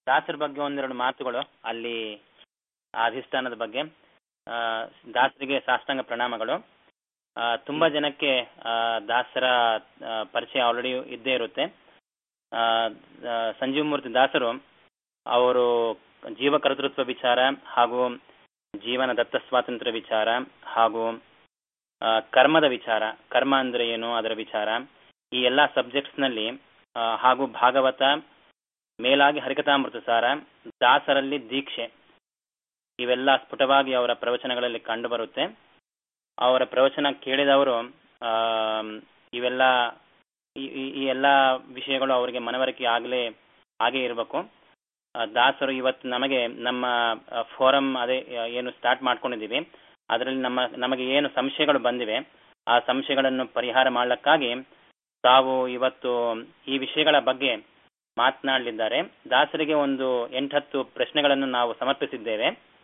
ದಾಸರ ಬಗ್ಗೆ ಒಂದೆರಡು ಮಾತುಗಳು ಅಲ್ಲಿ ಆ ಅಧಿಷ್ಠಾನದ ಬಗ್ಗೆ ಆ, ದಾಸರಿಗೆ ಸಾಷ್ಟಾಂಗ ಪ್ರಣಾಮಗಳು ಆ, ತುಂಬಾ ಜನಕ್ಕೆ ಆ, ದಾಸರ ಆ, ಪರಿಚಯ ಆಲ್ರೆಡಿ ಇದ್ದೇ ಇರುತ್ತೆ ಆ, ಆ, ಸಂಜೀವಮೂರ್ತಿ ದಾಸರು ಅವರು ಜೀವ ಕರ್ತೃತ್ವ ವಿಚಾರ ಹಾಗೂ ಜೀವನ ದತ್ತ ಸ್ವಾತಂತ್ರ್ಯ ವಿಚಾರ ಹಾಗೂ ಆ, ಕರ್ಮದ ವಿಚಾರ ಕರ್ಮ ಅಂದ್ರೆ ಏನು ಅದರ ವಿಚಾರ ಈ ಎಲ್ಲಾ ಸಬ್ಜೆಕ್ಟ್ಸ್ ನಲ್ಲಿ ಆ, ಹಾಗೂ ಭಾಗವತ ಮೇಲಾಗಿ ಹರಿಕಥಾಮೃತ ಸಾರ ದಾಸರಲ್ಲಿ ದೀಕ್ಷೆ ಇವೆಲ್ಲ ಸ್ಫುಟವಾಗಿ ಅವರ ಪ್ರವಚನಗಳಲ್ಲಿ ಕಂಡು ಬರುತ್ತೆ ಅವರ ಪ್ರವಚನ ಕೇಳಿದವರು ಆ, ಇವೆಲ್ಲ ಈ- ಈ- ಈ ಎಲ್ಲ ವಿಷಯಗಳು ಅವರಿಗೆ ಮನವರಿಕೆ ಆಗಲೇ ಆಗೇ ಇರಬೇಕು ಆ, ದಾಸರು ಇವತ್ತು ನಮಗೆ ನಮ್ಮ ಫೋರಂ ಅದೇ ಆ, ಏನು ಸ್ಟಾರ್ಟ್ ಮಾಡ್ಕೊಂಡಿದ್ದೀವಿ ಅದರಲ್ಲಿ ನಮ್ಮ ನಮಗೆ ಏನು ಸಂಶಯಗಳು ಬಂದಿವೆ ಆ ಸಂಶಯಗಳನ್ನು ಪರಿಹಾರ ಮಾಡಲಿಕ್ಕಾಗಿ ತಾವು ಇವತ್ತು ಈ ವಿಷಯಗಳ ಬಗ್ಗೆ ಮಾತನಾಡಲಿದ್ದಾರೆ ದಾಸರಿಗೆ ಒಂದು ಎಂಟತ್ತು ಪ್ರಶ್ನೆಗಳನ್ನು ನಾವು ಸಮರ್ಪಿಸಿದ್ದೇವೆ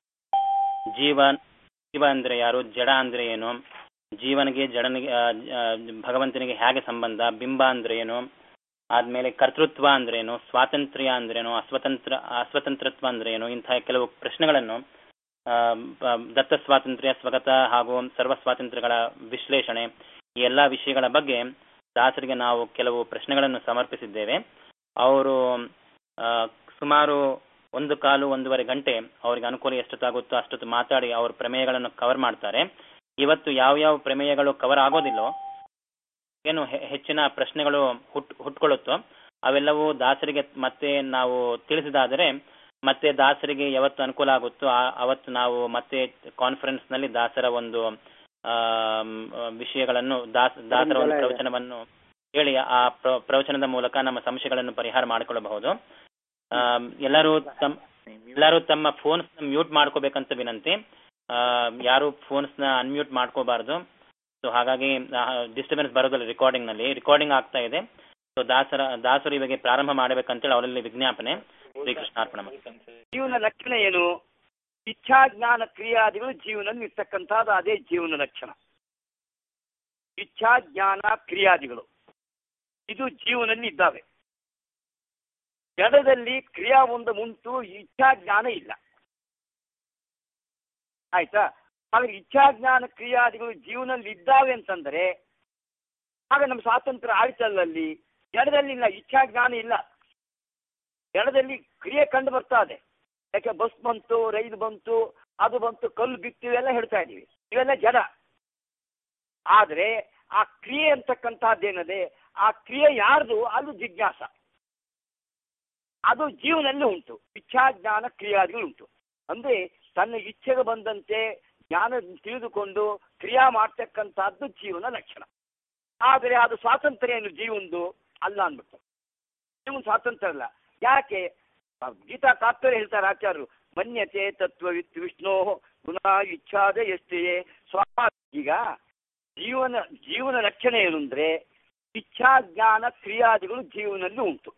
ಜೀವ ಜೀವ ಅಂದ್ರೆ ಯಾರು ಜಡ ಅಂದ್ರೆ ಏನು ಜೀವನಿಗೆ ಜಡನಿಗೆ ಆ, ಆ, ಭಗವಂತನಿಗೆ ಹೇಗೆ ಸಂಬಂಧ ಬಿಂಬ ಅಂದ್ರೆ ಏನು ಆದ್ಮೇಲೆ ಕರ್ತೃತ್ವ ಅಂದ್ರೇನು ಸ್ವಾತಂತ್ರ್ಯ ಅಂದ್ರೇನು ಅಸ್ವತಂತ್ರ ಅಸ್ವತಂತ್ರತ್ವ ಅಂದ್ರೆ ಏನು ಇಂತಹ ಕೆಲವು ಪ್ರಶ್ನೆಗಳನ್ನು ಆ, ಬ- ದತ್ತ ಸ್ವಾತಂತ್ರ್ಯ ಸ್ವಗತ ಹಾಗೂ ಸರ್ವ ಸ್ವಾತಂತ್ರ್ಯಗಳ ವಿಶ್ಲೇಷಣೆ ಈ ಎಲ್ಲಾ ವಿಷಯಗಳ ಬಗ್ಗೆ ದಾಸರಿಗೆ ನಾವು ಕೆಲವು ಪ್ರಶ್ನೆಗಳನ್ನು ಸಮರ್ಪಿಸಿದ್ದೇವೆ ಅವರು ಆ, ಸುಮಾರು ಒಂದು ಕಾಲು ಒಂದೂವರೆ ಗಂಟೆ ಅವರಿಗೆ ಅನುಕೂಲ ಎಷ್ಟೊತ್ತಾಗುತ್ತೋ ಅಷ್ಟೊತ್ತು ಮಾತಾಡಿ ಅವ್ರ ಪ್ರಮೇಯಗಳನ್ನು ಕವರ್ ಮಾಡ್ತಾರೆ ಇವತ್ತು ಯಾವ ಯಾವ ಪ್ರಮೇಯಗಳು ಕವರ್ ಆಗೋದಿಲ್ಲೋ ಏನು ಹೆ- ಹೆಚ್ಚಿನ ಪ್ರಶ್ನೆಗಳು ಹುಟ್ ಹುಟ್ಕೊಳ್ಳುತ್ತೋ ಅವೆಲ್ಲವೂ ದಾಸರಿಗೆ ಮತ್ತೆ ನಾವು ತಿಳಿಸಿದಾದರೆ ಮತ್ತೆ ದಾಸರಿಗೆ ಯಾವತ್ತು ಅನುಕೂಲ ಆಗುತ್ತೋ ಆ- ಅವತ್ತು ನಾವು ಮತ್ತೆ ಕಾನ್ಫರೆನ್ಸ್ ನಲ್ಲಿ ದಾಸರ ಒಂದು ಆಮ್, ವಿಷಯಗಳನ್ನು ದಾಸ ದಾಸರ ಒಂದು ಪ್ರವಚನವನ್ನು ಹೇಳಿ ಆ ಪ್ರ- ಪ್ರವಚನದ ಮೂಲಕ ನಮ್ಮ ಸಂಶಯಗಳನ್ನು ಪರಿಹಾರ ಮಾಡಿಕೊಳ್ಳಬಹುದು ಆಮ್, ಎಲ್ಲರೂ ತಮ್ಮ ಎಲ್ಲರೂ ತಮ್ಮ ಫೋನ್ಸ್ ಮ್ಯೂಟ್ ಮಾಡ್ಕೋಬೇಕಂತ ವಿನಂತಿ ಆ, ಯಾರು ಫೋನ್ಸ್ ನ ಅನ್ಮ್ಯೂಟ್ ಮಾಡ್ಕೋಬಾರ್ದು ಸೊ ಹಾಗಾಗಿ ಡಿಸ್ಟರ್ಬೆನ್ಸ್ ಬರೋದಿಲ್ಲ ರೆಕಾರ್ಡಿಂಗ್ ನಲ್ಲಿ ರೆಕಾರ್ಡಿಂಗ್ ಆಗ್ತಾ ಇದೆ ಸೊ ದಾಸರ ದಾಸರು ಇವಾಗ ಪ್ರಾರಂಭ ಮಾಡಬೇಕಂತೇಳಿ ಅವರಲ್ಲಿ ವಿಜ್ಞಾಪನೆ ಶ್ರೀಕೃಷ್ಣಾರ್ಪಣ ಜೀವನ ಲಕ್ಷಣ ಏನು ಇಚ್ಛಾಜ್ಞಾನ ಕ್ರಿಯಾದಿಗಳು ಜೀವನದಲ್ಲಿ ಇರ್ತಕ್ಕಂಥದ್ದು ಅದೇ ಜೀವನ ಲಕ್ಷಣ ಇಚ್ಛಾಜ್ಞಾನ ಕ್ರಿಯಾದಿಗಳು ಇದು ಜೀವನದಲ್ಲಿ ಇದ್ದಾವೆ ಜಡದಲ್ಲಿ ಕ್ರಿಯಾ ಒಂದು ಉಂಟು ಇಚ್ಛಾಜ್ಞಾನ ಇಲ್ಲ ಆಯ್ತಾ ಹಾಗೆ ಇಚ್ಛಾಜ್ಞಾನ ಕ್ರಿಯಾದಿಗಳು ಜೀವನದಲ್ಲಿ ಇದ್ದಾವೆ ಅಂತಂದ್ರೆ ಆಗ ನಮ್ಮ ಸ್ವಾತಂತ್ರ್ಯ ಆಯ್ತಲ್ಲಲ್ಲಿ ಜಡದಲ್ಲಿ ಇಲ್ಲ ಇಚ್ಛಾಜ್ಞಾನ ಇಲ್ಲ ಜಡದಲ್ಲಿ ಕ್ರಿಯೆ ಕಂಡು ಬರ್ತಾ ಇದೆ ಯಾಕೆ ಬಸ್ ಬಂತು ರೈಲು ಬಂತು ಅದು ಬಂತು ಕಲ್ಲು ಬಿತ್ತು ಇವೆಲ್ಲ ಹೇಳ್ತಾ ಇದೀವಿ ಇವೆಲ್ಲ ಜಡ ಆದ್ರೆ ಆ ಕ್ರಿಯೆ ಅಂತಕ್ಕಂಥದ್ದೇನದೆ ಆ ಕ್ರಿಯೆ ಯಾರ್ದು ಅದು ಜಿಜ್ಞಾಸ ಅದು ಜೀವನದಲ್ಲಿ ಉಂಟು ಇಚ್ಛಾಜ್ಞಾನ ಕ್ರಿಯಾದಿಗಳು ಉಂಟು ಅಂದ್ರೆ ತನ್ನ ಇಚ್ಛೆಗೆ ಬಂದಂತೆ ಜ್ಞಾನ ತಿಳಿದುಕೊಂಡು ಕ್ರಿಯಾ ಮಾಡ್ತಕ್ಕಂಥದ್ದು ಜೀವನ ಲಕ್ಷಣ ಆದರೆ ಅದು ಸ್ವಾತಂತ್ರ್ಯ ಏನು ಜೀವನದು ಅಲ್ಲ ಅಂದ್ಬಿಟ್ಟು ಜೀವನ ಸ್ವಾತಂತ್ರ್ಯ ಅಲ್ಲ ಯಾಕೆ ಆ ಗೀತಾ ತಾತ್ಪರ್ಯ ಹೇಳ್ತಾರೆ ಆಚಾರ್ಯರು ಮನ್ಯತೆ ತತ್ವವಿತ್ ವಿಷ್ಣು ಗುಣ ಇಚ್ಛಾದ ಎಷ್ಟೇ ಸ್ವ ಈಗ ಜೀವನ ಜೀವನ ಲಕ್ಷಣ ಏನು ಅಂದ್ರೆ ಇಚ್ಛಾ ಜ್ಞಾನ ಕ್ರಿಯಾದಿಗಳು ಜೀವನದಲ್ಲಿ ಉಂಟು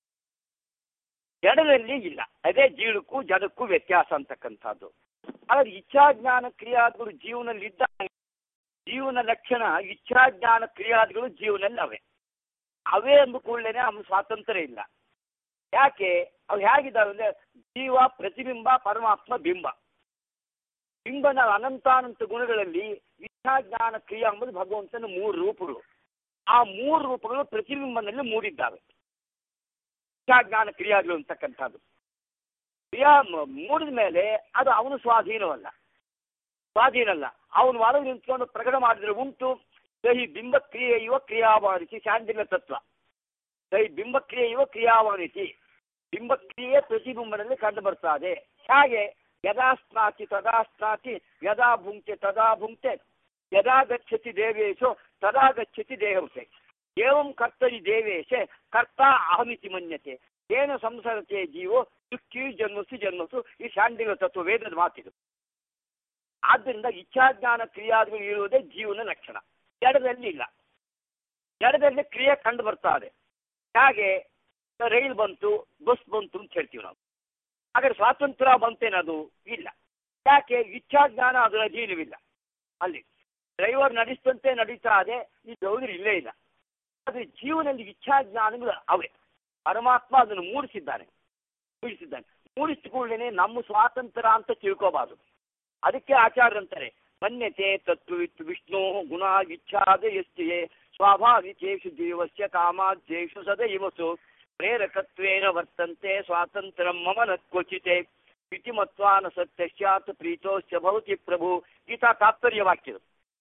ಜಡದಲ್ಲಿ ಇಲ್ಲ ಅದೇ ಜೀವಕ್ಕೂ ಜಡಕ್ಕೂ ವ್ಯತ್ಯಾಸ ಅಂತಕ್ಕಂಥದ್ದು ಆದರೆ ಇಚ್ಛಾ ಜ್ಞಾನ ಕ್ರಿಯಾದಿಗಳು ಜೀವನದಲ್ಲಿ ಇದ್ದಾಗ ಜೀವನ ಲಕ್ಷಣ ಇಚ್ಛಾ ಜ್ಞಾನ ಕ್ರಿಯಾದಿಗಳು ಜೀವನದಲ್ಲಿ ಅವೆ ಅವೇ ಅಂದ ಕೂಡಲೇ ಅವನು ಸ್ವಾತಂತ್ರ್ಯ ಇಲ್ಲ ಯಾಕೆ ಅವು ಹೇಗಿದ್ದಾವೆ ಅಂದ್ರೆ ಜೀವ ಪ್ರತಿಬಿಂಬ ಪರಮಾತ್ಮ ಬಿಂಬ ಬಿಂಬನ ಅನಂತಾನಂತ ಗುಣಗಳಲ್ಲಿ ಇಚ್ಛಾಜ್ಞಾನ ಕ್ರಿಯಾ ಎಂಬುದು ಭಗವಂತನ ಮೂರು ರೂಪಗಳು ಆ ಮೂರು ರೂಪಗಳು ಪ್ರತಿಬಿಂಬನಲ್ಲಿ ಮೂಡಿದ್ದಾವೆ ಇಚ್ಛಾಜ್ಞಾನ ಕ್ರಿಯಾಗಳು ಅಂತಕ್ಕಂಥದ್ದು ಕ್ರಿಯಾ ಮ- ಮೂಡಿದ ಮೇಲೆ ಅದು ಅವನು ಸ್ವಾಧೀನವಲ್ಲ ಸ್ವಾಧೀನ ಅಲ್ಲ ಅವನು ಒಳಗೆ ನಿಂತ್ಕೊಂಡು ಪ್ರಕಟ ಮಾಡಿದ್ರೆ ಉಂಟು ಸಹಿ ಬಿಂಬ ಕ್ರಿಯೆ ಇವ ಕ್ರಿಯಾವಾನಿಸಿ ಶಾಂತಿನ ತತ್ವ ಸಹಿ ಬಿಂಬ ಕ್ರಿಯೆ ಇವ ಕ್ರಿಯಾವಾನಿಸಿ ಬಿಂಬ ಕ್ರಿಯೆ ಪ್ರತಿಬಿಂಬನಲ್ಲಿ ಕಂಡು ಬರ್ತದೆ ಹಾಗೆ ಯದಾ ಸ್ನಾತಿ ತದಾ ಸ್ನಾತಿ ಯದಾ ಭುಂಕ್ತೆ ತದಾ ಭುಂಕ್ತೆ ಯದಾ ಗಚ್ಚತಿ ದೇವೇಶು ತದಾ ಗಚ್ಚತಿ ದೇಹಂಸೆ ಏವಂ ಕರ್ತರಿ ದೇವೇಶೆ ಕರ್ತ ಅಹಮಿತಿ ಮನ್ಯತೆ ಏನು ಸಂಸರತೆ ಜೀವೋ ದುಃಖಿ ಜನ್ಮಸು ಜನ್ಮಸು ಈ ಶಾಂಡಿಲ ತತ್ವ ವೇದದ ಮಾತಿದು ಆದ್ದರಿಂದ ಇಚ್ಛಾಜ್ಞಾನ ಕ್ರಿಯಾದಿಗಳು ಇರುವುದೇ ಜೀವನ ಲಕ್ಷಣ ಜಡದಲ್ಲಿ ಇಲ್ಲ ಜಡದಲ್ಲಿ ಕ್ರಿಯೆ ಕಂಡು ಬರ್ತಾ ಇದೆ ಹಾಗೆ ರೈಲು ಬಂತು ಬಸ್ ಬಂತು ಅಂತ ಹೇಳ್ತೀವಿ ನಾವು ಹಾಗಾದ್ರೆ ಸ್ವಾತಂತ್ರ್ಯ ಬಂತೇನದು ಇಲ್ಲ ಯಾಕೆ ಇಚ್ಛಾಜ್ಞಾನ ಅದರ ಅಧೀನವಿಲ್ಲ ಅಲ್ಲಿ ಡ್ರೈವರ್ ನಡೆಸಿದಂತೆ ನಡೀತಾ ಇದೆ ಈ ಹೌದ್ರೆ ಇಲ್ಲೇ ಇಲ್ಲ ಆದರೆ ಜೀವನದಲ್ಲಿ ಇಚ್ಛಾಜ್ಞಾನಗಳು ಅವೆ ಪರಮಾತ್ಮ ಅದನ್ನು ಮೂಡಿಸಿದ್ದಾನೆ ಮೂಡಿಸಿದ್ದಾನೆ ಮೂಡಿಸಿದ ಕೂಡಲೇ ನಮ್ಮ ಸ್ವಾತಂತ್ರ್ಯ ಅಂತ ತಿಳ್ಕೋಬಾರದು ಅದಕ್ಕೆ ಆಚಾರ್ಯ ಅಂತಾರೆ ಮನ್ಯತೆ ತತ್ವವಿತ್ತು ವಿಷ್ಣು ಗುಣ ಇಚ್ಛಾದ ಎಷ್ಟಿಯೇ ಸ್ವಾಭಾವಿಕೇಶು ಜೀವಸ್ಯ ಕಾಮಾಧ್ಯೇಶು ಸದೈವಸು ಪ್ರೇರಕತ್ವೇನ ವರ್ತಂತೆ ಸ್ವಾತಂತ್ರ್ಯ ಮಮನ ಕ್ವಚಿತೆ ಇತಿಮತ್ವಾನ ಸತ್ಯಶ್ಚಾತ್ ಪ್ರೀತೋಶ್ಚ ಭವತಿ ಪ್ರಭು ಗೀತಾ ತಾತ್ಪರ್ಯ ವಾಕ್ಯದು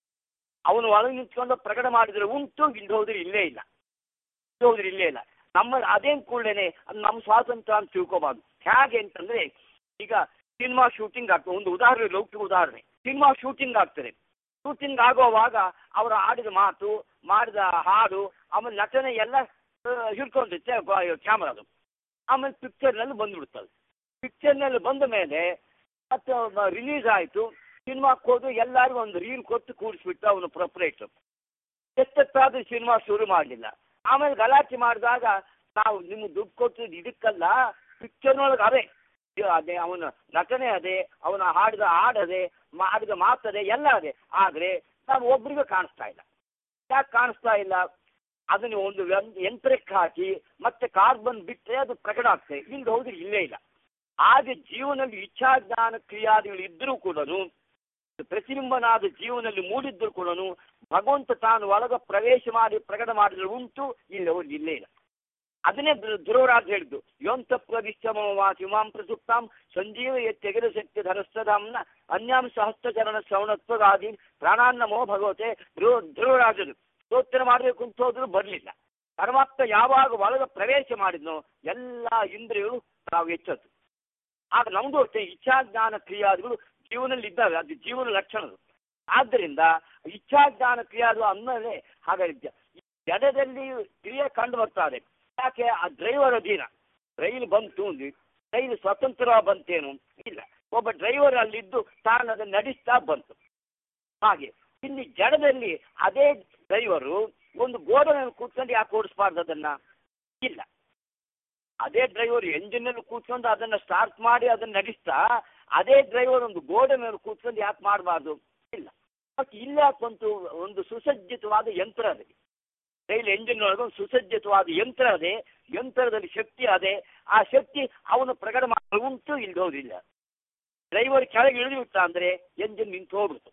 ಅವನು ಒಳಗೆ ನಿಂತ್ಕೊಂಡು ಪ್ರಕಟ ಮಾಡಿದ್ರೆ ಉಂಟು ಇಲ್ಲಿ ಹೋದ್ರೆ ಇಲ್ಲೇ ಇಲ್ಲ ಇಲ್ಲಿ ಹೋದ್ರೆ ಇಲ್ಲೇ ಇಲ್ಲ ನಮ್ಮ ಅದೇನ್ ಕೂಡಲೇ ಅದು ನಮ್ಮ ಸ್ವಾತಂತ್ರ್ಯ ಅಂತ ತಿಳ್ಕೊಬಾರ್ದು ಹೇಗೆ ಅಂತಂದ್ರೆ ಈಗ ಸಿನಿಮಾ ಶೂಟಿಂಗ್ ಆಗ್ತದೆ ಒಂದು ಉದಾಹರಣೆ ಲೌಕಿಕ ಉದಾಹರಣೆ ಸಿನಿಮಾ ಶೂಟಿಂಗ್ ಆಗ್ತದೆ ಶೂಟಿಂಗ್ ಆಗುವಾಗ ಅವರು ಆಡಿದ ಮಾತು ಮಾಡಿದ ಹಾಡು ಆಮೇಲೆ ನಟನೆ ಎಲ್ಲ ಹಿಡ್ಕೊಂಡಿರುತ್ತೆ ಕ್ಯಾಮರಾದು ಆಮೇಲೆ ಪಿಕ್ಚರ್ನಲ್ಲಿ ಬಂದ್ಬಿಡ್ತದೆ ಪಿಕ್ಚರ್ನಲ್ಲಿ ಬಂದ ಮೇಲೆ ಮತ್ತೆ ರಿಲೀಸ್ ಆಯಿತು ಸಿನಿಮಾಕ್ಕೆ ಹೋದು ಎಲ್ಲರಿಗೂ ಒಂದು ರೀಲ್ ಕೊಟ್ಟು ಕೂಡಿಸ್ಬಿಟ್ಟು ಅವನು ಪ್ರೊಪ್ರೇಟ್ ಎಷ್ಟೊತ್ತಾದ್ರೂ ಸಿನಿಮಾ ಶುರು ಮಾಡಲಿಲ್ಲ ಆಮೇಲೆ ಗಲಾಟೆ ಮಾಡಿದಾಗ ನಾವು ನಿಮ್ಗೆ ದುಡ್ಡು ಕೊಟ್ಟಿದ್ದು ಇದಕ್ಕಲ್ಲ ಪಿಕ್ಚರ್ನೊಳಗೆ ಅದೇ ಇದು ಅದೇ ಅವನ ನಟನೆ ಅದೇ ಅವನ ಹಾಡಿದ ಹಾಡದೆ ಮಾಡಿದ ಮಾತದೆ ಎಲ್ಲ ಅದೇ ಆದರೆ ನಾವು ಒಬ್ರಿಗೂ ಕಾಣಿಸ್ತಾ ಇಲ್ಲ ಯಾಕೆ ಕಾಣಿಸ್ತಾ ಇಲ್ಲ ಅದನ್ನು ಒಂದು ವ್ಯಂ- ಯಂತ್ರಕ್ಕೆ ಹಾಕಿ ಮತ್ತೆ ಕಾರ್ಬನ್ ಬಿಟ್ಟರೆ ಅದು ಪ್ರಕಟ ಆಗ್ತದೆ ಇಲ್ದ ಹೋದ್ರೆ ಇಲ್ಲೇ ಇಲ್ಲ ಹಾಗೆ ಜೀವನದಲ್ಲಿ ಇಚ್ಛಾಜ್ಞಾನ ಕ್ರಿಯಾದಿಗಳು ಇದ್ದರೂ ಕೂಡ ಪ್ರತಿಬಿಂಬನಾದ ಜೀವನದಲ್ಲಿ ಮೂಡಿದ್ದರೂ ಕೂಡ ಭಗವಂತ ತಾನು ಒಳಗ ಪ್ರವೇಶ ಮಾಡಿ ಪ್ರಕಟ ಮಾಡಿದ್ರೆ ಉಂಟು ಇಲ್ಲ ಹೋದ್ರೆ ಇಲ್ಲೇ ಇಲ್ಲ ಅದನ್ನೇ ಧ್ರುವರಾಜ್ ಹೇಳಿದ್ದು ಯೋಂತ ಪ್ರವಿಶ್ಚಮವಾಸಿ ಮಾಂ ಪ್ರಸುಪ್ತಾಂ ಸಂಜೀವ ಎತ್ತೆಗೆದ ಶಕ್ತಿ ಧರಸ್ತಧಾಮ್ನ ಅನ್ಯಾಂ ಸಹಸ್ರಚರಣ ಶ್ರವಣತ್ವದಾದಿ ಪ್ರಾಣಾನ್ನಮೋ ಭಗವತೆ ಧ್ರುವ ಧ್ರುವರಾಜರು ಸ್ತೋತ್ರ ಮಾಡಬೇಕು ಅಂತ ಹೋದ್ರು ಬರಲಿಲ್ಲ ಪರಮಾತ್ಮ ಯಾವಾಗ ಒಳಗ ಪ್ರವೇಶ ಮಾಡಿದ್ನೋ ಎಲ್ಲ ಇಂದ್ರಿಯಗಳು ನಾವು ಎಚ್ಚತ್ತು ಆಗ ನಮ್ದು ಅಷ್ಟೇ ಇಚ್ಛಾಜ್ಞಾನ ಕ್ರಿಯಾದಿಗಳು ಜೀವನದಲ್ಲಿ ಇದ್ದಾವೆ ಅದು ಜೀವನ ಲಕ್ಷಣಗಳು ಆದ್ದರಿಂದ ಇಚ್ಛಾಜ್ಞಾನ ಕ್ರಿಯಾದಿಗಳು ಅಂದಮೇಲೆ ಹಾಗಾಗಿ ಜ- ಜಡದಲ್ಲಿ ಕ್ರಿಯೆ ಕಂಡು ಬರ್ತಾರೆ ಯಾಕೆ ಆ ಡ್ರೈವರ್ ಅಧೀನ ರೈಲು ಬಂತು ಅಂದ್ವಿ ರೈಲು ಸ್ವತಂತ್ರ ಬಂತೇನು ಇಲ್ಲ ಒಬ್ಬ ಡ್ರೈವರ್ ಅಲ್ಲಿದ್ದು ತಾನು ಅದನ್ನು ನಡೆಸ್ತಾ ಬಂತು ಹಾಗೆ ಇಲ್ಲಿ ಜಡದಲ್ಲಿ ಅದೇ ಡ್ರೈವರು ಒಂದು ಗೋಡೆ ಮೇಲೆ ಕೂತ್ಕೊಂಡು ಯಾಕೆ ಓಡಿಸ್ಬಾರ್ದು ಅದನ್ನ ಇಲ್ಲ ಅದೇ ಡ್ರೈವರ್ ಎಂಜಿನಲ್ಲಿ ಕೂತ್ಕೊಂಡು ಅದನ್ನ ಸ್ಟಾರ್ಟ್ ಮಾಡಿ ಅದನ್ನ ನಡೆಸ್ತಾ ಅದೇ ಡ್ರೈವರ್ ಒಂದು ಗೋಡೆ ಮೇಲೆ ಕೂತ್ಕೊಂಡು ಯಾಕೆ ಮಾಡಬಾರ್ದು ಇಲ್ಲ ಮತ್ತೆ ಇಲ್ಲಿ ಯಾಕೆ ಬಂತು ಒಂದು ಸುಸಜ್ಜಿತವಾದ ಯಂತ್ರ ಅದೇ ರೈಲ್ ಎಂಜಿನ್ ಒಳಗೆ ಒಂದು ಸುಸಜ್ಜಿತವಾದ ಯಂತ್ರ ಅದೇ ಯಂತ್ರದಲ್ಲಿ ಶಕ್ತಿ ಅದೇ ಆ ಶಕ್ತಿ ಅವನು ಪ್ರಕಟ ಮಾಡಿ ಉಂಟು ಇಲ್ದೋದಿಲ್ಲ ಡ್ರೈವರ್ ಕೆಳಗೆ ಇಳಿದುಬಿಟ್ಟ ಅಂದ್ರೆ ಎಂಜಿನ್ ನಿಂತು ಹೋಗ್ಬಿಡ್ತು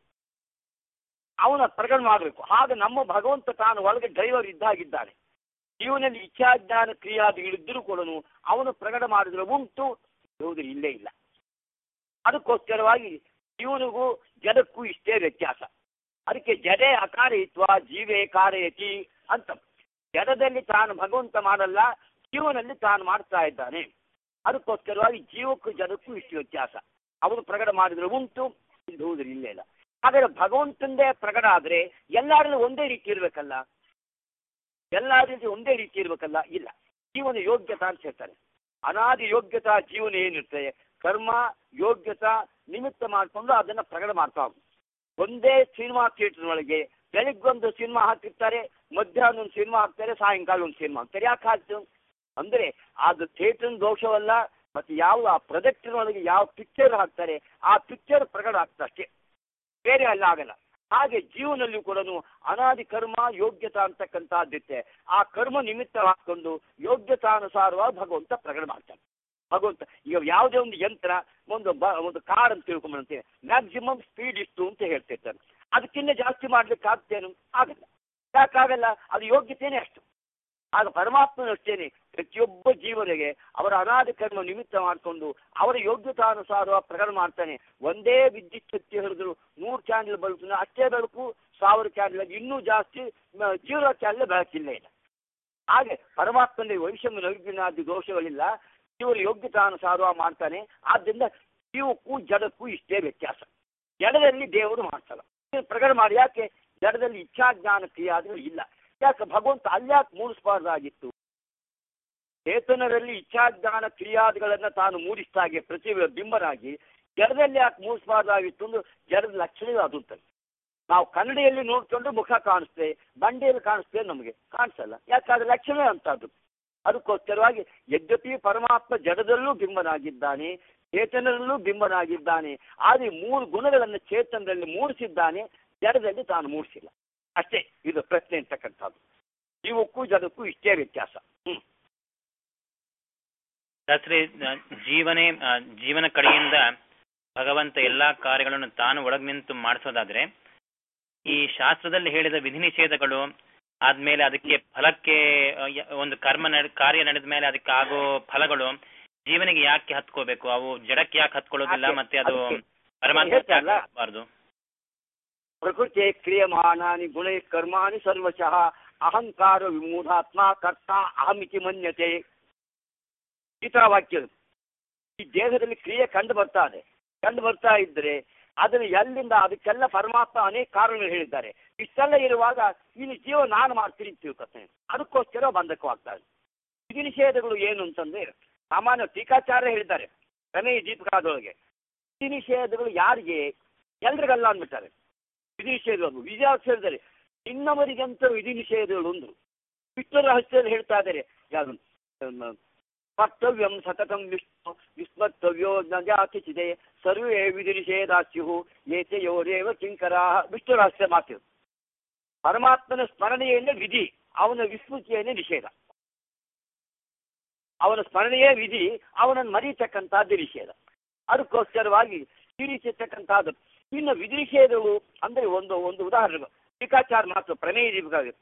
ಅವನ ಪ್ರಕಟ ಮಾಡಬೇಕು ಹಾಗೆ ನಮ್ಮ ಭಗವಂತ ತಾನು ಒಳಗೆ ಡ್ರೈವರ್ ಇದ್ದಾಗಿದ್ದಾನೆ ಜೀವನದಲ್ಲಿ ಇಚ್ಛಾಜ್ಞಾನ ಕ್ರಿಯಾದಿಗಳಿದ್ದರೂ ಕೂಡ ಅವನು ಪ್ರಕಟ ಮಾಡಿದ್ರೆ ಉಂಟು ಇರುವುದು ಇಲ್ಲೇ ಇಲ್ಲ ಅದಕ್ಕೋಸ್ಕರವಾಗಿ ಜೀವನಿಗೂ ಜಡಕ್ಕೂ ಇಷ್ಟೇ ವ್ಯತ್ಯಾಸ ಅದಕ್ಕೆ ಜಡೆ ಅಕಾರಯಿತ್ವ ಜೀವೇ ಕಾರಯತಿ ಅಂತ ಜಡದಲ್ಲಿ ತಾನು ಭಗವಂತ ಮಾಡಲ್ಲ ಜೀವನಲ್ಲಿ ತಾನು ಮಾಡ್ತಾ ಇದ್ದಾನೆ ಅದಕ್ಕೋಸ್ಕರವಾಗಿ ಜೀವಕ್ಕೂ ಜಡಕ್ಕೂ ಇಷ್ಟು ವ್ಯತ್ಯಾಸ ಅವನು ಪ್ರಕಟ ಮಾಡಿದ್ರೆ ಉಂಟು ಇಲ್ಲುವುದ್ರೆ ಇಲ್ಲೇ ಇಲ್ಲ ಹಾಗಾದ್ರೆ ಭಗವಂತಂದೇ ಪ್ರಕಟ ಆದ್ರೆ ಎಲ್ಲಾರಲ್ಲೂ ಒಂದೇ ರೀತಿ ಇರ್ಬೇಕಲ್ಲ ಎಲ್ಲ ರೀತಿ ಒಂದೇ ರೀತಿ ಇರ್ಬೇಕಲ್ಲ ಇಲ್ಲ ಜೀವನ ಯೋಗ್ಯತಾ ಅಂತ ಹೇಳ್ತಾರೆ ಅನಾದಿ ಯೋಗ್ಯತಾ ಜೀವನ ಏನಿರ್ತದೆ ಕರ್ಮ ಯೋಗ್ಯತಾ ನಿಮಿತ್ತ ಮಾಡಿಕೊಂಡು ಅದನ್ನ ಪ್ರಕಟ ಮಾಡ್ತಾ ಹೋಗು. ಒಂದೇ ಸಿನಿಮಾ ಥಿಯೇಟರ್ನೊಳಗೆ ಬೆಳಿಗ್ಗೊಂದು ಸಿನಿಮಾ ಹಾಕಿರ್ತಾರೆ ಮಧ್ಯಾಹ್ನ ಒಂದು ಸಿನಿಮಾ ಹಾಕ್ತಾರೆ ಸಾಯಂಕಾಲ ಒಂದು ಸಿನಿಮಾ ಹಾಕ್ತಾರೆ ಯಾಕೆ ಹಾಕ್ತು ಅಂದ್ರೆ ಅದು ಥಿಯೇಟರ್ ದೋಷವಲ್ಲ ಮತ್ತೆ ಯಾವ ಆ ಪ್ರೊಜೆಕ್ಟರ್ನೊಳಗೆ ಯಾವ ಪಿಕ್ಚರ್ ಹಾಕ್ತಾರೆ ಆ ಪಿಕ್ಚರ್ ಪ್ರಕಟ ಆಗ್ತದೆ ಅಷ್ಟೇ ಬೇರೆ ಅಲ್ಲ ಆಗಲ್ಲ ಹಾಗೆ ಜೀವನಲ್ಲೂ ಕೂಡ ಅನಾದಿ ಕರ್ಮ ಯೋಗ್ಯತಾ ಅಂತಕ್ಕಂಥದ್ದಿತ್ತೆ ಆ ಕರ್ಮ ನಿಮಿತ್ತ ಹಾಕೊಂಡು ಯೋಗ್ಯತಾನುಸಾರವಾಗಿ ಭಗವಂತ ಪ್ರಕಟ ಮಾಡ್ತಾನೆ ಭಗವಂತ ಈಗ ಯಾವುದೇ ಒಂದು ಯಂತ್ರ ಒಂದು ಬ ಒಂದು ಕಾರ್ ಅಂತ ತಿಳ್ಕೊಂಬಂತೆ ಮ್ಯಾಕ್ಸಿಮಮ್ ಸ್ಪೀಡ್ ಇಷ್ಟು ಅಂತ ಹೇಳ್ತಿರ್ತಾರೆ ಅದಕ್ಕಿಂತ ಜಾಸ್ತಿ ಮಾಡ್ಲಿಕ್ಕೆ ಆಗ್ತೇನು ಆಗಲ್ಲ ಯಾಕಾಗಲ್ಲ ಅದು ಯೋಗ್ಯತೆನೇ ಅಷ್ಟು ಆಗ ಪರಮಾತ್ಮನು ಅಷ್ಟೇನೆ ಪ್ರತಿಯೊಬ್ಬ ಜೀವನಿಗೆ ಅವರ ಅನಾದಿ ಕರ್ಮ ನಿಮಿತ್ತ ಮಾಡಿಕೊಂಡು ಅವರ ಯೋಗ್ಯತಾನುಸಾರ ಪ್ರಕಟ ಮಾಡ್ತಾನೆ ಒಂದೇ ವಿದ್ಯುತ್ ಶಕ್ತಿ ಹಿಡಿದ್ರು ನೂರು ಕ್ಯಾಂಡಲ್ ಬೆಳಕು ಅಷ್ಟೇ ಬೆಳಕು ಸಾವಿರ ಕ್ಯಾಂಡಲ್ ಇನ್ನೂ ಜಾಸ್ತಿ ಮ- ಜೀರೋ ಕ್ಯಾಂಡಲ್ ಬೆಳಕಿಲ್ಲ ಇಲ್ಲ ಹಾಗೆ ಪರಮಾತ್ಮನಲ್ಲಿ ವೈಷಮ್ಯ ನೈರ್ಗುಣ್ಯಾದಿ ದೋಷಗಳಿಲ್ಲ ಇವರ ಯೋಗ್ಯತಾನುಸಾರ ಮಾಡ್ತಾನೆ ಆದ್ದರಿಂದ ಜೀವಕ್ಕೂ ಜಡಕ್ಕೂ ಇಷ್ಟೇ ವ್ಯತ್ಯಾಸ ಜಡದಲ್ಲಿ ದೇವರು ಮಾಡ್ತಾನೆ ಇದನ್ನ ಪ್ರಕಟ ಮಾಡಿ ಯಾಕೆ ಜಡದಲ್ಲಿ ಇಚ್ಛಾಜ್ಞಾನ ಕ್ರಿಯಾದಿಗಳು ಇಲ್ಲ ಯಾಕೆ ಭಗವಂತ ಅಲ್ಯಾಕೆ ಮೂಡಿಸಬಾರ್ದಾಗಿತ್ತು ಚೇತನರಲ್ಲಿ ಇಚ್ಛಾಜ್ಞಾನ ಕ್ರಿಯಾದಿಗಳನ್ನ ತಾನು ಮೂಡಿಸಿದಾಗೆ ಪ್ರತಿ ಬಿಂಬನಾಗಿ ಜಡದಲ್ಲಿ ಯಾಕೆ ಮೂಡಿಸಬಾರ್ದಾಗಿತ್ತು ಅಂದ್ರೆ ಜಡದ ಲಕ್ಷಣವೇ ಅದು ಅಂತ ನಾವು ಕನ್ನಡಿಯಲ್ಲಿ ನೋಡ್ಕೊಂಡು ಮುಖ ಕಾಣಿಸ್ತೇ ಬಂಡೆಯಲ್ಲಿ ಕಾಣಿಸ್ತೇ ನಮಗೆ ಕಾಣಿಸಲ್ಲ ಯಾಕಾದ್ರೆ ಲಕ್ಷಣವೇ ಅಂತದ್ದು ಅದಕ್ಕೋಸ್ಕರವಾಗಿ ಯದ್ಯಪಿ ಪರಮಾತ್ಮ ಜಡದಲ್ಲೂ ಬಿಂಬನಾಗಿದ್ದಾನೆ ಚೇತನದಲ್ಲೂ ಬಿಂಬನಾಗಿದ್ದಾನೆ ಆದರೆ ಮೂರು ಗುಣಗಳನ್ನು ಚೇತನದಲ್ಲಿ ಮೂಡಿಸಿದ್ದಾನೆ ಜಡದಲ್ಲಿ ತಾನು ಮೂಡಿಸಿಲ್ಲ ಅಷ್ಟೇ ಇದು ಪ್ರಶ್ನೆ ಅಂತಕ್ಕಂಥದ್ದು ಜೀವಕ್ಕೂ ಜಡಕ್ಕೂ ಇಷ್ಟೇ ವ್ಯತ್ಯಾಸ ಹ್ಮ್ ಶಾಸ್ತ್ರಿ ಆ, ಜೀವನೇ ಆ, ಜೀವನ ಕಡೆಯಿಂದ ಭಗವಂತ ಎಲ್ಲಾ ಕಾರ್ಯಗಳನ್ನು ತಾನು ಒಳಗ್ ನಿಂತು ಮಾಡಿಸೋದಾದ್ರೆ ಈ ಶಾಸ್ತ್ರದಲ್ಲಿ ಹೇಳಿದ ವಿಧಿ ನಿಷೇಧಗಳು ಆದ್ಮೇಲೆ ಅದಕ್ಕೆ ಫಲಕ್ಕೆ ಆ, ಯ- ಒಂದು ಕರ್ಮ ನಡೆ ಕಾರ್ಯ ನಡೆದ ಮೇಲೆ ಅದಕ್ಕೆ ಆಗೋ ಫಲಗಳು ಜೀವನಿಗೆ ಯಾಕೆ ಹತ್ಕೋಬೇಕು ಅವು ಜಡಕ್ಕೆ ಯಾಕೆ ಹತ್ಕೊಳ್ಳೋದಿಲ್ಲ ಯಾಕೆ? ಮತ್ತೆ ಅದು ಅದಕ್ಕೆ ಪರಮಾತ್ಮ ಹೇಳ್ತಾರಲ್ಲ? ಹತ್ಬಾರ್ದು ಪ್ರಕೃತಿ ಕ್ರಿಯಮಾಣಾನಿ ಗುಣೈ ಕರ್ಮಾಣಿ ಸರ್ವಶಃ ಅಹಂಕಾರ ವಿಮೂಢಾತ್ಮ ಕರ್ತ ಅಹಮಿತಿ ಮನ್ಯತೆ ಈ ತರ ವಾಕ್ಯ ಈ ದೇಹದಲ್ಲಿ ಕ್ರಿಯೆ ಕಂಡು ಬರ್ತಾ ಇದೆ ಕಂಡು ಬರ್ತಾ ಇದ್ರೆ ಅದನ್ನು ಎಲ್ಲಿಂದ ಅದಕ್ಕೆಲ್ಲ ಪರಮಾತ್ಮ ಅನೇಕ ಕಾರಣಗಳು ಹೇಳಿದ್ದಾರೆ ಇಷ್ಟೆಲ್ಲ ಇರುವಾಗ ಇನ್ನು ಜೀವ ನಾನು ಮಾಡ್ತೀನಿ ಅಂತ ತಿಳ್ಕೊತೇನೆ ಅದಕ್ಕೋಸ್ಕರ ಬಂಧಕವಾಗ್ತಾ ಇದೆ ವಿಧಿ ನಿಷೇಧಗಳು ಏನು ಅಂತಂದ್ರೆ ಸಾಮಾನ್ಯ ಟೀಕಾಚಾರ್ಯ ಹೇಳಿದ್ದಾರೆ ಪ್ರಮೇಯ ದೀಪಿಕಾದೊಳಗೆ ವಿಧಿ ನಿಷೇಧಗಳು ಯಾರಿಗೆ ಎಲ್ರಿಗಲ್ಲ ಅಂದ್ಬಿಟ್ಟಾರೆ ವಿಧಿ ನಿಷೇಧಗಳು ವಿಜಯಾಸ ಹೇಳಿದ್ದಾರೆ ಇನ್ನವರಿಗಂತ ವಿಧಿ ನಿಷೇಧಗಳು ಒಂದು ವಿಷ್ಣು ರಹಸ್ಯದಲ್ಲಿ ಹೇಳ್ತಾ ಇದ್ದಾರೆ ಯಾವುದು ಅಮ್, ಕರ್ತವ್ಯಂ ಸತತಂ ವಿಷ್ಣು ವಿಸ್ಮರ್ತವ್ಯೋ ನ ಜಾತಿಚಿದೆ ಸರ್ವೇ ವಿಧಿ ನಿಷೇಧಾಸ್ಯು ಏತೆಯೋರೇವ ಕಿಂಕರಾ ವಿಷ್ಣು ರಹಸ್ಯ ಮಾತು ಪರಮಾತ್ಮನ ಸ್ಮರಣೆಯನ್ನೇ ವಿಧಿ ಅವನ ವಿಸ್ಮೃತಿಯನ್ನೇ ನಿಷೇಧ ಅವನ ಸ್ಮರಣೆಯೇ ವಿಧಿ ಅವನನ್ನು ಮರೀತಕ್ಕಂಥದ್ದು ನಿಷೇಧ ಅದಕ್ಕೋಸ್ಕರವಾಗಿ ತಿಳಿಸಿರ್ತಕ್ಕಂಥದ್ದು ಇನ್ನು ವಿಧಿ ನಿಷೇಧಗಳು ಅಂದ್ರೆ ಒಂದು ಒಂದು ಉದಾಹರಣೆ ಟೀಕಾಚಾರ ಮಾತು ಪ್ರಮೇಯ ದೀಪಿಕಾಗೆ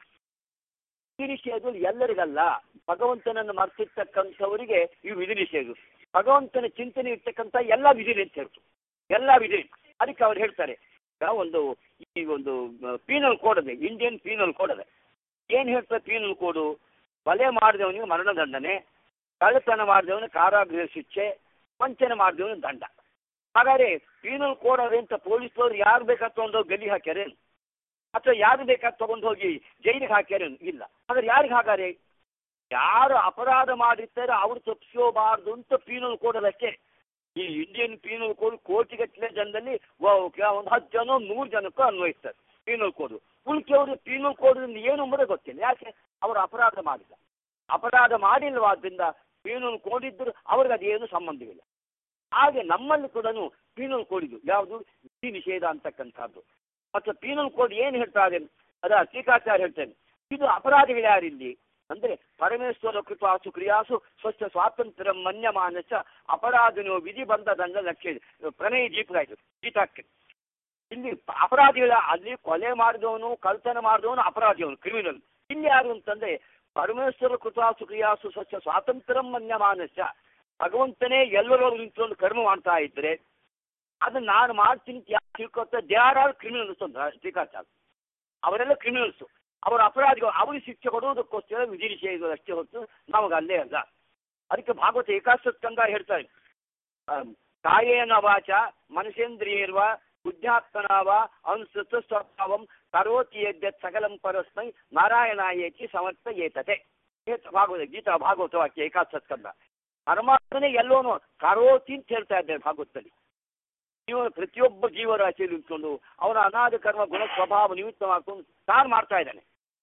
ವಿಧಿ ನಿಷೇಧಗಳು ಎಲ್ಲರಿಗಲ್ಲ ಭಗವಂತನನ್ನು ಮರ್ತಿರ್ತಕ್ಕಂಥವರಿಗೆ ಈ ವಿಧಿ ನಿಷೇಧ ಭಗವಂತನ ಚಿಂತನೆ ಇರ್ತಕ್ಕಂಥ ಎಲ್ಲ ವಿಧಿ ಅಂತ ಹೇಳ್ತು ಎಲ್ಲ ವಿಧಿ ಅದಕ್ಕೆ ಅವ್ರು ಹೇಳ್ತಾರೆ ಈಗ ಒಂದು ಈ ಒಂದು ಪೀನಲ್ ಕೋಡ್ ಇದೆ ಇಂಡಿಯನ್ ಪೀನಲ್ ಕೋಡ್ ಇದೆ ಏನ್ ಹೇಳ್ತಾರೆ ಪೀನಲ್ ಕೋಡು ಕೊಲೆ ಮಾಡಿದವನಿಗೆ ಮರಣದಂಡನೆ ಕಳ್ಳತನ ಮಾಡಿದವನಿಗೆ ಕಾರಾಗೃಹ ಶಿಕ್ಷೆ ವಂಚನೆ ಮಾಡಿದವನಿಗೆ ದಂಡ ಹಾಗಾದ್ರೆ ಪೀನಲ್ ಕೋಡ್ ಅದೇ ಅಂತ ಪೊಲೀಸ್ನವ್ರು ಯಾರು ಬೇಕಾದ ತಗೊಂಡೋಗಿ ಗಲಿ ಹಾಕ್ಯಾರೇನು ಅಥವಾ ಯಾರು ಬೇಕಾದ ತಗೊಂಡು ಹೋಗಿ ಜೈಲಿಗೆ ಹಾಕ್ಯಾರೇನು ಇಲ್ಲ ಹಾಗಾದ್ರೆ ಯಾರಿಗೆ ಹಾಗಾರೆ ಯಾರು ಅಪರಾಧ ಮಾಡಿರ್ತಾರೆ ಅವ್ರು ತಪ್ಪಿಸೋಬಾರ್ದು ಅಂತ ಪೀನಲ್ ಕೋಡ್ ಅಷ್ಟೇ ಈ ಇಂಡಿಯನ್ ಪೀನಲ್ ಕೋಡ್ ಕೋಟಿಗಟ್ಟಲೆ ಜನದಲ್ಲಿ ಒಂದು ಹತ್ತು ಜನ ನೂರು ಜನಕ್ಕೂ ಅನ್ವಯಿಸ್ತಾರೆ ಪೀನಲ್ ಕೋಡ್ ಉಳಿಕೆಯವರು ಪೀನಲ್ ಕೋಡ್ ಏನು ಎಂಬುದೇ ಗೊತ್ತಿಲ್ಲ ಯಾಕೆ ಅವರು ಅಪರಾಧ ಮಾಡಿಲ್ಲ ಅಪರಾಧ ಮಾಡಿಲ್ವಾದ್ರಿಂದ ಪೀನಲ್ ಕೋಡ್ ಇದ್ದರೂ ಅವ್ರಿಗೆ ಅದೇನು ಸಂಬಂಧವಿಲ್ಲ ಹಾಗೆ ನಮ್ಮಲ್ಲಿ ಕೂಡ ಪೀನಲ್ ಕೋಡ್ ಇದು ಯಾವುದು ವಿಧಿ ನಿಷೇಧ ಅಂತಕ್ಕಂಥದ್ದು ಮತ್ತು ಪೀನಲ್ ಕೋಡ್ ಏನು ಹೇಳ್ತಾರೆ ಅದ ಟೀಕಾಚಾರ್ಯ ಹೇಳ್ತೇನೆ ಇದು ಅಪರಾಧಿಗಳು ಯಾರಿಲ್ಲಿ ಅಂದ್ರೆ ಪರಮೇಶ್ವರ ಕೃಪಾಸು ಕ್ರಿಯಾಸು ಸ್ವಚ್ಛ ಸ್ವಾತಂತ್ರ್ಯ ಮನ್ಯಮಾನಸ ಅಪರಾಧಿನೋ ವಿಧಿ ಬಂದ ದಂಡ ಲಕ್ಷ್ಯ ಪ್ರಣಯ ದೀಪಗಾಯ್ತು ಗೀತಾಕ್ಕೆ ಇಲ್ಲಿ ಅಪರಾಧಿಗಳ ಅಲ್ಲಿ ಕೊಲೆ ಮಾಡಿದವನು ಕಳ್ತನ ಮಾಡಿದವನು ಅಪರಾಧಿಯವನು ಕ್ರಿಮಿನಲ್ ಇಲ್ಲಿ ಯಾರು ಅಂತಂದ್ರೆ ಪರಮೇಶ್ವರ ಕೃಪಾಸು ಕ್ರಿಯಾಸು ಸ್ವಚ್ಛ ಸ್ವಾತಂತ್ರ್ಯ ಮನ್ಯಮಾನಸ ಭಗವಂತನೇ ಎಲ್ಲರೂ ನಿಂತ್ಕೊಂಡು ಕರ್ಮ ಮಾಡ್ತಾ ಇದ್ರೆ ಅದನ್ನ ನಾನು ಮಾಡ್ತೀನಿ ಅಂತ ಯಾರು ತಿಳ್ಕೊತ ದೇ ಆರ್ ಆರ್ ಕ್ರಿಮಿನಲ್ಸ್ ಅಂತ ಟೀಕಾಚಾರ ಅವರೆಲ್ಲ ಕ್ರಿಮಿನಲ್ಸ್ ಅವರ ಅಪರಾಧಿಗಳು ಅವರಿಗೆ ಶಿಕ್ಷೆ ಕೊಡುವುದಕ್ಕೋಸ್ಕರ ವಿಧಿ ನಿಷೇಧ ಅಷ್ಟೇ ಹೊತ್ತು ನಮಗೆ ಅಲ್ಲೇ ಅಲ್ಲ ಅದಕ್ಕೆ ಭಾಗವತ ಏಕಾಸ್ಕಂದ ಹೇಳ್ತಾರೆ ಆಮ್, ಕಾಯೇನ ವಾಚ ಮನಸೇಂದ್ರಿಯರ್ವ ಬುದ್ಧಾತ್ಮನಾವ ಅನುಸೃತ ಸ್ವಭಾವಂ ಕರೋತಿ ಯದ್ಯತ್ ಸಕಲಂ ಪರಸ್ಮೈ ನಾರಾಯಣಾಯೇತಿ ಸಮರ್ಥ ಏತತೆ ಏತ ಭಾಗವತ ಗೀತಾ ಭಾಗವತ ವಾಕ್ಯ ಏಕಾಸ್ಕಂದ ಪರಮಾತ್ಮನೇ ಎಲ್ಲೋನು ಕರೋತಿ ಅಂತ ಹೇಳ್ತಾ ಇದ್ದಾರೆ ಭಾಗವತದಲ್ಲಿ ಜೀವ ಪ್ರತಿಯೊಬ್ಬ ಜೀವರಾಶಿಯಲ್ಲಿ ನಿಂತ್ಕೊಂಡು ಅವನ ಅನಾದ ಕರ್ಮ ಗುಣ ಸ್ವಭಾವ ನಿಮಿತ್ತ ಮಾಡ್ಕೊಂಡು ತಾನು ಮಾಡ್ತಾ ಇದ್ದಾನೆ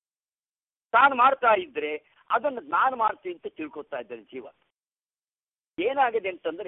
ತಾನು ಮಾಡ್ತಾ ಇದ್ರೆ ಅದನ್ನು ನಾನು ಮಾಡ್ತೀನಿ ಅಂತ ತಿಳ್ಕೊತಾ ಇದ್ದಾನೆ ಜೀವ ಏನಾಗಿದೆ ಅಂತಂದ್ರೆ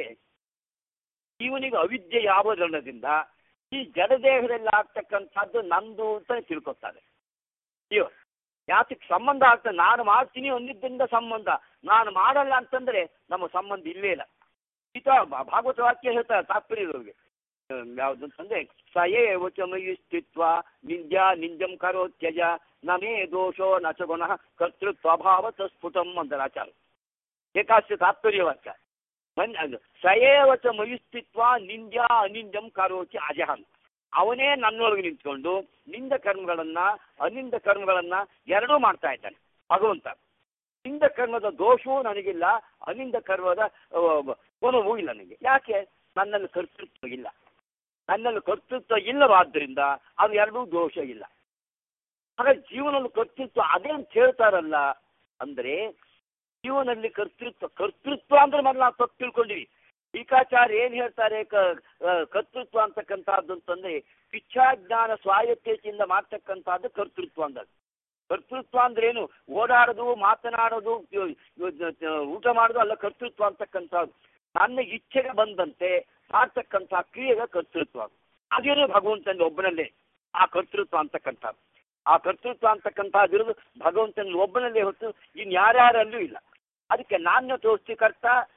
ಜೀವನಿಗೆ ಅವಿದ್ಯೆ ಯಾವ ರಣದಿಂದ ಈ ಜಡದೇಹದಲ್ಲಿ ಆಗ್ತಕ್ಕಂಥದ್ದು ನಂದು ಅಂತ ತಿಳ್ಕೊತಾರೆ ಜೀವ ಯಾತಕ್ಕೆ ಸಂಬಂಧ ಆಗ್ತದೆ ನಾನು ಮಾಡ್ತೀನಿ ಒಂದಿದ್ದರಿಂದ ಸಂಬಂಧ ನಾನು ಮಾಡಲ್ಲ ಅಂತಂದ್ರೆ ನಮ್ಮ ಸಂಬಂಧ ಇಲ್ಲೇ ಇಲ್ಲ ಈತ ಭಾಗವತ ವಾಕ್ಯ ಹೇಳ್ತಾರೆ ತಾತ್ಪರ್ಯದವ್ರಿಗೆ ಯಾವುದು ಅಂತಂದ್ರೆ ಸಯೇ ವಚಮಯಿ ಸ್ಥಿತ್ವ ನಿಂದ್ಯ ನಿಂಜಂ ಕರೋ ತ್ಯಜ ನಮೇ ದೋಷೋ ನಚ ಗುಣ ಕರ್ತೃತ್ವಭಾವ ಸ್ಫುಟಂ ಅಂತಾರೆ ಆಚಾರ ಏಕಾಸ್ಯ ತಾತ್ಪರ್ಯ ವಾಕ್ಯ ಮನ್ ಅದು ಸಯೇವಚ ಮಯುಸ್ಥಿತ್ವ ನಿಂದ್ಯ ಅನಿಂದ್ಯಂ ಕರೋಚಿ ಅಜಹನ್ ಅವನೇ ನನ್ನೊಳಗೆ ನಿಂತ್ಕೊಂಡು ನಿಂದ ಕರ್ಮಗಳನ್ನ ಅನಿಂದ ಕರ್ಮಗಳನ್ನ ಎರಡೂ ಮಾಡ್ತಾ ಇದ್ದಾನೆ ಭಗವಂತ ನಿಂದ ಕರ್ಮದ ದೋಷವೂ ನನಗಿಲ್ಲ ಅನಿಂದ ಕರ್ಮದ ಆ, ಗುಣವೂ ಇಲ್ಲ ನನಗೆ ಯಾಕೆ ನನ್ನಲ್ಲಿ ಕರ್ತೃತ್ವ ಇಲ್ಲ ನನ್ನಲ್ಲಿ ಕರ್ತೃತ್ವ ಇಲ್ಲವಾದ್ದರಿಂದ ಅದು ಎರಡೂ ದೋಷ ಇಲ್ಲ ಹಾಗಾಗಿ ಜೀವನದಲ್ಲಿ ಕರ್ತೃತ್ವ ಅದೇ ಅಂತ ಹೇಳ್ತಾರಲ್ಲ ಅಂದ್ರೆ ಜೀವನದಲ್ಲಿ ಕರ್ತೃತ್ವ ಕರ್ತೃತ್ವ ಅಂದ್ರೆ ಮೊದಲು ನಾವು ತಪ್ಪು ತಿಳ್ಕೊಂಡಿವಿ ಟೀಕಾಚಾರ್ಯ ಏನ್ ಹೇಳ್ತಾರೆ ಕ ಆ, ಕರ್ತೃತ್ವ ಅಂತಕ್ಕಂಥದ್ದು ಅಂತಂದ್ರೆ ಇಚ್ಛಾಜ್ಞಾನ ಸ್ವಾಯತ್ತತೆಯಿಂದ ಮಾಡ್ತಕ್ಕಂಥದ್ದು ಕರ್ತೃತ್ವ ಅಂದದ್ದು ಕರ್ತೃತ್ವ ಅಂದ್ರೆ ಏನು ಓಡಾಡೋದು ಮಾತನಾಡೋದು ಇವ್- ಇವ್- ಊಟ ಮಾಡೋದು ಅಲ್ಲ ಕರ್ತೃತ್ವ ಅಂತಕ್ಕಂಥದ್ದು ನನ್ನ ಇಚ್ಛೆಗೆ ಬಂದಂತೆ ಮಾಡ್ತಕ್ಕಂಥ ಕ್ರಿಯೆಗೆ ಕರ್ತೃತ್ವ ಅದೇನು ಭಗವಂತನ ಒಬ್ಬನಲ್ಲೇ ಆ ಕರ್ತೃತ್ವ ಅಂತಕ್ಕಂಥದ್ದು ಆ ಕರ್ತೃತ್ವ ಅಂತಕ್ಕಂಥದ್ದಿರೋದು ಭಗವಂತನ ಒಬ್ಬನಲ್ಲೇ ಹೊತ್ತು ಇನ್ ಯಾರ್ಯಾರಲ್ಲೂ ಇಲ್ಲ ಅದಕ್ಕೆ ನಾಣ್ಯ ತೋರಿಸಿ ಕರ್ತ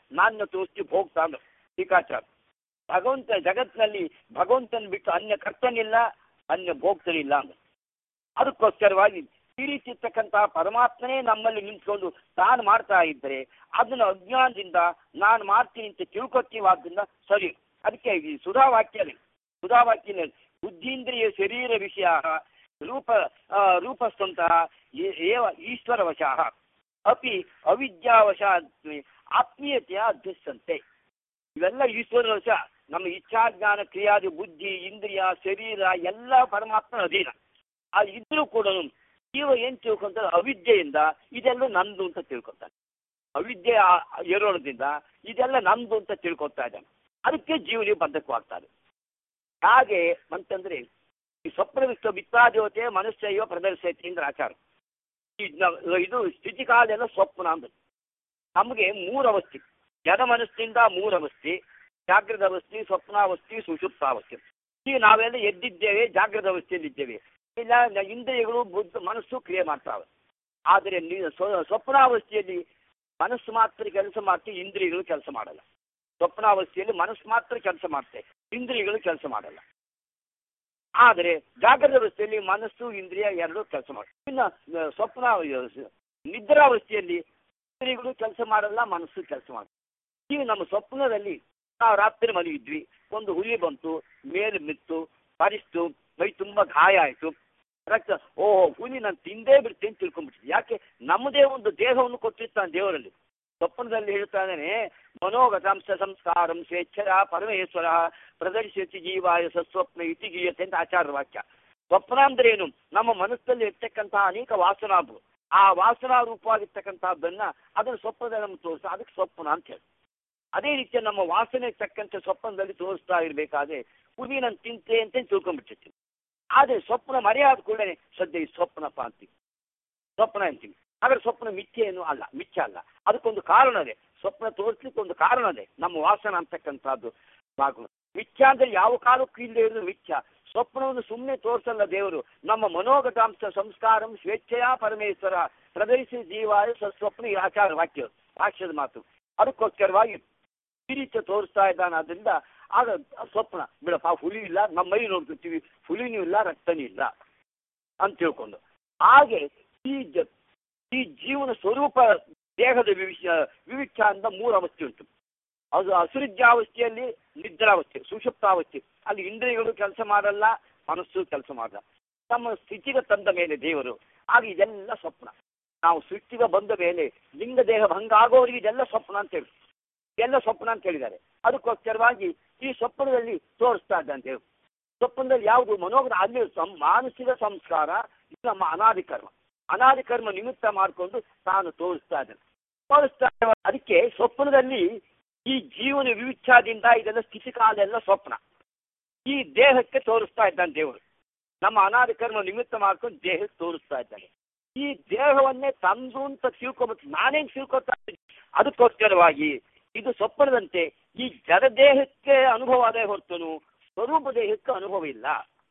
ನಾಣ್ಯ ತೋರಿಸಿ ಭೋಗ್ತಾ ಅಂದ್ರು ಟೀಕಾಚಾರ ಭಗವಂತ ಜಗತ್ತಿನಲ್ಲಿ ಭಗವಂತನ ಬಿಟ್ಟು ಅನ್ಯ ಕರ್ತನಿಲ್ಲ ಅನ್ಯ ಭೋಕ್ತನಿಲ್ಲ ಅಂದ್ರು ಅದಕ್ಕೋಸ್ಕರವಾಗಿ ಈ ರೀತಿ ಇರ್ತಕ್ಕಂತಹ ಪರಮಾತ್ಮನೇ ನಮ್ಮಲ್ಲಿ ನಿಂತ್ಕೊಂಡು ತಾನು ಮಾಡ್ತಾ ಇದ್ದರೆ ಅದನ್ನ ಅಜ್ಞಾನದಿಂದ ನಾನು ಮಾಡ್ತೀನಿ ಅಂತ ತಿಳ್ಕೊತೀವಾದ್ರಿಂದ ಸರಿ ಅದಕ್ಕೆ ಈ ಸುಧಾವಾಕ್ಯದಲ್ಲಿ ಸುಧಾವಾಕ್ಯದಲ್ಲಿ ಬುದ್ಧೀಂದ್ರಿಯ ಶರೀರ ವಿಷಯ ರೂಪ ಆ, ರೂಪಸ್ಥಂತಹ ಏ- ಏವ ಈಶ್ವರವಶಃ ಅಪಿ ಅವಿದ್ಯಾವಶ ಆತ್ಮೀಯತೆಯ ಅಧ್ಯಸ್ಥಂತೆ ಇವೆಲ್ಲ ಈಶ್ವರನ ವಶ ನಮ್ಮ ಇಚ್ಛಾಜ್ಞಾನ ಕ್ರಿಯಾದಿ ಬುದ್ಧಿ ಇಂದ್ರಿಯ ಶರೀರ ಎಲ್ಲ ಪರಮಾತ್ಮನ ಅಧೀನ ಆ ಇದ್ರೂ ಕೂಡ ಜೀವ ಏನ್ ತಿಳ್ಕೊಂತಾರೆ ಅವಿದ್ಯೆಯಿಂದ ಇದೆಲ್ಲ ನಂದು ಅಂತ ತಿಳ್ಕೊತಾನೆ ಅವಿದ್ಯೆ ಆ- ಏರೋಣದಿಂದ ಇದೆಲ್ಲ ನಂದು ಅಂತ ತಿಳ್ಕೊತಾ ಇದ್ದಾನೆ ಅದಕ್ಕೆ ಜೀವನಿಗೆ ಬದ್ಧಕವಾಗ್ತಾರೆ ಹಾಗೆ ಅಂತಂದ್ರೆ ಈ ಸ್ವಪ್ನ ವಿಶ್ವ ಮಿತ್ರಾದೇವತೆ ಮನುಷ್ಯ ಪ್ರದರ್ಶೈತಿ ಅಂದ್ರೆ ಆಚಾರ ಈ ನ- ಇದು ಸ್ಥಿತಿಕಾಲ ಎಲ್ಲ ಸ್ವಪ್ನ ಅಂದ್ರೆ ನಮಗೆ ಮೂರು ಅವಸ್ಥೆ ಜನ ಮನಸ್ಸಿನಿಂದ ಮೂರು ಅವಸ್ಥೆ ಜಾಗೃತ ಅವಸ್ಥೆ ಸ್ವಪ್ನಾವಸ್ಥೆ ಸುಷುಪ್ತಾವಸ್ಥೆ ಈಗ ನಾವೆಲ್ಲ ಎದ್ದಿದ್ದೇವೆ ಜಾಗೃತ ಅವಸ್ಥೆಯಲ್ಲಿದ್ದೇವೆ ಇಲ್ಲ ನ- ಇಂದ್ರಿಯಗಳು ಬುದ್ಧ ಮನಸ್ಸು ಕ್ರಿಯೆ ಮಾಡ್ತಾವೆ ಆದರೆ ನೀ- ಸ್ವ- ಸ್ವಪ್ನಾವಸ್ಥೆಯಲ್ಲಿ ಮನಸ್ಸು ಮಾತ್ರ ಕೆಲಸ ಮಾಡ್ತೀವಿ ಇಂದ್ರಿಯಗಳು ಕೆಲಸ ಮಾಡಲ್ಲ ಸ್ವಪ್ನಾವಸ್ಥೆಯಲ್ಲಿ ಮನಸ್ಸು ಮಾತ್ರ ಕೆಲಸ ಮಾಡ್ತೆ ಇಂದ್ರಿಯಗಳು ಕೆಲಸ ಮಾಡಲ್ಲ ಆದರೆ ಜಾಗೃತ ಅವಸ್ಥೆಯಲ್ಲಿ ಮನಸ್ಸು ಇಂದ್ರಿಯ ಎರಡೂ ಕೆಲಸ ಮಾಡ್ತವೆ ಇನ್ನು ಆ, ಸ್ವಪ್ನ ನಿದ್ರಾವಸ್ಥೆಯಲ್ಲಿ ಇಂದ್ರಿಯಗಳು ಕೆಲಸ ಮಾಡಲ್ಲ ಮನಸ್ಸು ಕೆಲಸ ಮಾಡುತ್ತೆ ಈಗ ನಮ್ಮ ಸ್ವಪ್ನದಲ್ಲಿ ನಾವು ರಾತ್ರಿ ಮಲಗಿದ್ವಿ ಒಂದು ಹುಲಿ ಬಂತು ಮೇಲೆ ಮಿತ್ತು ಪರಿಸ್ತು ಮೈ ತುಂಬ ಗಾಯ ಆಯಿತು ರಕ್ತ ಓಹೋ ಹುಲಿ ನಾನು ತಿಂದೇ ಬಿಡ್ತೇನೆ ತಿಳ್ಕೊಂಡ್ಬಿಟ್ಟಿದ್ದೆ ಯಾಕೆ ನಮ್ಮದೇ ಒಂದು ದೇಹವನ್ನು ಕೊಟ್ಟಿರ್ತಾನೆ ದೇವರಲ್ಲಿ ಸ್ವಪ್ನದಲ್ಲಿ ಹೇಳ್ತಾನೆ ಮನೋಗತಾಂಶ ಸಂಸ್ಕಾರಂ ಸ್ವೇಚ್ಛರ ಪರಮೇಶ್ವರ ಪ್ರದರ್ಶಿಸಿ ಜೀವಾಯ ಸಸ್ವಪ್ನ ಇತಿ ಗೀಯತೆ ಅಂತ ಆಚಾರ ವಾಕ್ಯ ಸ್ವಪ್ನ ಅಂದ್ರೆ ಏನು ನಮ್ಮ ಮನಸ್ಸಲ್ಲಿ ಇರ್ತಕ್ಕಂತಹ ಅನೇಕ ವಾಸನಾಗಳು ಆ ವಾಸನಾ ರೂಪವಾಗಿರ್ತಕ್ಕಂಥದ್ದನ್ನ ಅದನ್ನ ಸ್ವಪ್ನದಲ್ಲಿ ನಮ್ಗೆ ತೋರಿಸ ಅದಕ್ಕೆ ಸ್ವಪ್ನ ಅಂತ ಹೇಳಿ ಅದೇ ರೀತಿ ನಮ್ಮ ವಾಸನೆ ತಕ್ಕಂತೆ ಸ್ವಪ್ನದಲ್ಲಿ ತೋರಿಸ್ತಾ ಇರಬೇಕಾದ್ರೆ ಹುಲಿ ನಾನು ತಿಂತೆ ಅಂತ ತಿಳ್ಕೊಂಡ್ಬಿಟ್ಟಿರ್ತೀವಿ ಆದರೆ ಸ್ವಪ್ನ ಮರೆಯಾದ ಕೂಡಲೇ ಸದ್ಯ ಈ ಸ್ವಪ್ನಪ್ಪ ಅಂತೀವಿ ಸ್ವಪ್ನ ಅಂತೀವಿ ಹಾಗಾದ್ರೆ ಸ್ವಪ್ನ ಮಿಥ್ಯೆ ಏನು ಅಲ್ಲ ಮಿಥ್ಯ ಅಲ್ಲ ಅದಕ್ಕೊಂದು ಕಾರಣ ಇದೆ ಸ್ವಪ್ನ ತೋರಿಸ್ಲಿಕ್ಕೆ ಒಂದು ಕಾರಣ ಇದೆ ನಮ್ಮ ವಾಸನ ಅಂತಕ್ಕಂಥದ್ದು ಭಾಗ ಮಿಥ್ಯ ಅಂದ್ರೆ ಯಾವ ಕಾಲಕ್ಕೂ ಇಲ್ಲದೆ ಇರೋದು ಮಿಥ್ಯ ಸ್ವಪ್ನವನ್ನು ಸುಮ್ಮನೆ ತೋರಿಸಲ್ಲ ದೇವರು ನಮ್ಮ ಮನೋಗತಾಂಶ ಸಂಸ್ಕಾರಂ ಸ್ವೇಚ್ಛೆಯ ಪರಮೇಶ್ವರ ಪ್ರದರ್ಶಿ ಜೀವಾಯ ಸ್ವಪ್ನ ಈ ಆಚಾರ ವಾಕ್ಯ ವಾಕ್ಯದ ಮಾತು ಅದಕ್ಕೋಸ್ಕರವಾಗಿ ಈ ರೀತಿ ತೋರಿಸ್ತಾ ಇದ್ದಾನೆ ಅದರಿಂದ ಆಗ ಸ್ವಪ್ನ ಬಿಡಪ್ಪ ಹುಲಿ ಇಲ್ಲ ನಮ್ಮ ಮೈ ನೋಡ್ತಿರ್ತೀವಿ ಹುಲಿನೂ ಇಲ್ಲ ರಕ್ತನೂ ಇಲ್ಲ ಅಂತ ತಿಳ್ಕೊಂಡು ಹಾಗೆ ಈ ಜ ಈ ಜೀವನ ಸ್ವರೂಪ ದೇಹದ ವಿವಿಚ ವಿವಿಚ್ಛ ಅಂತ ಮೂರು ಅವಸ್ಥೆ ಉಂಟು ಅದು ಅಸುರಿಜ್ಯಾವಸ್ಥೆಯಲ್ಲಿ ನಿದ್ರಾವಸ್ಥೆ ಸುಷುಪ್ತಾವಸ್ಥೆ ಅಲ್ಲಿ ಇಂದ್ರಿಯಗಳು ಕೆಲಸ ಮಾಡಲ್ಲ ಮನಸ್ಸು ಕೆಲಸ ಮಾಡಲ್ಲ ನಮ್ಮ ಸ್ಥಿತಿಗೆ ತಂದ ಮೇಲೆ ದೇವರು ಆಗ ಇದೆಲ್ಲ ಸ್ವಪ್ನ ನಾವು ಸೃಷ್ಟಿಗೆ ಬಂದ ಮೇಲೆ ಲಿಂಗ ದೇಹ ಭಂಗ ಆಗೋವರಿಗೆ ಇದೆಲ್ಲ ಸ್ವಪ್ನ ಅಂತ ಹೇಳಿ ಎಲ್ಲ ಸ್ವಪ್ನ ಅಂತ ಹೇಳಿದ್ದಾರೆ ಅದಕ್ಕೋಸ್ಕರವಾಗಿ ಈ ಸ್ವಪ್ನದಲ್ಲಿ ತೋರಿಸ್ತಾ ಇದ್ದಂತೆ ದೇವರು ಸ್ವಪ್ನದಲ್ಲಿ ಯಾವುದು ಮನೋಗರ ಅಲ್ಲಿ ಸಂ ಮಾನಸಿಕ ಸಂಸ್ಕಾರ ಇದು ನಮ್ಮ ಅನಾದಿ ಕರ್ಮ ಅನಾದಿ ಕರ್ಮ ನಿಮಿತ್ತ ಮಾಡಿಕೊಂಡು ತಾನು ತೋರಿಸ್ತಾ ಇದ್ದಾನೆ ತೋರಿಸ್ತಾ ಇರುವ- ಅದಕ್ಕೆ ಸ್ವಪ್ನದಲ್ಲಿ ಈ ಜೀವನ ವಿವಿಚ್ಛಾದಿಂದ ಇದೆಲ್ಲ ಸ್ಥಿತಿಕಾಲ ಎಲ್ಲ ಸ್ವಪ್ನ ಈ ದೇಹಕ್ಕೆ ತೋರಿಸ್ತಾ ಇದ್ದಾನೆ ದೇವರು ನಮ್ಮ ಅನಾದಿ ಕರ್ಮ ನಿಮಿತ್ತ ಮಾಡ್ಕೊಂಡು ದೇಹಕ್ಕೆ ತೋರಿಸ್ತಾ ಇದ್ದಾನೆ ಈ ದೇಹವನ್ನೇ ತಂದು ಅಂತ ತಿಳ್ಕೊಬೇಕು ನಾನೇನ್ ತಿಳ್ಕೊತಾ ಇದ್ದೀನಿ ಅದಕ್ಕೋಸ್ಕರವಾಗಿ ಇದು ಸ್ವಪ್ನದಂತೆ ಈ ಜಡ ದೇಹಕ್ಕೆ ಅನುಭವ ಅದೇ ಹೊರತುನು ಸ್ವರೂಪ ದೇಹಕ್ಕೆ ಅನುಭವ ಇಲ್ಲ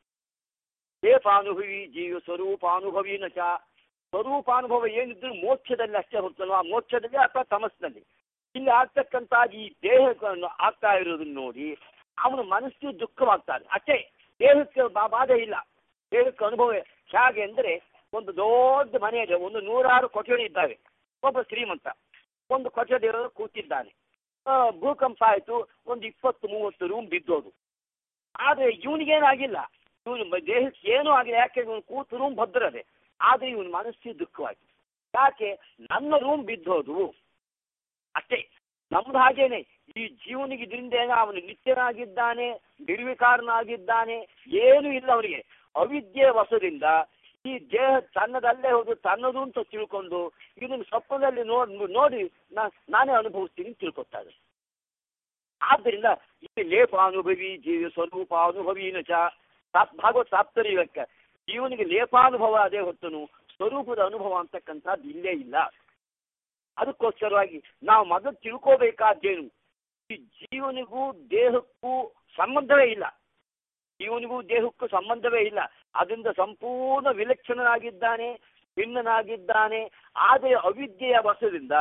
ದೇಹಾನುಭವಿ ಜೀವ ಸ್ವರೂಪಾನುಭವಿನ ಚ ಸ್ವರೂಪಾನುಭವ ಏನಿದ್ರು ಮೋಕ್ಷದಲ್ಲಿ ಅಷ್ಟೇ ಹೊರತನು ಆ ಮೋಕ್ಷದಲ್ಲಿ ಅಥವಾ ತಮಸ್ನಲ್ಲಿ ಇಲ್ಲಿ ಆಗ್ತಕ್ಕಂಥ ಈ ದೇಹವನ್ನು ಆಗ್ತಾ ಇರೋದನ್ನ ನೋಡಿ ಅವನ ಮನಸ್ಸು ದುಃಖವಾಗ್ತಾನೆ ಅಷ್ಟೇ ದೇಹಕ್ಕೆ ಬಾ- ಬಾಧೆ ಇಲ್ಲ ದೇಹಕ್ಕೆ ಅನುಭವ ಹೇಗೆ ಅಂದರೆ ಒಂದು ದೊಡ್ಡ ಮನೆ ಇದೆ ಒಂದು ನೂರಾರು ಕೊಠಡಿ ಇದ್ದಾವೆ ಒಬ್ಬ ಶ್ರೀಮಂತ ಒಂದು ಕೊಠಡಿ ಇರೋರು ಕೂತಿದ್ದಾನೆ ಆ, ಭೂಕಂಪ ಆಯಿತು ಒಂದು ಇಪ್ಪತ್ತು ಮೂವತ್ತು ರೂಮ್ ಬಿದ್ದೋದು ಆದರೆ ಇವನಿಗೇನಾಗಿಲ್ಲ ಇವನು ದೇಹಕ್ಕೆ ಏನೂ ಆಗಿಲ್ಲ ಯಾಕೆ ಇವನು ಕೂತು ರೂಮ್ ಭದ್ರದೆ ಆದರೆ ಇವನ ಮನಸ್ಸಿಗೆ ದುಃಖವಾಗಿದೆ ಯಾಕೆ ನನ್ನ ರೂಮ್ ಬಿದ್ದೋದು ಅಷ್ಟೇ ನಮ್ದು ಹಾಗೇನೆ ಈ ಜೀವನಿಗೆ ಇದರಿಂದ ಏನೋ ಅವನು ನಿತ್ಯನಾಗಿದ್ದಾನೆ ನಿರ್ವಿಕಾರನಾಗಿದ್ದಾನೆ ಏನೂ ಇಲ್ಲ ಅವನಿಗೆ ಅವಿದ್ಯೆ ವಶದಿಂದ ಈ ದೇಹ ತನ್ನದಲ್ಲೇ ಹೋದು ತನ್ನದು ಅಂತ ತಿಳ್ಕೊಂಡು ಇದನ್ನು ಸ್ವಪ್ನದಲ್ಲಿ ನೋಡ್ ನೋಡಿ ನಾ- ನಾನೇ ಅನುಭವಿಸ್ತೀನಿ ಅಂತ ತಿಳ್ಕೊತಾ ಇದ್ದಾರೆ ಆದ್ದರಿಂದ ಈ ಲೇಪಾನುಭವಿ ಜೀವ ಸ್ವರೂಪಾನುಭವಿನ ಚ ತಾಪ್- ಭಾಗವತ್ ತಾತ್ಪರ್ಯಕ್ಕೆ ಜೀವನಿಗೆ ಲೇಪಾನುಭವ ಅದೇ ಹೊತ್ತನು ಸ್ವರೂಪದ ಅನುಭವ ಅಂತಕ್ಕಂಥದ್ದು ಇಲ್ಲೇ ಇಲ್ಲ ಅದಕ್ಕೋಸ್ಕರವಾಗಿ ನಾವು ಮೊದಲು ತಿಳ್ಕೋಬೇಕಾದ್ದೇನು ಈ ಜೀವನಿಗೂ ದೇಹಕ್ಕೂ ಸಂಬಂಧವೇ ಇಲ್ಲ ಜೀವನಿಗೂ ದೇಹಕ್ಕೂ ಸಂಬಂಧವೇ ಇಲ್ಲ ಅದರಿಂದ ಸಂಪೂರ್ಣ ವಿಲಕ್ಷಣನಾಗಿದ್ದಾನೆ ಭಿನ್ನನಾಗಿದ್ದಾನೆ ಆದರೆ ಅವಿದ್ಯೆಯ ವಶದಿಂದ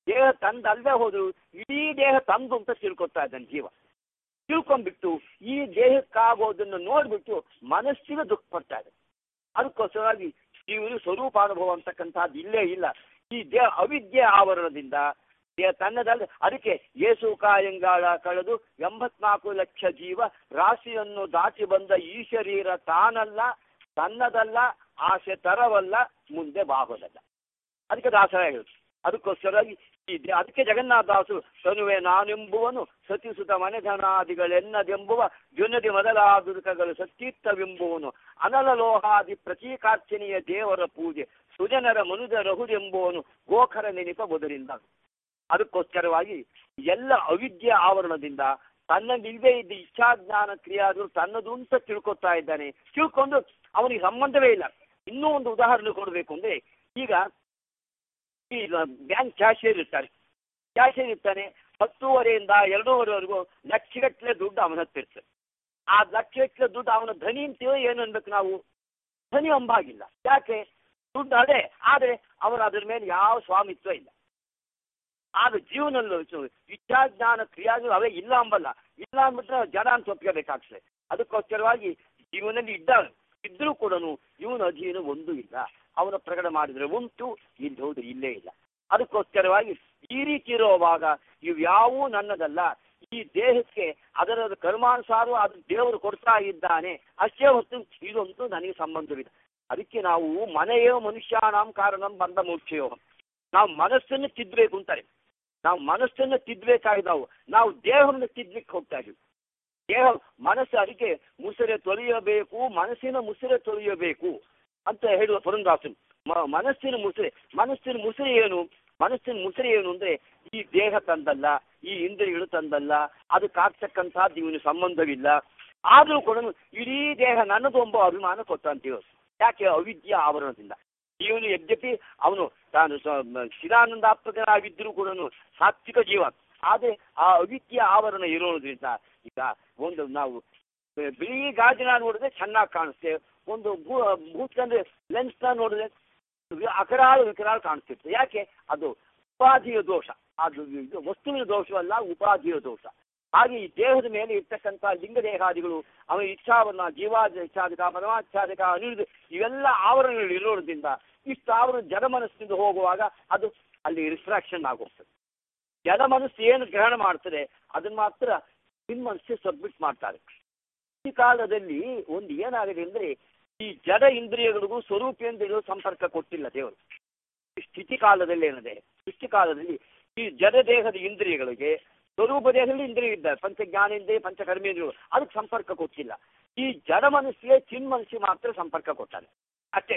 ದೇಹ ತಂದಲ್ಲದೆ ಹೋದ್ರು ಇಡೀ ದೇಹ ತಂದು ಅಂತ ತಿಳ್ಕೊತಾ ಇದ್ದಾನೆ ಜೀವ ತಿಳ್ಕೊಂಡ್ಬಿಟ್ಟು ಈ ದೇಹಕ್ಕಾಗೋದನ್ನು ನೋಡ್ಬಿಟ್ಟು ಮನಸ್ಸಿಗೆ ದುಃಖ ಪಡ್ತಾ ಇದೆ ಅದಕ್ಕೋಸ್ಕರವಾಗಿ ಜೀವನ ಸ್ವರೂಪ ಅನುಭವ ಅಂತಕ್ಕಂಥದ್ದು ಇಲ್ಲೇ ಇಲ್ಲ ಈ ದೇಹ ಅವಿದ್ಯೆ ಆವರಣದಿಂದ ದೇಹ ತನ್ನದಲ್ಲಿ ಅದಕ್ಕೆ ಯೇಸು ಕಾಯಂಗಾಳ ಕಳೆದು ಎಂಬತ್ನಾಲ್ಕು ಲಕ್ಷ ಜೀವ ರಾಶಿಯನ್ನು ದಾಟಿ ಬಂದ ಈ ಶರೀರ ತಾನಲ್ಲ ತನ್ನದಲ್ಲ ಆಸೆ ತರವಲ್ಲ ಮುಂದೆ ಬಾಗೋದಲ್ಲ ಅದಕ್ಕೆ ದಾಸರ ಹೇಳುದು ಅದಕ್ಕೋಸ್ಕರವಾಗಿ ಈ ದೇ- ಅದಕ್ಕೆ ಜಗನ್ನಾಥದಾಸರು ತನುವೆ ನಾನೆಂಬುವನು ಸತಿಸುತ ಮನೆಧನಾದಿಗಳೆನ್ನದೆಂಬುವ ಜುನದಿ ಮೊದಲಾದುಕಗಳು ಸತ್ಯೀರ್ಥವೆಂಬುವನು ಅನಲ ಲೋಹಾದಿ ಪ್ರತೀಕಾರ್ಚನೆಯ ದೇವರ ಪೂಜೆ ಸುಜನರ ಮನುಜ ರಹುದೆಂಬುವನು ಗೋಖರ ನೆನಪ ಬದುರಿಂದ ಅದಕ್ಕೋಸ್ಕರವಾಗಿ ಎಲ್ಲ ಅವಿದ್ಯೆ ಆವರಣದಿಂದ ತನ್ನಲ್ಲಿಲ್ಲದೆ ಇದ್ದ ಇಚ್ಛಾಜ್ಞಾನ ಕ್ರಿಯಾದರು ತನ್ನದು ಅಂತ ತಿಳ್ಕೊತಾ ಇದ್ದಾನೆ ತಿಳ್ಕೊಂಡು ಅವನಿಗೆ ಸಂಬಂಧವೇ ಇಲ್ಲ ಇನ್ನೂ ಒಂದು ಉದಾಹರಣೆ ಕೊಡಬೇಕು ಅಂದ್ರೆ ಈಗ ಈ ಬ್ಯಾಂಕ್ ಕ್ಯಾಶಿಯರ್ ಇರ್ತಾರೆ ಕ್ಯಾಶಿಯರ್ ಇರ್ತಾನೆ ಹತ್ತೂವರೆಯಿಂದ ಎರಡೂವರೆವರೆಗೂ ಲಕ್ಷಗಟ್ಟಲೆ ದುಡ್ಡು ಅವನ ಹತ್ರ ಇರ್ತದೆ ಆ ಲಕ್ಷಗಟ್ಟಲೆ ದುಡ್ಡು ಅವನ ಧನಿ ಅಂತೀವೋ ಏನು ಅನ್ಬೇಕು ನಾವು ಧನಿ ಅಂಬಾಗಿಲ್ಲ ಯಾಕೆ ದುಡ್ಡು ಅದೇ ಆದರೆ ಅವನ ಅದ್ರ ಮೇಲೆ ಯಾವ ಸ್ವಾಮಿತ್ವ ಇಲ್ಲ ಆಗ ಜೀವನಲ್ಲೂ ಚು- ಇಚ್ಛಾಜ್ಞಾನ ಕ್ರಿಯಾಗಳು ಅವೇ ಇಲ್ಲ ಅಂಬಲ್ಲ ಇಲ್ಲ ಅಂದ್ಬಿಟ್ರೆ ಜನ ಅಂತ ಒಪ್ಕೋಬೇಕಾಗ್ತದೆ ಅದಕ್ಕೋಸ್ಕರವಾಗಿ ಜೀವನದಲ್ಲಿ ಇದ್ದ ಇದ್ರೂ ಕೂಡ ಇವನ ಅಧೀನ ಒಂದು ಇಲ್ಲ ಅವನ ಪ್ರಕಟ ಮಾಡಿದ್ರೆ ಉಂಟು ಇಲ್ಲಿ ಹೋದ್ರೆ ಇಲ್ಲೇ ಇಲ್ಲ ಅದಕ್ಕೋಸ್ಕರವಾಗಿ ಈ ರೀತಿ ಇರುವಾಗ ಇವ್ಯಾವೂ ನನ್ನದಲ್ಲ ಈ ದೇಹಕ್ಕೆ ಅದರ ಕರ್ಮಾನುಸಾರ ಅದು ದೇವರು ಕೊಡ್ತಾ ಇದ್ದಾನೆ ಅಷ್ಟೇ ಹೊತ್ತು ಇದೊಂದು ನನಗೆ ಸಂಬಂಧವಿದೆ ಅದಕ್ಕೆ ನಾವು ಮನೆಯೋ ಮನುಷ್ಯಾನಾಂ ಕಾರಣಂ ಬಂದ ಮೋಕ್ಷಯೋ ನಾವು ಮನಸ್ಸನ್ನು ತಿದ್ದಬೇಕು ಅಂತಾರೆ ನಾವು ಮನಸ್ಸನ್ನು ತಿದ್ದಬೇಕಾಗಿದ್ದಾವು ನಾವು ದೇಹವನ್ನು ತಿದ್ದಲಿಕ್ಕೆ ಹೋಗ್ತಾ ಇದೀವಿ ದೇಹ ಮನಸ್ಸು ಅದಕ್ಕೆ ಮುಸುರೆ ತೊಳೆಯಬೇಕು ಮನಸ್ಸಿನ ಮುಸುರೆ ತೊಳೆಯಬೇಕು ಅಂತ ಹೇಳುವ ಪುರಂದಾಸನ್ ಮ- ಮನಸ್ಸಿನ ಮುಸುರೆ ಮನಸ್ಸಿನ ಮುಸುರೆ ಏನು ಮನಸ್ಸಿನ ಮುಸುರೆ ಏನು ಅಂದ್ರೆ ಈ ದೇಹ ತಂದಲ್ಲ ಈ ಇಂದ್ರಿಯಗಳು ತಂದಲ್ಲ ಅದಕ್ಕೆ ಆಗ್ತಕ್ಕಂಥದ್ದು ಇವನು ಸಂಬಂಧವಿಲ್ಲ ಆದರೂ ಕೂಡ ಇಡೀ ದೇಹ ನನ್ನದು ಎಂಬ ಅಭಿಮಾನ ಕೊಟ್ಟಂತೀವಿ ಯಾಕೆ ಅವಿದ್ಯಾ ಆವರಣದಿಂದ ಇವನು ಯದ್ಯಪಿ ಅವನು ತಾನು ಸ- ಶಿರಾನಂದಾತ್ಮಕನಾಗಿದ್ದರೂ ಕೂಡ ಸಾತ್ವಿಕ ಜೀವ ಆದರೆ ಆ ಅವಿದ್ಯ ಆವರಣ ಇರೋದ್ರಿಂದ ಈಗ ಒಂದು ನಾವು ಬಿಳಿ ಗಾಜಿನ ನೋಡಿದ್ರೆ ಚೆನ್ನಾಗಿ ಕಾಣಿಸ್ತೇವೆ ಒಂದು ಭೂತ್ಕಂದ್ರೆ ಲೆನ್ಸ್ನ ನೋಡಿದ್ರೆ ವಿ- ಅಕರಾಳು ವಿಕರಾಳು ಕಾಣಿಸ್ತಿರ್ತದೆ ಯಾಕೆ ಅದು ಉಪಾಧಿಯ ದೋಷ ಅದು ಇದು ವಸ್ತುವಿನ ದೋಷವಲ್ಲ ಉಪಾಧಿಯ ದೋಷ ಹಾಗೆ ಈ ದೇಹದ ಮೇಲೆ ಇರ್ತಕ್ಕಂಥ ಲಿಂಗ ದೇಹಾದಿಗಳು ಅವನ ಇಚ್ಛಾವನ್ನ ಜೀವಾದ ಇಚ್ಛಾದಿಕ ಪರಮಾಚ್ಛಾದಿಕ ಅನಿರುದ್ಧ ಇವೆಲ್ಲ ಆವರಣಗಳು ಇರೋದ್ರಿಂದ ಇಷ್ಟು ಆವರಣ ಜಡ ಮನಸ್ಸಿನಿಂದ ಹೋಗುವಾಗ ಅದು ಅಲ್ಲಿ ರಿಫ್ರಾಕ್ಷನ್ ಆಗೋಗ್ತದೆ ಜಡ ಮನಸ್ಸು ಏನು ಗ್ರಹಣ ಮಾಡ್ತದೆ ಅದನ್ನ ಮಾತ್ರ ಮನಸ್ಸು ಸಬ್ಮಿಟ್ ಮಾಡ್ತಾರೆ ಈ ಕಾಲದಲ್ಲಿ ಒಂದು ಏನಾಗಿದೆ ಅಂದ್ರೆ ಈ ಜಡ ಇಂದ್ರಿಯಗಳಿಗೂ ಸ್ವರೂಪೇಂದ್ರಿಯಗಳು ಸಂಪರ್ಕ ಕೊಟ್ಟಿಲ್ಲ ದೇವರು ಈ ಸ್ಥಿತಿ ಕಾಲದಲ್ಲಿ ಏನಿದೆ ಸೃಷ್ಟಿ ಕಾಲದಲ್ಲಿ ಈ ಜಡ ದೇಹದ ಇಂದ್ರಿಯಗಳಿಗೆ ಸ್ವರೂಪ ದೇಹದಲ್ಲಿ ಇಂದ್ರಿಯ ಇದ್ದಾರೆ ಪಂಚ ಜ್ಞಾನೇಂದ್ರಿಯ ಪಂಚ ಕರ್ಮೇಂದ್ರಿಯಗಳು ಅದಕ್ಕೆ ಸಂಪರ್ಕ ಕೊಟ್ಟಿಲ್ಲ ಈ ಜಡ ಮನಸ್ಸಿಗೆ ಚಿನ್ ಮನಸ್ಸಿಗೆ ಮಾತ್ರ ಸಂಪರ್ಕ ಕೊಟ್ಟಾನೆ ಅಷ್ಟೇ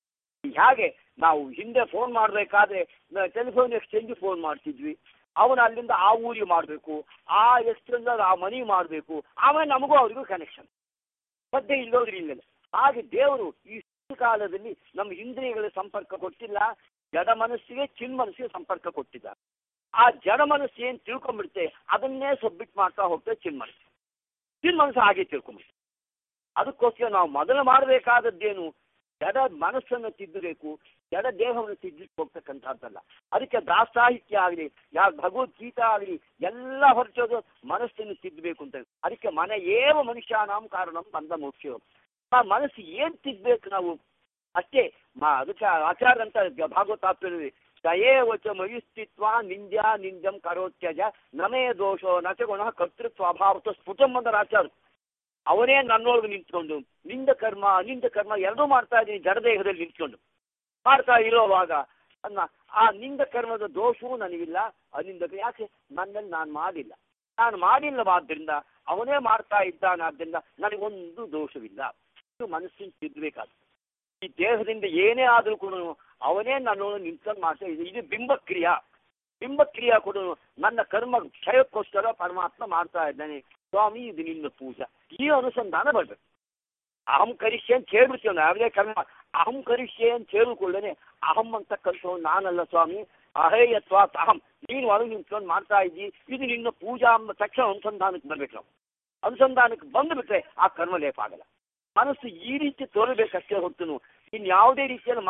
ಹೇಗೆ ನಾವು ಹಿಂದೆ ಫೋನ್ ಮಾಡಬೇಕಾದ್ರೆ ಟೆಲಿಫೋನ್ ಎಕ್ಸ್ಚೇಂಜ್ ಫೋನ್ ಮಾಡ್ತಿದ್ವಿ ಅವನು ಅಲ್ಲಿಂದ ಆ ಊರಿಗೆ ಮಾಡಬೇಕು ಆ ಎಕ್ಸ್ಚೇಂಜ್ ಆ ಮನಿ ಮಾಡಬೇಕು ಆಮೇಲೆ ನಮಗೂ ಅವರಿಗೂ ಕನೆಕ್ಷನ್ ಮಧ್ಯೆ ಇಲ್ಲೋದ್ರೆ ಇಲ್ಲ ಹಾಗೆ ದೇವರು ಈ ಸೃಷ್ಟಿ ಕಾಲದಲ್ಲಿ ನಮ್ಮ ಇಂದ್ರಿಯಗಳ ಸಂಪರ್ಕ ಕೊಟ್ಟಿಲ್ಲ ಜಡ ಮನಸ್ಸಿಗೆ ಚಿನ್ ಮನಸ್ಸಿಗೆ ಸಂಪರ್ಕ ಕೊಟ್ಟಿದ್ದಾರೆ ಆ ಜಡ ಮನಸ್ಸು ಏನು ತಿಳ್ಕೊಂಡ್ಬಿಡುತ್ತೆ ಅದನ್ನೇ ಸಬ್ಮಿಟ್ ಮಾಡ್ತಾ ಹೋಗ್ತದೆ ಚಿನ್ ಮನಸ್ಸು ಚಿನ್ ಮನಸ್ಸು ಹಾಗೆ ತಿಳ್ಕೊಂಡ್ಬಿಡುತ್ತೆ ಅದಕ್ಕೋಸ್ಕರ ನಾವು ಮೊದಲು ಮಾಡಬೇಕಾದದ್ದೇನು ಜಡ ಮನಸ್ಸನ್ನು ತಿದ್ದಬೇಕು ಜಡ ದೇಹವನ್ನು ತಿದ್ದಲಿಕ್ಕೆ ಹೋಗ್ತಕ್ಕಂಥದ್ದಲ್ಲ ಅದಕ್ಕೆ ದಾಸಾಹಿತ್ಯ ಆಗಲಿ ಯಾವ ಭಗವದ್ಗೀತಾ ಆಗಲಿ ಎಲ್ಲ ಹೊರಚೋದು ಮನಸ್ಸನ್ನು ತಿದ್ದಬೇಕು ಅಂತ ಅದಕ್ಕೆ ಮನ ಏವ ಮನುಷ್ಯಾನಾಂ ಕಾರಣಂ ಬಂದ ಮೋಕ್ಷ ಆ ಮನಸ್ಸು ಏನ್ ತಿದ್ದಬೇಕು ನಾವು ಅಷ್ಟೇ ಮಾ ಅದಕ್ಕೆ ಆಚಾರ ಅಂತ ಭಾಗವತಾಪ್ತದಲ್ಲಿ ದಯೇ ವಚ ಮಯುಸ್ತಿತ್ವ ನಿಂದ್ಯ ನಿಂದ್ಯಂ ಕರೋತ್ಯಜ ನಮೇ ದೋಷೋ ನಚ ಗುಣ ಕರ್ತೃತ್ವ ಅಭಾವತ ಸ್ಫುಟಂ ಅಂದರ ಆಚಾರ ಅವನೇ ನನ್ನೊಳಗೆ ನಿಂತ್ಕೊಂಡು ನಿಂದ ಕರ್ಮ ಅನಿಂದ ಕರ್ಮ ಎರಡೂ ಮಾಡ್ತಾ ಇದ್ದೀನಿ ಜಡದೇಹದಲ್ಲಿ ನಿಂತ್ಕೊಂಡು ಮಾಡ್ತಾ ಇರೋವಾಗ ಅನ್ನ ಆ ನಿಂದ ಕರ್ಮದ ದೋಷವೂ ನನಗಿಲ್ಲ ಅನಿಂದ ಯಾಕೆ ನನ್ನಲ್ಲಿ ನಾನು ಮಾಡಿಲ್ಲ ನಾನು ಮಾಡಿಲ್ಲವಾದ್ರಿಂದ ಅವನೇ ಮಾಡ್ತಾ ಇದ್ದಾನಾದ್ರಿಂದ ನನಗೊಂದು ದೋಷವಿಲ್ಲ ಇದು ಮನಸ್ಸಿನ ತಿದ್ದಬೇಕಾಗ್ತದೆ ಈ ದೇಹದಿಂದ ಏನೇ ಆದರೂ ಕೂಡ ಅವನೇ ನನ್ನನ್ನು ನಿಂತ್ಕೊಂಡು ಮಾಡ್ತಾ ಇದೆ ಇದು ಬಿಂಬಕ್ರಿಯಾ ಬಿಂಬಕ್ರಿಯಾ ಕೂಡ ನನ್ನ ಕರ್ಮ ಕ್ಷಯಕ್ಕೋಸ್ಕರ ಪರಮಾತ್ಮ ಮಾಡ್ತಾ ಇದ್ದಾನೆ ಸ್ವಾಮಿ ಇದು ನಿನ್ನ ಪೂಜಾ ಈ ಅನುಸಂಧಾನ ಬರ್ಬೇಕು ಅಹಂ ಕರಿಷ್ಯೆ ಅಂತ ಹೇಳ್ಬಿಡ್ತೀವಿ ನಾವು ಯಾವುದೇ ಕರ್ಮ ಅಹಂ ಕರಿಷ್ಯೆ ಅಂತ ಹೇಳಿಕೊಳ್ಳೇನೆ ಅಹಂ ಅಂತಕ್ಕಂಥವ್ನು ನಾನಲ್ಲ ಸ್ವಾಮಿ ಅಹೇಯತ್ವ ಅಹಂ ನೀನು ಒಳಗೆ ನಿಂತ್ಕೊಂಡು ಮಾಡ್ತಾ ಇದ್ದಿ ಇದು ನಿನ್ನ ಪೂಜಾ ಅಂದ ತಕ್ಷಣ ಅನುಸಂಧಾನಕ್ಕೆ ಬರ್ಬೇಕು ನಾವು ಅನುಸಂಧಾನಕ್ಕೆ ಬಂದುಬಿಟ್ರೆ ಆ ಕರ್ಮ ಲೇಪ ಆಗಲ್ಲ ಮನಸ್ಸು ಈ ರೀತಿ ತೋರಬೇಕಷ್ಟೇ ಹೊತ್ತು ಇನ್ನು ಯಾವುದೇ ರೀತಿಯಲ್ಲಿ ಮನಸ್ಸು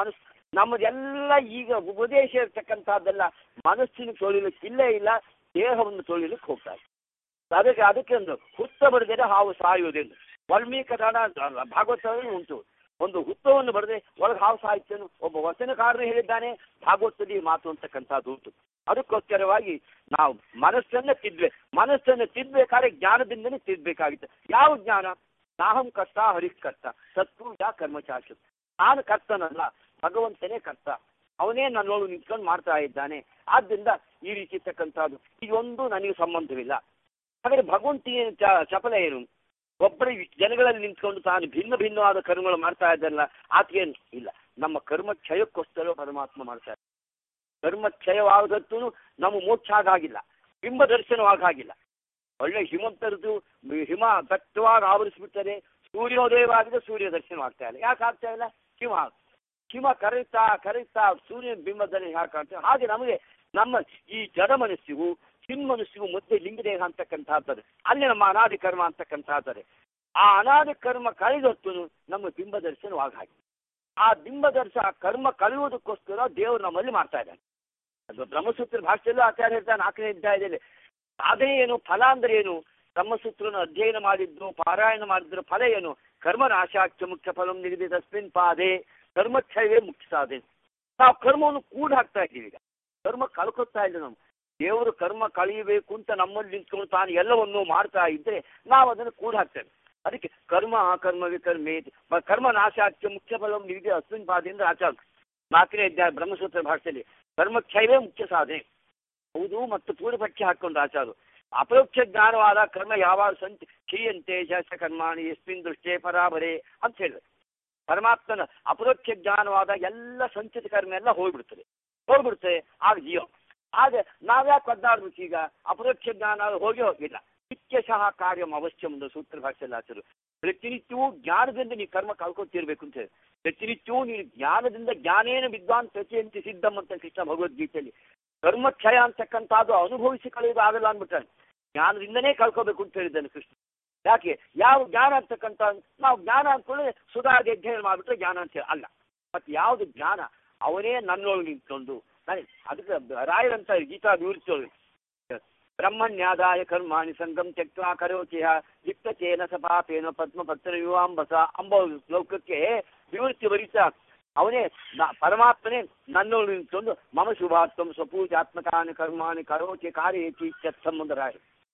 ನಮ್ಮದೆಲ್ಲ ಈಗ ಉಪದೇಶ ಇರ್ತಕ್ಕಂಥದ್ದೆಲ್ಲ ಮನಸ್ಸಿನ ತೊಳಿಲಿಕ್ಕೆ ಇಲ್ಲೇ ಇಲ್ಲ ದೇಹವನ್ನು ತೊಳಿಲಿಕ್ಕೆ ಹೋಗ್ತಾ ಇದೆ ಅದಕ್ಕೆ ಅದಕ್ಕೆ ಒಂದು ಹುತ್ತ ಬಡಿದರೆ ಹಾವು ಸಾಯುವುದೆಂದು ವಾಲ್ಮೀಕರಣ ಭಾಗವತದಲ್ಲಿ ಉಂಟು ಒಂದು ಹುತ್ತವನ್ನು ಬಡದೆ ಒಳಗೆ ಹಾವು ಸಾಹಿತ್ಯನು ಒಬ್ಬ ವಚನಕಾರನು ಹೇಳಿದ್ದಾನೆ ಭಾಗವತದಲ್ಲಿ ಈ ಮಾತು ಅಂತಕ್ಕಂಥದ್ದು ಉಂಟು ಅದಕ್ಕೋಸ್ಕರವಾಗಿ ನಾವು ಮನಸ್ಸನ್ನ ತಿದ್ವೆ ಮನಸ್ಸನ್ನು ತಿದ್ಬೇಕಾದ್ರೆ ಜ್ಞಾನದಿಂದನೇ ತಿದ್ಬೇಕಾಗಿತ್ತು ಯಾವ ಜ್ಞಾನ ನಾಹಂ ಕರ್ತ ಹರಿಃ ಕರ್ತ ಸತ್ಪೂಜ ಕರ್ಮಚಾಶ ನಾನು ಕರ್ತನಲ್ಲ ಭಗವಂತನೇ ಕರ್ತ ಅವನೇ ನನ್ನೋಳು ನಿಂತ್ಕೊಂಡು ಮಾಡ್ತಾ ಇದ್ದಾನೆ ಆದ್ರಿಂದ ಈ ರೀತಿ ಇರ್ತಕ್ಕಂಥದ್ದು ಇದೊಂದು ನನಗೆ ಸಂಬಂಧವಿಲ್ಲ ಹಾಗಾದ್ರೆ ಭಗವಂತಿಯ ಚ- ಚಪಲ ಏನು ಒಬ್ಬರ ಜನಗಳಲ್ಲಿ ನಿಂತ್ಕೊಂಡು ತಾನು ಭಿನ್ನ ಭಿನ್ನವಾದ ಕರ್ಮಗಳು ಮಾಡ್ತಾ ಇದ್ದಲ್ಲ ಆತೇನು ಇಲ್ಲ ನಮ್ಮ ಕರ್ಮ ಕ್ಷಯಕ್ಕೋಸ್ಕರ ಪರಮಾತ್ಮ ಮಾಡ್ತಾ ಇದ್ದಾರೆ ಕರ್ಮ ಕ್ಷಯವಾದದ್ದು ನಮ್ಮ ಮೋಕ್ಷ ಆಗಾಗಿಲ್ಲ ಬಿಂಬ ದರ್ಶನವಾಗಾಗಿಲ್ಲ ಒಳ್ಳೆ ಹಿಮಂತರದ್ದು ಹಿಮ ದಟ್ಟವಾಗಿ ಆವರಿಸ್ಬಿಡ್ತದೆ ಸೂರ್ಯೋದಯವಾಗಿದೆ ಸೂರ್ಯ ದರ್ಶನವಾಗ್ತಾ ಇಲ್ಲ ಯಾಕೆ ಆಗ್ತಾ ಇಲ್ಲ ಹಿಮ ಹಿಮ ಕರೀತಾ ಕರೀತಾ ಸೂರ್ಯನ ಬಿಂಬದಲ್ಲಿ ಯಾಕೆ ಆಗ್ತದೆ ಹಾಗೆ ನಮಗೆ ನಮ್ಮ ಈ ಜಡ ಮನಸ್ಸಿಗೂ ಚಿನ್ಮನಸ್ಸಿಗೂ ಮಧ್ಯೆ ಲಿಂಗದೇಹ ಅಂತಕ್ಕಂಥದ್ದು ಅಲ್ಲಿ ನಮ್ಮ ಅನಾದಿ ಕರ್ಮ ಅಂತಕ್ಕಂಥದ್ದರೆ ಆ ಅನಾದಿ ಕರ್ಮ ಕಳೆದೊತ್ತು ನಮ್ಮ ಬಿಂಬ ದರ್ಶನವಾಗ ಹಾಗೆ ಆ ಬಿಂಬ ದರ್ಶನ ಆ ಕರ್ಮ ಕಳೆಯುವುದಕ್ಕೋಸ್ಕರ ದೇವರು ನಮ್ಮಲ್ಲಿ ಮಾಡ್ತಾ ಇದ್ದಾನೆ ಅದು ಬ್ರಹ್ಮಸೂತ್ರ ಭಾಷೆಯಲ್ಲೂ ಆಚಾರ್ಯ ಹೇಳ್ತಾನೆ ನಾಲ್ಕನೇ ಅಧ್ಯಾಯದಲ್ಲಿ ಸಾಧನೆ ಏನು ಫಲ ಅಂದ್ರೆ ಏನು ಬ್ರಹ್ಮಸೂತ್ರನ ಅಧ್ಯಯನ ಮಾಡಿದ್ದು ಪಾರಾಯಣ ಮಾಡಿದ್ರು ಫಲ ಏನು ಕರ್ಮ ನಾಶಾಖ್ಯ ಮುಖ್ಯ ಫಲಂ ನಿಗದಿ ತಸ್ಮಿನ್ ಪಾದೆ ಕರ್ಮಕ್ಷಯವೇ ಮುಖ್ಯ ಸಾಧನೆ ನಾವು ಕರ್ಮವನ್ನು ಕೂಡ ಹಾಕ್ತಾ ಇದ್ದೀವಿ ಈಗ ಕರ್ಮ ಕಳ್ಕೊತಾ ಇಲ್ಲ ನಾವು ದೇವರು ಕರ್ಮ ಕಳೆಯಬೇಕು ಅಂತ ನಮ್ಮಲ್ಲಿ ನಿಂತ್ಕೊಂಡು ತಾನು ಎಲ್ಲವನ್ನೂ ಮಾಡ್ತಾ ಇದ್ರೆ ನಾವು ಅದನ್ನು ಕೂಡ ಹಾಕ್ತೇವೆ ಅದಕ್ಕೆ ಕರ್ಮ ಕರ್ಮ ವಿಕರ್ಮೇ ಕರ್ಮ ನಾಶಾಖ್ಯ ಮುಖ್ಯ ಫಲಂ ನಿಗದಿ ಅಸ್ಮಿನ್ ಪಾದೆಯಿಂದ ಆಚಾರ ನಾಲ್ಕನೇ ಅಧ್ಯಾಯ ಬ್ರಹ್ಮಸೂತ್ರ ಭಾಷೆಯಲ್ಲಿ ಕರ್ಮಕ್ಷಯವೇ ಮುಖ್ಯ ಸಾಧನೆ ಹೌದು ಮತ್ತು ಪೂರ್ವಪಕ್ಷ ಹಾಕೊಂಡು ಆಚಾರು ಅಪರೋಕ್ಷ ಜ್ಞಾನವಾದ ಕರ್ಮ ಯಾವಾಗ ಸಂಚ ಕ್ಷೀಯಂತೆ ಶಾಸ್ತ್ರ ಕರ್ಮಾಣಿ ಎಸ್ಮಿನ್ ದೃಷ್ಟೇ ಪರಾಬರೆ ಅಂತ ಹೇಳಿದ್ರು ಪರಮಾತ್ಮನ ಅಪರೋಕ್ಷ ಜ್ಞಾನವಾದ ಎಲ್ಲ ಸಂಚಿತ ಕರ್ಮ ಎಲ್ಲ ಹೋಗ್ಬಿಡ್ತದೆ ಹೋಗ್ಬಿಡ್ತದೆ ಆಗ ಜೀವ ಆದ್ರೆ ನಾವ್ಯಾಕೆ ಒದ್ದಾಡ್ಬೇಕು ಈಗ ಅಪರೋಕ್ಷ ಜ್ಞಾನ ಹೋಗಿ ಹೋಗಿಲ್ಲ ನಿತ್ಯಶಃ ಕಾರ್ಯಂ ಅವಶ್ಯಂ ಒಂದು ಸೂತ್ರ ಭಾಷೆಯಲ್ಲಿ ಆಚರು ಪ್ರತಿನಿತ್ಯವೂ ಜ್ಞಾನದಿಂದ ನೀ ಕರ್ಮ ಕಳ್ಕೊತಿರ್ಬೇಕು ಅಂತ ಹೇಳಿ ಪ್ರತಿನಿತ್ಯವೂ ನೀನು ಜ್ಞಾನದಿಂದ ಜ್ಞಾನೇನ ವಿದ್ವಾನ್ ಪ್ರತಿಯಂತಿ ಸಿದ್ಧಂ ಅಂತ ಕೃಷ್ಣ ಭಗವದ್ಗೀತೆಯಲ್ಲಿ ಕರ್ಮಕ್ಷಯ ಅಂತಕ್ಕಂಥದ್ದು ಅನುಭವಿಸಿ ಕಳೆಯೋದು ಆಗಲ್ಲ ಅಂದ್ಬಿಟ್ಟಾನೆ ಜ್ಞಾನದಿಂದನೇ ಕಳ್ಕೋಬೇಕು ಅಂತ ಹೇಳಿದ್ದಾನೆ ಕೃಷ್ಣ ಯಾಕೆ ಯಾವ ಜ್ಞಾನ ಅಂತಕ್ಕಂಥ ನಾವು ಜ್ಞಾನ ಅಂದ್ಕೊಳ್ಳಿ ಸುಧಾಗೆ ಅಧ್ಯಯನ ಮಾಡಿಬಿಟ್ರೆ ಜ್ಞಾನ ಅಂತ ಹೇಳಿ ಅಲ್ಲ ಮತ್ತೆ ಯಾವುದು ಜ್ಞಾನ ಅವನೇ ನನ್ನೊಳಗೆ ನಿಂತ್ಕೊಂಡು ನಾನು ಅದಕ್ಕೆ ರಾಯರಂತ ಗೀತಾ ವಿವರಿಸೋಳು ಬ್ರಹ್ಮಣ್ಯಾದಾಯ ಕರ್ಮಾಣಿ ಸಂಗಮ್ ತ್ಯಕ್ವಾ ಕರೋತಿಯ ಲಿಪ್ತಚೇನ ಸಪಾಪೇನ ಪದ್ಮಪತ್ರ ಯುವಾಂಬಸ ಅಂಬ ಲೋಕಕ್ಕೆ ವಿವರಿಸಿ ಬರೀತಾ ಅವನೇ ನ- ಪರಮಾತ್ಮನೇ ನನ್ನೊಳಗೆ ನಿಂತ್ಕೊಂಡು ಮಮ ಶುಭಾತ್ಮ ಸ್ವಪೂಜಾತ್ಮಕಾನಿ ಕರ್ಮಾಣಿ ಕರೋತಿ ಕಾರ್ಯೇತಿ ಸಂಬಂಧರಾಯ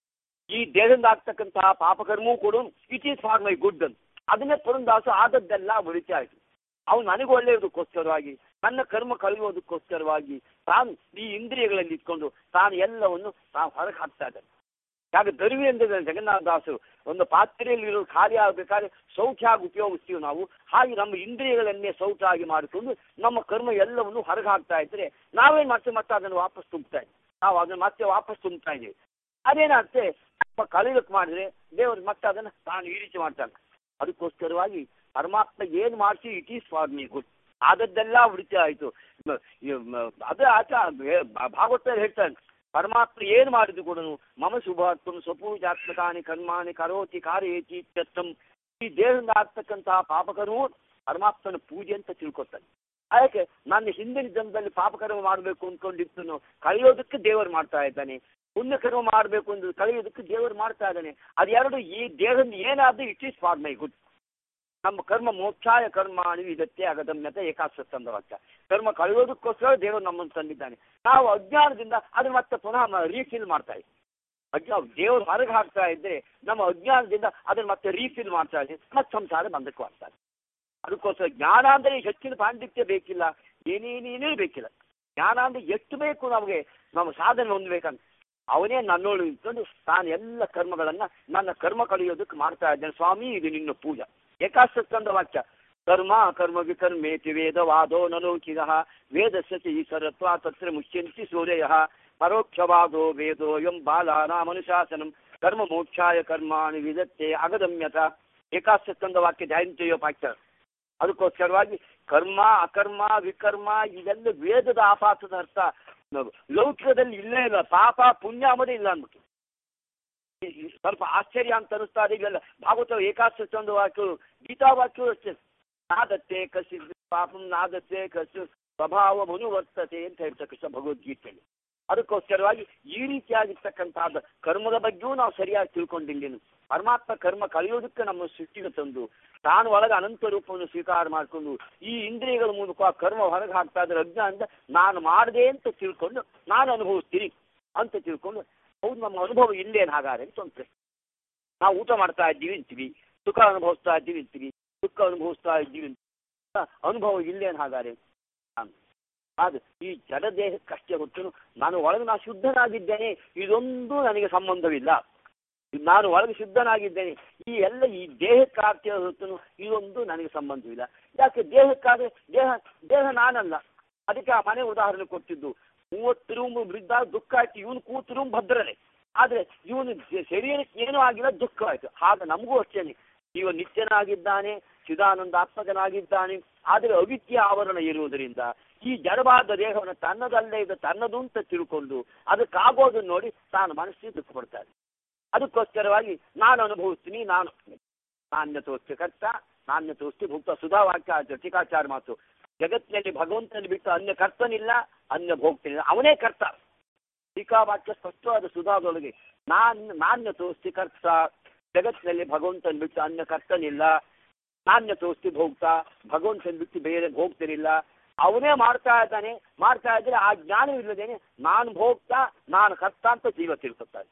ಈ ದೇಹದಿಂದ ಆಗ್ತಕ್ಕಂತಹ ಪಾಪಕರ್ಮವೂ ಕೂಡ it is for my good ಅಂತ ಅದನ್ನೇ ಪುರಂದಾಸು ಆದದ್ದೆಲ್ಲ ಉಳಿತಾ ಆಯ್ತು ಅವನು ನನಗೆ ಒಳ್ಳೆಯದಕ್ಕೋಸ್ಕರವಾಗಿ ನನ್ನ ಕರ್ಮ ಕಳೆಯುವುದಕ್ಕೋಸ್ಕರವಾಗಿ ತಾನು ಈ ಇಂದ್ರಿಯಗಳಲ್ಲಿ ಇಟ್ಕೊಂಡು ತಾನು ಎಲ್ಲವನ್ನು ತಾನು ಹೊರಗೆ ಹಾಕ್ತಾ ಇದ್ದಾನೆ ಯಾಕೆ ದರಿವಿ ಅಂದ್ರೆ ಜಗನ್ನಾಥದಾಸರು ಒಂದು ಪಾತ್ರೆಯಲ್ಲಿ ಇರೋ ಖಾಲಿ ಆಗಬೇಕಾದ್ರೆ ಸೌಖ್ಯಾಗಿ ಉಪಯೋಗಿಸ್ತೀವಿ ನಾವು ಹಾಗೆ ನಮ್ಮ ಇಂದ್ರಿಯಗಳನ್ನೇ ಸೌಖ್ಯಾಗಿ ಮಾಡಿಕೊಂಡು ನಮ್ಮ ಕರ್ಮ ಎಲ್ಲವನ್ನು ಹೊರಗೆ ಹಾಕ್ತಾ ಇದ್ರೆ ನಾವೇನ್ ಮತ್ತೆ ಮತ್ತೆ ಅದನ್ನು ವಾಪಸ್ ತುಂಬ್ತಾ ಇದ್ದೀವಿ ನಾವು ಅದನ್ನು ಮತ್ತೆ ವಾಪಸ್ ತುಂಬ್ತಾ ಇದ್ದೀವಿ ಅದೇನಾಗುತ್ತೆ ನಮ್ಮ ಕಲಿಯಕ್ಕೆ ಮಾಡಿದ್ರೆ ದೇವರು ಮತ್ತೆ ಅದನ್ನು ತಾನು ಈ ರೀತಿ ಮಾಡ್ತಾನೆ ಅದಕ್ಕೋಸ್ಕರವಾಗಿ ಪರಮಾತ್ಮ ಏನು ಮಾಡಿಸಿ it is for me good ಆದದ್ದೆಲ್ಲ ಉಳಿತ ಆಯಿತು ಅದೇ ಆಚ ಭಾಗವತ ಹೇಳ್ತಾನೆ ಪರಮಾತ್ಮ ಏನು ಮಾಡಿದ್ರು ಕೂಡ ಮಮ ಶುಭಾತ್ಮ ಸ್ವಪೂಜಾತ್ಮಕಾನಿ ಕರ್ಮಾನಿ ಕರೋತಿ ಕಾರ್ಯೇತಿ ಇತ್ಯರ್ಥಂ ಈ ದೇಹದಿಂದ ಆಗ್ತಕ್ಕಂತಹ ಪಾಪಕರ್ಮವು ಪರಮಾತ್ಮನ ಪೂಜೆ ಅಂತ ತಿಳ್ಕೊತಾನೆ ಅದಕ್ಕೆ ನಾನು ಹಿಂದಿನ ಜನ್ಮದಲ್ಲಿ ಪಾಪಕರ್ಮ ಮಾಡಬೇಕು ಅಂದ್ಕೊಂಡಿದ್ದು ಕಳೆಯೋದಕ್ಕೆ ದೇವರು ಮಾಡ್ತಾ ಇದ್ದಾನೆ ಪುಣ್ಯ ಕರ್ಮ ಮಾಡಬೇಕು ಅಂದ್ರೆ ಕಳೆಯೋದಕ್ಕೆ ದೇವರು ಮಾಡ್ತಾ ಇದ್ದಾನೆ ಅದೆರಡು ಈ ದೇಹದಿಂದ ಏನಾದ್ರೂ it is for my good ನಮ್ಮ ಕರ್ಮ ಮೋಕ್ಷಾಯ ಕರ್ಮ ಇದಕ್ಕೆ ಅಗದಮ್ಯತೆ ಏಕಾಶ್ವತ್ತಂದ ವಾಕ್ಯ ಕರ್ಮ ಕಳೆಯೋದಕ್ಕೋಸ್ಕರ ದೇವರು ನಮ್ಮನ್ನು ತಂದಿದ್ದಾನೆ ನಾವು ಅಜ್ಞಾನದಿಂದ ಅದನ್ನ ಮತ್ತೆ ಪುನಃ ರೀಫಿಲ್ ಮಾಡ್ತಾ ಇದ್ದೀವಿ ಅಜ್ಞಾ ದೇವರು ಹೊರಗೆ ಹಾಕ್ತಾ ಇದ್ರೆ ನಮ್ಮ ಅಜ್ಞಾನದಿಂದ ಅದನ್ನ ಮತ್ತೆ ರೀಫಿಲ್ ಮಾಡ್ತಾ ಇದ್ದೀವಿ ಮತ್ತೆ ಸಂಸಾರ ಬಂಧಕ್ಕೂ ಆಗ್ತದೆ ಅದಕ್ಕೋಸ್ಕರ ಜ್ಞಾನ ಅಂದರೆ ಹೆಚ್ಚಿನ ಪಾಂಡಿತ್ಯ ಬೇಕಿಲ್ಲ ಏನೇನೇನೇ ಬೇಕಿಲ್ಲ ಜ್ಞಾನ ಅಂದ್ರೆ ಎಷ್ಟು ಬೇಕು ನಮಗೆ ನಮ್ಮ ಸಾಧನೆ ಹೊಂದ್ಬೇಕಂತ ಅವನೇ ನನ್ನೋಳು ನಿಂತ್ಕೊಂಡು ತಾನು ಎಲ್ಲ ಕರ್ಮಗಳನ್ನ ನನ್ನ ಕರ್ಮ ಕಳೆಯೋದಕ್ಕೆ ಮಾಡ್ತಾ ಇದ್ದೇನೆ ಸ್ವಾಮಿ ಇದು ನಿನ್ನ ಪೂಜಾ ಏಕಾಸ್ಕಂದ ವಾಕ್ಯ ಕರ್ಮ ಕರ್ಮ ವಿಕರ್ಮೇತಿ ವೇದವಾದೋ ನಲೋಕಿದ ವೇದಸ್ಯ ಚ ಈಶ್ವರತ್ವ ತತ್ರ ಮುಚ್ಯಂತಿ ಸೂರ್ಯ ಪರೋಕ್ಷವಾದೋ ವೇದೋ ಎಂ ಬಾಲಾನಾಮನುಶಾಸನಂ ಕರ್ಮ ಮೋಕ್ಷಾಯ ಕರ್ಮಾಣಿ ವಿದತ್ತೆ ಅಗದಮ್ಯತ ಏಕಾಸ್ಕಂದ ವಾಕ್ಯ ಜಯಂತಿಯೋ ವಾಕ್ಯ ಅದಕ್ಕೋಸ್ಕರವಾಗಿ ಕರ್ಮ ಅಕರ್ಮ ವಿಕರ್ಮ ಇದೆಲ್ಲ ವೇದದ ಆಪಾತದ ಅರ್ಥ ಲೌಕಿಕದಲ್ಲಿ ಇಲ್ಲೇ ಇಲ್ಲ ಪಾಪ ಪುಣ್ಯ ಅನ್ನೋದೇ ಇಲ್ಲ ಅಂದ್ಬಿಟ್ಟು ಈ- ಈ ಸ್ವಲ್ಪ ಆಶ್ಚರ್ಯ ಅಂತ ಅನಿಸ್ತಾ ಇದೆ ಇವೆಲ್ಲ ಭಾಗವತ ಏಕಾಶ್ಚಂದ ವಾಕ್ಯ ಗೀತಾ ವಾಕ್ಯ ಅಷ್ಟೇ ನಾದತ್ತೆ ಕಸಿ ಪಾಪಂ ನಾದತ್ತೆ ಕಸು ಸ್ವಭಾವ ಮನುವರ್ತತೆ ಅಂತ ಹೇಳ್ತಾರೆ ಕೃಷ್ಣ ಭಗವದ್ಗೀತೆಯಲ್ಲಿ ಅದಕ್ಕೋಸ್ಕರವಾಗಿ ಈ ರೀತಿಯಾಗಿರ್ತಕ್ಕಂಥದ್ದು ಕರ್ಮದ ಬಗ್ಗೆಯೂ ನಾವು ಸರಿಯಾಗಿ ತಿಳ್ಕೊಂಡಿಲ್ಲ ಪರಮಾತ್ಮ ಕರ್ಮ ಕಳೆಯೋದಕ್ಕೆ ನಮ್ಮ ಸೃಷ್ಟಿಗೆ ತಂದು ತಾನು ಒಳಗೆ ಅನಂತ ರೂಪವನ್ನು ಸ್ವೀಕಾರ ಮಾಡಿಕೊಂಡು ಈ ಇಂದ್ರಿಯಗಳ ಮೂಲಕ ಆ ಕರ್ಮ ಹೊರಗೆ ಹಾಕ್ತಾ ಇದ್ರೆ ಅಜ್ಞಾನದಿಂದ ನಾನು ಮಾಡಿದೆ ಅಂತ ತಿಳ್ಕೊಂಡು ನಾನು ಅನುಭವಿಸ್ತೀನಿ ಅಂತ ತಿಳ್ಕೊಂಡು ಹೌದು ನಮ್ಮ ಅನುಭವ ಇಲ್ಲೇನು ಹಾಗಾದ್ರೆ ಅಂತ ಒಂದು ಪ್ರಶ್ನೆ ನಾವು ಊಟ ಮಾಡ್ತಾ ಇದ್ದೀವಿ ಅಂತೀವಿ ಸುಖ ಅನುಭವಿಸ್ತಾ ಇದ್ದೀವಿ ಅಂತೀವಿ ದುಃಖ ಅನುಭವಿಸ್ತಾ ಇದ್ದೀವಿ ಅಂತೀವಿ ಆ, ಅನುಭವ ಇಲ್ಲೇನು ಹಾಗಾದ್ರೆ ಅಂತ. ಅದು ಈ ಜಡ ದೇಹಕ್ಕಷ್ಟೇ ಹೊತ್ತು ನಾನು ಒಳಗೆ ನಾನು ಶುದ್ಧನಾಗಿದ್ದೇನೆ ಇದೊಂದು ನನಗೆ ಸಂಬಂಧವಿಲ್ಲ ನಾನು ಒಳಗೆ ಶುದ್ಧನಾಗಿದ್ದೇನೆ ಈ ಎಲ್ಲ ಈ ದೇಹಕ್ಕಾಗ್ತಿರೋ ಹೊತ್ತು ಇದೊಂದು ನನಗೆ ಸಂಬಂಧವಿಲ್ಲ ಯಾಕೆ ದೇಹಕ್ಕಾದ್ರೆ ದೇಹ ದೇಹ ನಾನಲ್ಲ ಅದಕ್ಕೆ ಆ ಮನೆ ಉದಾಹರಣೆ ಕೊಟ್ಟಿದ್ದು ಮೂವತ್ತು ರೂಮ್ ವೃದ್ಧ ದುಃಖ ಆಯ್ತು ಇವನು ಕೂತು ರೂಮ್ ಭದ್ರನೆ ಆದ್ರೆ ಇವನು ಶರೀರಕ್ಕೆ ಏನೂ ಆಗಿಲ್ಲ ದುಃಖ ಆಯ್ತು ಹಾಗೆ ನಮಗೂ ಅಷ್ಟೇನೆ ಇವ ನಿತ್ಯನಾಗಿದ್ದಾನೆ ಚಿದಾನಂದಾತ್ಮಕನಾಗಿದ್ದಾನೆ ಆದರೆ ಅವಿದ್ಯ ಆವರಣ ಇರುವುದರಿಂದ ಈ ಜಡವಾದ ದೇಹವನ್ನು ತನ್ನದಲ್ಲೇ ಇದು ತನ್ನದು ಅಂತ ತಿಳ್ಕೊಂಡು ಅದಕ್ಕಾಗೋದನ್ನು ನೋಡಿ ತಾನು ಮನಸ್ಸಿಗೆ ದುಃಖ ಪಡ್ತಾನೆ ಅದಕ್ಕೋಸ್ಕರವಾಗಿ ನಾನು ಅನುಭವಿಸ್ತೀನಿ ನಾನು ನಾಣ್ಯ ತೋರಿಸ್ತಿ ಕರ್ತ ನಾಣ್ಯ ತೋರಿಸ್ತಿ ಭುಕ್ತ ಸುಧಾವಾಕ್ಯ ಟೀಕಾಚಾರ ಮಾತು ಜಗತ್ತಿನಲ್ಲಿ ಭಗವಂತನಲ್ಲಿ ಬಿಟ್ಟು ಅನ್ಯ ಕರ್ತನಿಲ್ಲ ಅನ್ಯ ಭೋಗ್ತನಿಲ್ಲ ಅವನೇ ಕರ್ತ ಟೀಕಾವಾಕ್ಯ ಸ್ಪಷ್ಟವಾದ ಸುಧಾದೊಳಗೆ ನಾನ್ ನಾಣ್ಯ ತೋರಿಸ್ತಿ ಕರ್ತ ಜಗತ್ತಿನಲ್ಲಿ ಭಗವಂತನ ಬಿಟ್ಟು ಅನ್ಯ ಕರ್ತನಿಲ್ಲ ನಾಣ್ಯ ತೋರಿಸ್ತಿ ಭೋಗ್ತಾ ಭಗವಂತನ ಬಿಟ್ಟು ಬೇರೆ ಭೋಗ್ತಿರಿಲ್ಲ ಅವನೇ ಮಾಡ್ತಾ ಇದ್ದಾನೆ ಮಾಡ್ತಾ ಇದ್ರೆ ಆ ಜ್ಞಾನವಿಲ್ಲದೇನೆ ನಾನು ಭೋಗ್ತಾ ನಾನು ಕರ್ತ ಅಂತ ಜೀವ ತಿಳ್ಕೊತಾನೆ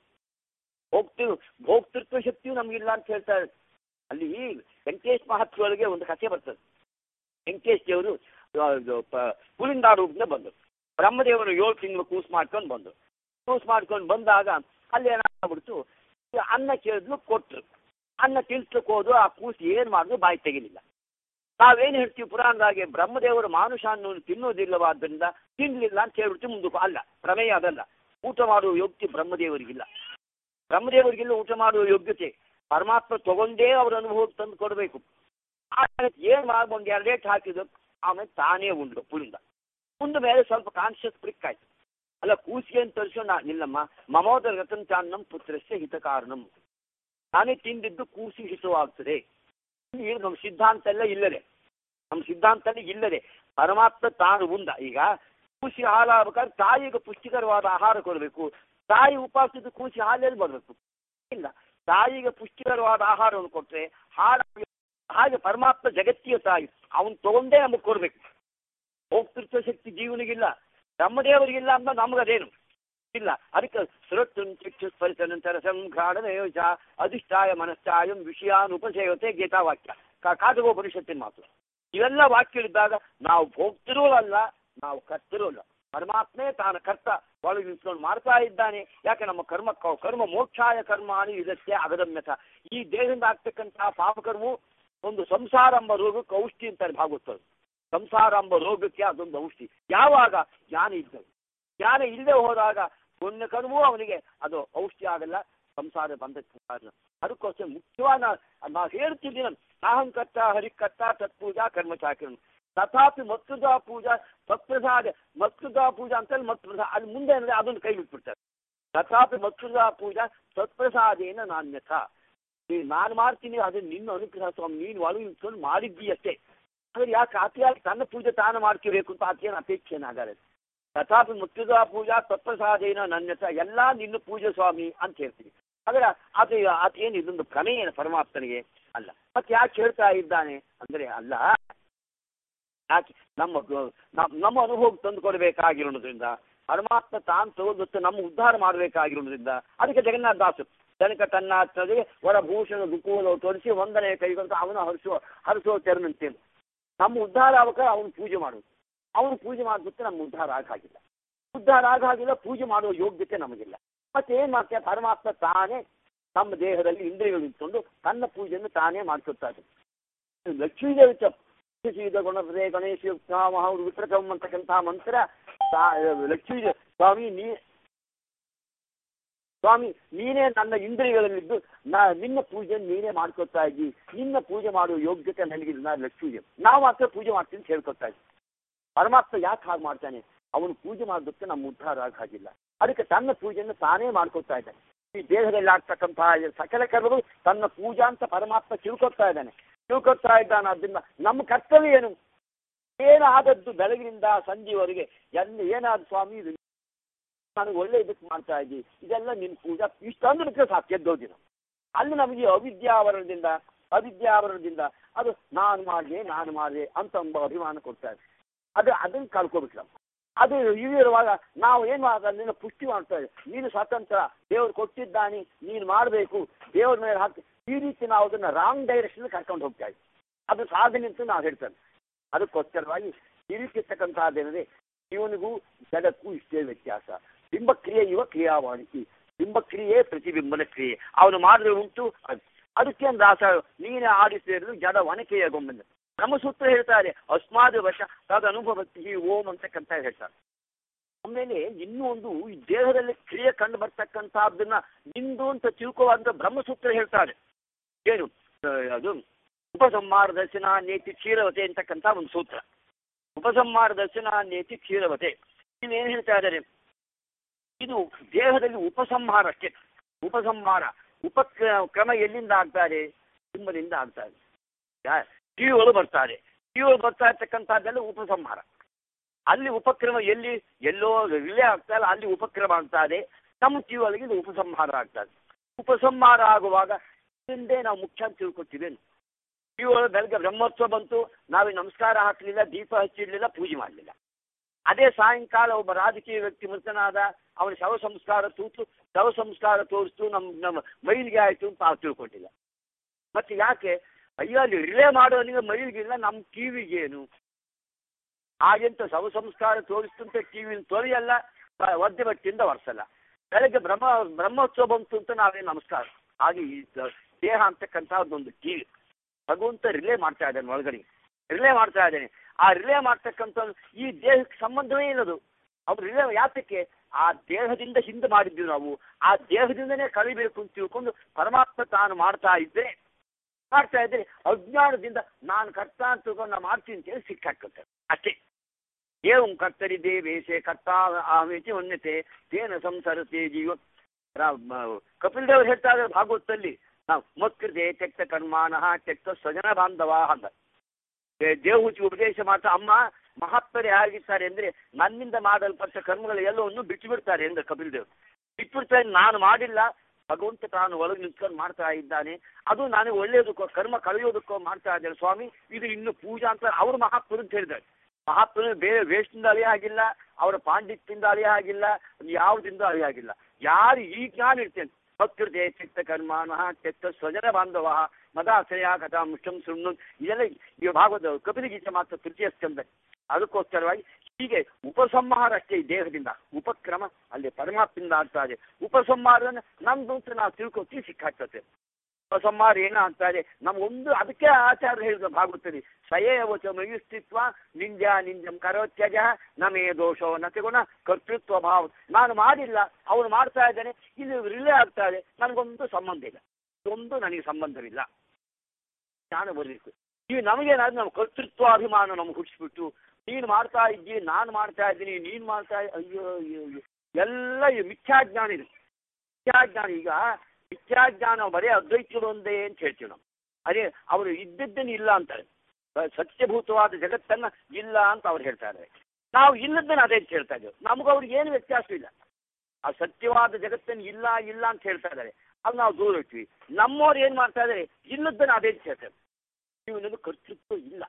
ಭೋಗ್ತಿ ಭೋಕ್ತೃತ್ವ ಶಕ್ತಿಯು ನಮಗಿಲ್ಲ ಅಂತ ಹೇಳ್ತಾರೆ ಅಲ್ಲಿ ವೆಂಕಟೇಶ್ ಮಹತ್ವಗಳಿಗೆ ಒಂದು ಕಥೆ ಬರ್ತದೆ ವೆಂಕಟೇಶ್ ದೇವರು ಆ, ಇದು ಪ- ಪುಲಿಂದ ರೂಪದಿಂದ ಬಂದರು ಬ್ರಹ್ಮದೇವರು ಏಳು ತಿಂಗಳು ಕೂಸು ಮಾಡ್ಕೊಂಡು ಬಂದರು ಕೂಸು ಮಾಡ್ಕೊಂಡು ಬಂದಾಗ ಅಲ್ಲಿ ಏನಾಗ್ಬಿಡ್ತು ಈ ಅನ್ನ ಕೇಳಿದ್ಲು ಕೊಟ್ರು ಅನ್ನ ತಿನ್ಸ್ಲಿಕ್ಕೆ ಹೋದ್ರು ಆ ಕೂಸು ಏನು ಮಾಡಿದ್ರು ಬಾಯಿ ತೆಗಿಲಿಲ್ಲ ನಾವೇನು ಹೇಳ್ತೀವಿ ಪುರಾಣದಾಗೆ ಬ್ರಹ್ಮದೇವರು ಮಾನುಷ ಅನ್ನೋನು ತಿನ್ನೋದಿಲ್ಲವಾದ್ದರಿಂದ ತಿನ್ಲಿಲ್ಲ ಅಂತ ಹೇಳ್ಬಿಟ್ಟು ಮುಂದಕ್ಕೆ ಅಲ್ಲ ಪ್ರಮೇಯ ಅದಲ್ಲ ಊಟ ಮಾಡುವ ಯೋಗ್ಯತೆ ಬ್ರಹ್ಮದೇವರಿಗಿಲ್ಲ ಬ್ರಹ್ಮದೇವರಿಗಿಲ್ಲ ಊಟ ಮಾಡುವ ಯೋಗ್ಯತೆ ಪರಮಾತ್ಮ ತಗೊಂಡೇ ಅವ್ರ ಅನುಭವಕ್ಕೆ ತಂದು ಕೊಡಬೇಕು ಆಮೇಲೆ ಏನ್ ಮಾಡಿ ಒಂದು ಎರಡೇಟ್ ಹಾಕಿದ್ರು ಆಮೇಲೆ ತಾನೇ ಉಂಡ್ರು ಪುಳಿಂದ ಉಂಡ ಮೇಲೆ ಸ್ವಲ್ಪ ಕಾನ್ಶಿಯಸ್ ಬ್ರಿಕ್ ಆಯ್ತು ಅಲ್ಲ ಕೂಸಿಗೆ ಅಂತ ತರಿಸೋ ನಾ ನಿಲ್ಲಮ್ಮ ಮಮೋದರ ರತನ್ ಚಾನ್ನಂ ಪುತ್ರಸ್ಯ ಹಿತ ಕಾರಣಂ ನಾನೇ ತಿಂದಿದ್ದು ಕೂಸಿ ಹಿತವಾಗ್ತದೆ ಇದು ನಮ್ಮ ಸಿದ್ಧಾಂತ ಎಲ್ಲ ಇಲ್ಲದೆ ನಮ್ಮ ಸಿದ್ಧಾಂತನೇ ಇಲ್ಲದೆ ಪರಮಾತ್ಮ ತಾನು ಉಂಡ ಈಗ ಕೂಸಿ ಹಾಲಾಗಬೇಕಾದ್ರೆ ತಾಯಿಗೆ ಪುಷ್ಟಿಕರವಾದ ಆಹಾರ ಕೊಡಬೇಕು ತಾಯಿ ಉಪವಾಸದ ಕೂಸಿ ಹಾಲೆಲ್ಲಿ ಬರಬೇಕು ಇಲ್ಲ ತಾಯಿಗೆ ಪುಷ್ಟಿಕರವಾದ ಆಹಾರವನ್ನು ಕೊಟ್ಟರೆ ಹಾಲು ಹಾಗೆ ಪರಮಾತ್ಮ ಜಗತ್ತಿಯ ತಾಯಿ ಅವನು ತಗೊಂಡೇ ನಮಗೆ ಕೊಡ್ಬೇಕು ಹೋಗ್ತಿರ್ತ ಶಕ್ತಿ ಜೀವನಿಗಿಲ್ಲ ಬ್ರಹ್ಮದೇವರಿಗಿಲ್ಲ ಅಂತ ನಮಗದೇನು ಇಲ್ಲ ಅದಕ್ಕೆ ಸುರತ್ತು ಸ್ಪರಿಸನಂತರ ಸಂಘಾಡನೆ ಅಧಿಷ್ಠಾಯ ಮನಶ್ಚಾಯಂ ವಿಷಯಾನುಪಸೇವತೆ ಗೀತಾವಾಕ್ಯ ಕಾ- ಕಾಟಗೋಪನಿಷತ್ತಿನ ಮಾತು ಇವೆಲ್ಲ ವಾಕ್ಯಗಳಿದ್ದಾಗ ನಾವು ಭೋಗ್ತಿರೂ ಅಲ್ಲ ನಾವು ಕರ್ತರೂ ಅಲ್ಲ ಪರಮಾತ್ಮೇ ತಾನ ಕರ್ತ ಒಳಗೆ ನಿಂತ್ಕೊಂಡು ಮಾಡ್ತಾ ಇದ್ದಾನೆ ಯಾಕೆ ನಮ್ಮ ಕರ್ಮ ಕ- ಕರ್ಮ ಮೋಕ್ಷಾಯ ಕರ್ಮಾಣಿ ಇದಕ್ಕೆ ಅಗದಮ್ಯತ ಈ ದೇಹದಿಂದ ಆಗ್ತಕ್ಕಂತಹ ಪಾಪಕರ್ಮವು ಒಂದು ಸಂಸಾರ ಎಂಬ ರೋಗಕ್ಕೆ ಔಷಧಿ ಅಂತಾರೆ ಭಾಗವತರು ಸಂಸಾರ ಎಂಬ ರೋಗಕ್ಕೆ ಅದೊಂದು ಔಷಧಿ ಯಾವಾಗ ಜ್ಞಾನ ಇದ್ದರು ಜ್ಞಾನ ಇಲ್ಲದೆ ಹೋದಾಗ ಪುಣ್ಯ ಕರ್ಮವೂ ಅವನಿಗೆ ಅದು ಔಷಧಿ ಆಗಲ್ಲ ಸಂಸಾರ ಬಂಧಕ್ಕೆ ಕಾರಣ ಅದಕ್ಕೋಸ್ಕರ ಮುಖ್ಯವಾದ ನಾವು ಹೇಳ್ತಿದ್ದೀವಿ ನಾಹಂಕರ್ತ ಹರಿಕರ್ತ ತತ್ಪೂಜಾ ಕರ್ಮಚಾಕರಣ ತಥಾಪಿ ಮತ್ಕೃತಾ ಪೂಜಾ ಮತ್ಪ್ರಸಾದ ಮತ್ಕೃತಾ ಪೂಜಾ ಅಂತೇಳಿ ಮತ್ಪ್ರಸಾದ ಅಲ್ಲಿ ಮುಂದೆ ಅಂದ್ರೆ ಅದನ್ನು ಕೈ ಬಿಟ್ಬಿಡ್ತಾರೆ ತಥಾಪಿ ಮತ್ಕೃತಾ ಪೂಜಾ ತತ್ಪ್ರಸಾದೇನ ನಾಣ್ಯಥ ಈ ನಾನು ಮಾಡ್ತೀನಿ ಅದು ನಿನ್ನ ಅನುಗ್ರಹ ಸ್ವಾಮಿ ನೀನು ಒಳಗೆ ನಿಂತ್ಕೊಂಡು ಮಾಡಿದ್ದೀಯಷ್ಟೇ ಆದ್ರೆ ಯಾಕೆ ಅತಿಯಾಗಿ ತನ್ನ ಪೂಜೆ ತಾನು ಮಾಡ್ಕೋಬೇಕು ಅಂತ ಆತೇನು ಅಪೇಕ್ಷೆ ಏನಾಗಲ್ಲ ತಥಾಪಿ ಮುತ್ತುದ ಪೂಜಾ ತತ್ಪ್ರಸಾದೇನ ನನ್ಯತ ಎಲ್ಲ ನಿನ್ನ ಪೂಜೆ ಸ್ವಾಮಿ ಅಂತ ಹೇಳ್ತೀವಿ ಆದ್ರೆ ಅದು ಅದೇನು ಇದೊಂದು ಪ್ರಮೇಯ ಪರಮಾತ್ಮನಿಗೆ ಅಲ್ಲ ಮತ್ತೆ ಯಾಕೆ ಹೇಳ್ತಾ ಇದ್ದಾನೆ ಅಂದ್ರೆ ಅಲ್ಲ ಯಾಕೆ ನಮ್ಮ ಗ- ನಮ್- ನಮ್ಮ ಅನುಭವ ತಂದು ಕೊಡಬೇಕಾಗಿರೋದ್ರಿಂದ ಪರಮಾತ್ಮ ತಾನು ತಗೊಂಡು ನಮ್ಮ ಉದ್ಧಾರ ಮಾಡಬೇಕಾಗಿರೋದ್ರಿಂದ ಅದಕ್ಕೆ ಜಗನ್ನಾಥ ದಾಸು ಜನಕ ತನ್ನ ಆತ್ಮದಿಗೆ ವರ ಭೂಷಣ ದುಕೂಲ ತೋರಿಸಿ ಒಂದನೇ ಕೈಗೊಂಡು ಅವನ ಹರಿಸುವ ಹರಿಸುವ ತೆರನಂತೆ ನಮ್ಮ ಉದ್ಧಾರ ಆಗಬೇಕಾದ್ರೆ ಅವನು ಪೂಜೆ ಮಾಡುವುದು ಅವನು ಪೂಜೆ ಮಾಡಿಬಿಟ್ಟು ನಮ್ಮ ಉದ್ಧಾರ ಆಗಾಗಿಲ್ಲ ಉದ್ಧಾರ ಆಗಾಗಿಲ್ಲ ಪೂಜೆ ಮಾಡುವ ಯೋಗ್ಯತೆ ನಮಗಿಲ್ಲ ಮತ್ತೆ ಏನ್ ಮಾಡ್ತಾರೆ ಪರಮಾತ್ಮ ತಾನೇ ನಮ್ಮ ದೇಹದಲ್ಲಿ ಇಂದ್ರಿಯಗಳು ಇಟ್ಕೊಂಡು ತನ್ನ ಪೂಜೆಯನ್ನು ತಾನೇ ಮಾಡ್ಕೊತಾ ಇದ್ದಾನೆ ಲಕ್ಷ್ಮೀ ದೇವಿ ಸೀದ ಗುಣಪದೇ ಗಣೇಶ ಮಹಾವರು ವಿಕ್ರಕಂ ಅಂತಕ್ಕಂತಹ ಮಂತ್ರ ತಾ- ಲಕ್ಷ್ಮೀ ದೇವಿ, ಸ್ವಾಮಿ ನೀ ಸ್ವಾಮಿ ನೀನೇ ನನ್ನ ಇಂದ್ರಿಯಗಳಲ್ಲಿದ್ದು ನಾ ನಿನ್ನ ಪೂಜೆ ನೀನೇ ಮಾಡ್ಕೊತಾ ಇದ್ದಿ ನಿನ್ನ ಪೂಜೆ ಮಾಡುವ ಯೋಗ್ಯತೆ ನನಗಿಲ್ಲ ನಾ ಲಕ್ಷ್ಮೀ ದೇವಿ ನಾವು ಮಾತ್ರ ಪೂಜೆ ಮಾಡ್ತೀನಿ ಅಂತ ಹೇಳ್ಕೊತಾ ಇದ್ವಿ ಪರಮಾತ್ಮ ಯಾಕೆ ಹಾಗೆ ಮಾಡ್ತಾನೆ ಅವನು ಪೂಜೆ ಮಾಡೋದಕ್ಕೆ ನಮ್ಮ ಉದ್ಧಾರ ಆಗ ಹಾಗಿಲ್ಲ ಅದಕ್ಕೆ ತನ್ನ ಪೂಜೆಯನ್ನು ತಾನೇ ಮಾಡ್ಕೊತಾ ಇದ್ದಾನೆ ಈ ದೇಹದಲ್ಲಿ ಆಗ್ತಕ್ಕಂತಹ ಸಕಲ ಕರ್ಮಗಳು ತನ್ನ ಪೂಜಾ ಅಂತ ಪರಮಾತ್ಮ ತಿಳ್ಕೊತಾ ಇದ್ದಾನೆ ತಿಳ್ಕೊತಾ ಇದ್ದಾನೆ ಅದರಿಂದ ನಮ್ಮ ಕರ್ತವ್ಯ ಏನು ಏನಾದದ್ದು ಬೆಳಗಿನಿಂದ ಸಂಜೆವರೆಗೆ ಎಲ್ಲ ಏನಾದ ಸ್ವಾಮಿ ಇದು ನನಗೆ ಒಳ್ಳೆ ಇದಕ್ಕೆ ಮಾಡ್ತಾ ಇದ್ದಿ ಇದೆಲ್ಲ ನಿನ್ ಪೂಜಾ ಇಷ್ಟು ಅಂದ್ರೆ ಸಾಕು ಎದ್ದೋದಿನ ಅಲ್ಲಿ ನಮಗೆ ಅವಿದ್ಯಾವರಣದಿಂದ ಅವಿದ್ಯಾವರಣದಿಂದ ಅದು ನಾನು ಮಾಡಿದೆ ನಾನು ಮಾಡಿದೆ ಅಂತ ಒಂದು ಅಭಿಮಾನ ಕೊಡ್ತಾ ಇದೆ ಅದು ಅದನ್ನ ಕಳ್ಕೊಬೇಕು ನಾವು ಅದು ಇರುವಾಗ ನಾವು ಏನು ಅದನ್ನ ಪುಷ್ಟಿ ಮಾಡ್ತಾ ಇದ್ದೀವಿ ನೀನು ಸ್ವತಂತ್ರ ದೇವ್ರು ಕೊಟ್ಟಿದ್ದಾನೆ ನೀನು ಮಾಡಬೇಕು ದೇವ್ರ ಮೇಲೆ ಹಾಕಿ ಈ ರೀತಿ ನಾವು ಅದನ್ನ ರಾಂಗ್ ಡೈರೆಕ್ಷನ್ ಕರ್ಕೊಂಡು ಹೋಗ್ತಾ ಇದ್ದೀವಿ ಅದು ಸಾಧನೆ ಅಂತ ನಾವು ಹೇಳ್ತೇವೆ ಅದಕ್ಕೋಸ್ಕರವಾಗಿ ಈ ರೀತಿ ಇರ್ತಕ್ಕಂಥದ್ದೇನಿದೆ ಇವನಿಗೂ ಜಗಕ್ಕೂ ಇಷ್ಟೇ ವ್ಯತ್ಯಾಸ ಬಿಂಬಕ್ರಿಯೆ ಇವ ಕ್ರಿಯಾವಾಣಿಸಿ ಬಿಂಬಕ್ರಿಯೆ ಪ್ರತಿಬಿಂಬನ ಕ್ರಿಯೆ ಅವನು ಮಾಡಿದ್ರೆ ಉಂಟು ಅದು ಅದಕ್ಕೆ ದಾಸ ನೀನೇ ಆಡಿಸಿದ್ರು ಜಡ ಒನಕೆಯ ಗೊಂಬಂದ ನಮ್ಮ ಸೂತ್ರ ಹೇಳ್ತಾರೆ ಅಸ್ಮಾದ ವಶ ತದ ಅನುಭವಕ್ಕೆ ಓಂ ಅಂತಕ್ಕಂತ ಹೇಳ್ತಾರೆ ಆಮೇಲೆ ಇನ್ನೂ ಒಂದು ಈ ದೇಹದಲ್ಲಿ ಕ್ರಿಯೆ ಕಂಡು ಬರ್ತಕ್ಕಂಥದ್ದನ್ನ ನಿಂದು ಅಂತ ತಿಳ್ಕೋವಂತ ಬ್ರಹ್ಮಸೂತ್ರ ಹೇಳ್ತಾರೆ ಏನು ಆ, ಅದು ಉಪಸಂಹಾರ ದರ್ಶನ ನೇತಿ ಕ್ಷೀರವತೆ ಅಂತಕ್ಕಂಥ ಒಂದು ಸೂತ್ರ ಉಪಸಂಹಾರ ದರ್ಶನ ನೇತಿ ಕ್ಷೀರವತೆ ಇನ್ನೇನು ಹೇಳ್ತಾ ಇದ್ದಾರೆ ಇದು ದೇಹದಲ್ಲಿ ಉಪಸಂಹಾರ ಅಷ್ಟೇ ಉಪಸಂಹಾರ ಉಪಕ್ರ ಕ್ರಮ ಎಲ್ಲಿಂದ ಆಗ್ತಾರೆ ಬಿಂಬದಿಂದ ಆಗ್ತಾರೆ ಕಿವಿಗಳು ಬರ್ತಾರೆ ಕಿವಿಗಳು ಬರ್ತಾ ಇರ್ತಕ್ಕಂಥದ್ದೆಲ್ಲ ಉಪಸಂಹಾರ ಅಲ್ಲಿ ಉಪಕ್ರಮ ಎಲ್ಲಿ ಎಲ್ಲೋ ರಿಲೇ ಆಗ್ತಾ ಇಲ್ಲ ಅಲ್ಲಿ ಉಪಕ್ರಮ ಆಗ್ತದೆ ನಮ್ಮ ಕಿವಿಗಳಿಗೆ ಇದು ಉಪಸಂಹಾರ ಆಗ್ತದೆ ಉಪಸಂಹಾರ ಆಗುವಾಗ ಹಿಂದೆ ನಾವು ಮುಖ್ಯ ಅಂತ ತಿಳ್ಕೊತೀವಿ ಕಿವಿಗಳು ಬೆಳಗ್ಗೆ ಬ್ರಹ್ಮೋತ್ಸವ ಬಂತು ನಾವೇ ನಮಸ್ಕಾರ ಹಾಕಲಿಲ್ಲ ದೀಪ ಹಚ್ಚಿರ್ಲಿಲ್ಲ ಪೂಜೆ ಮಾಡಲಿಲ್ಲ ಅದೇ ಸಾಯಂಕಾಲ ಒಬ್ಬ ರಾಜಕೀಯ ವ್ಯಕ್ತಿ ಮೃತನಾದ ಅವನ ಶವ ಸಂಸ್ಕಾರ ತೂತು ಶವ ಸಂಸ್ಕಾರ ತೋರಿಸ್ತು ನಮ್ಮ ನಮ್ಮ ಮೈಲಿಗೆ ಆಯಿತು ಅಂತ ನಾವು ತಿಳ್ಕೊಂಡಿಲ್ಲ ಮತ್ತೆ ಯಾಕೆ ಅಯ್ಯೋ ಅಲ್ಲಿ ರಿಲೇ ಮಾಡೋನಿಗೆ ಮೈಲಿಗಿಲ್ಲ ನಮ್ಮ ಕಿವಿಗೇನು ಹಾಗೆಂತ ಶವ ಸಂಸ್ಕಾರ ತೋರಿಸ್ತಂತ ಕಿವಿನ ತೊರೆಯಲ್ಲ ಬ- ಒದ್ದೆ ಬಟ್ಟೆಯಿಂದ ಒರೆಸಲ್ಲ ಬೆಳಗ್ಗೆ ಬ್ರಹ್ಮ ಬ್ರಹ್ಮೋತ್ಸವ ಬಂತು ಅಂತ ನಾವೇ ನಮಸ್ಕಾರ ಹಾಗೆ ಈ ದ- ದೇಹ ಅಂತಕ್ಕಂಥದ್ದೊಂದು ಕಿವಿ ಭಗವಂತ ರಿಲೇ ಮಾಡ್ತಾ ಇದ್ದಾನೆ ಒಳಗಡೆ ರಿಲೇ ಮಾಡ್ತಾ ಇದ್ದಾನೆ ಆ ರಿಲೇ ಮಾಡ್ತಕ್ಕಂಥ ಈ ದೇಹಕ್ಕೆ ಸಂಬಂಧವೇ ಇಲ್ಲದು ಅವ್ರು ರಿಲೇ ಯಾತಕ್ಕೆ ಆ ದೇಹದಿಂದ ಹಿಂದೆ ಮಾಡಿದ್ವಿ ನಾವು ಆ ದೇಹದಿಂದನೇ ಕಲಿಬೇಕು ಅಂತ ತಿಳ್ಕೊಂಡು ಪರಮಾತ್ಮ ತಾನು ಮಾಡ್ತಾ ಇದ್ರೆ ಮಾಡ್ತಾ ಇದ್ರೆ ಅಜ್ಞಾನದಿಂದ ನಾನು ಕರ್ತ ಅಂತ ತಿಳ್ಕೊಂಡು ನಾನು ಮಾಡ್ತೀನಿ ಅಂತೇಳಿ ಸಿಕ್ಕಾಕತ್ತೆ ಅಷ್ಟೇ ಏವಂ ಕರ್ತರಿದೆ ವೇಷೆ ಕರ್ತ ಆಮೇತಿ ಉನ್ನತೆ ತೇನ ಸಂಸರತೆ ಜೀವ ರಾ- ಮ- ಕಪಿಲ್ ದೇವರು ಹೇಳ್ತಾ ಇದ್ದಾರೆ ಭಾಗವತದಲ್ಲಿ ನಾವು ಮತ್ಕೃತೆ ತೆಕ್ತ ಕರ್ಮಾನಃ ತೆಕ್ತ ಸ್ವಜನ ಬಾಂಧವ ಅಂತ ದೇ- ದೇವಹೂತಿ ಉಪದೇಶ ಮಾಡ್ತಾ ಅಮ್ಮ ಮಹಾತ್ಮರು ಯಾರಿಗಿರ್ತಾರೆ ಅಂದ್ರೆ ನನ್ನಿಂದ ಮಾಡಲ್ಪಟ್ಟ ಕರ್ಮಗಳು ಎಲ್ಲವನ್ನು ಬಿಟ್ಟು ಬಿಡ್ತಾರೆ ಎಂದ ಕಪಿಲ್ ದೇವ್ ಬಿಟ್ಬಿಡ್ತಾರೆ ನಾನು ಮಾಡಿಲ್ಲ ಭಗವಂತ ತಾನು ಒಳಗೆ ನಿಂತ್ಕೊಂಡು ಮಾಡ್ತಾ ಇದ್ದಾನೆ ಅದು ನನಗೆ ಒಳ್ಳೆಯದಕ್ಕೋ ಕರ್ಮ ಕಳೆಯೋದಕ್ಕೋ ಮಾಡ್ತಾ ಇದ್ದಾರೆ ಸ್ವಾಮಿ ಇದು ಇನ್ನು ಪೂಜಾ ಅಂತ ಅವರು ಮಹಾತ್ಮರು ಅಂತ ಹೇಳಿದ್ದಾರೆ ಮಹಾತ್ಮರು ಬೇರೆ ವೇಷದಿಂದ ಅಳಿಯ ಆಗಿಲ್ಲ ಅವರ ಪಾಂಡಿತ್ಯದಿಂದ ಅಳಿಯ ಆಗಿಲ್ಲ ಯಾವುದಿಂದ ಅಳಿಯ ಆಗಿಲ್ಲ ಯಾರು ಈ ಜ್ಞಾನ ಇರ್ತೇನೆ ಭಕ್ತೃತೆ ಚಿತ್ತ ಕರ್ಮಾನಃ ಚಿತ್ತ ಸ್ವಜನ ಬಾಂಧವ ಮದಾಶ್ರಯ ಕಥಾ ಮುಷ್ಟಂ ಸುಣ್ಣು ಇದೆಲ್ಲ ಈ ಭಾಗವತ ಕಪಿಲಗೀತೆ ಮಾತ್ರ ತೃತೀಯ ಸ್ಕಂದ ಅದಕ್ಕೋಸ್ಕರವಾಗಿ ಹೀಗೆ ಉಪಸಂಹಾರ ಅಷ್ಟೇ ಈ ದೇಹದಿಂದ ಉಪಕ್ರಮ ಅಲ್ಲಿ ಪರಮಾತ್ಮದಿಂದ ಆಗ್ತಾ ಇದೆ ಉಪಸಂಹಾರವನ್ನು ನಮ್ದು ಅಂತ ನಾವು ತಿಳ್ಕೊತೀವಿ ಸಿಕ್ಕಾಗ್ತದೆ ಉಪಸಂಹಾರ ಏನು ಆಗ್ತಾರೆ ನಮ್ಗೊಂದು ಅದಕ್ಕೆ ಆಚಾರ್ಯ ಹೇಳಿದ ಭಾಗವತದಲ್ಲಿ ಸಯೇವಚ ಮಯುಸ್ಥಿತ್ವ ನಿಂದ್ಯ ನಿಂದ್ಯಂ ಕರೋತ್ಯಜ ನಮೇ ದೋಷೋ ನತಿಗುಣ ಕರ್ತೃತ್ವ ಭಾವ ನಾನು ಮಾಡಿಲ್ಲ ಅವನು ಮಾಡ್ತಾ ಇದ್ದಾನೆ ಇದು ರಿಲೇ ಆಗ್ತಾ ಇದೆ ನನಗೊಂದು ಸಂಬಂಧ ಇಲ್ಲ ಒಂದು ನನಗೆ ಸಂಬಂಧವಿಲ್ಲ ಜ್ಞಾನ ಬರಬೇಕು ಈಗ ನಮಗೇನಾದ್ರು ನಮ್ಮ ಕರ್ತೃತ್ವಾಭಿಮಾನ ನಮ್ಗೆ ಹುಟ್ಟಿಸ್ಬಿಟ್ಟು ನೀನು ಮಾಡ್ತಾ ಇದ್ದೀ ನಾನು ಮಾಡ್ತಾ ಇದ್ದೀನಿ ನೀನು ಮಾಡ್ತಾ ಇದ್ದಿ- ಅಯ್ಯೋ ಅಯ್ಯೋ ಅಯ್ಯೋ ಎಲ್ಲ ಈ ಮಿಥ್ಯಾಜ್ಞಾನ ಇದೆ ಮಿಥ್ಯಾಜ್ಞಾನ ಈಗ ಮಿಥ್ಯಾಜ್ಞಾನ ಬರೀ ಅದ್ವೈತಗಳು ಒಂದೇ ಅಂತ ಹೇಳ್ತೀವಿ ನಾವು ಅದೇ ಅವರು ಇದ್ದದ್ದನ್ನು ಇಲ್ಲ ಅಂತಾರೆ ಸ- ಸತ್ಯಭೂತವಾದ ಜಗತ್ತನ್ನ ಇಲ್ಲ ಅಂತ ಅವ್ರು ಹೇಳ್ತಾ ಇದ್ದಾರೆ ನಾವು ಇಲ್ಲದನ್ನ ಅದೇ ಅಂತ ಹೇಳ್ತಾ ಇದ್ದೇವೆ ನಮ್ಗೆ ಅವ್ರಿಗೆ ಏನು ವ್ಯತ್ಯಾಸ ಇಲ್ಲ ಆ ಸತ್ಯವಾದ ಜಗತ್ತನ್ನು ಇಲ್ಲ ಇಲ್ಲ ಅಂತ ಹೇಳ್ತಾ ಇದ್ದಾರೆ ಅದು ನಾವು ದೂರ ಇರ್ತೀವಿ ನಮ್ಮವ್ರು ಏನ್ ಮಾಡ್ತಾ ಇದ್ದಾರೆ ಇಲ್ಲದನ್ನ ಅದೇ ಅಂತ ಹೇಳ್ತಾರೆ ಇವನಲ್ಲಿ ಕರ್ತೃತ್ವ ಇಲ್ಲ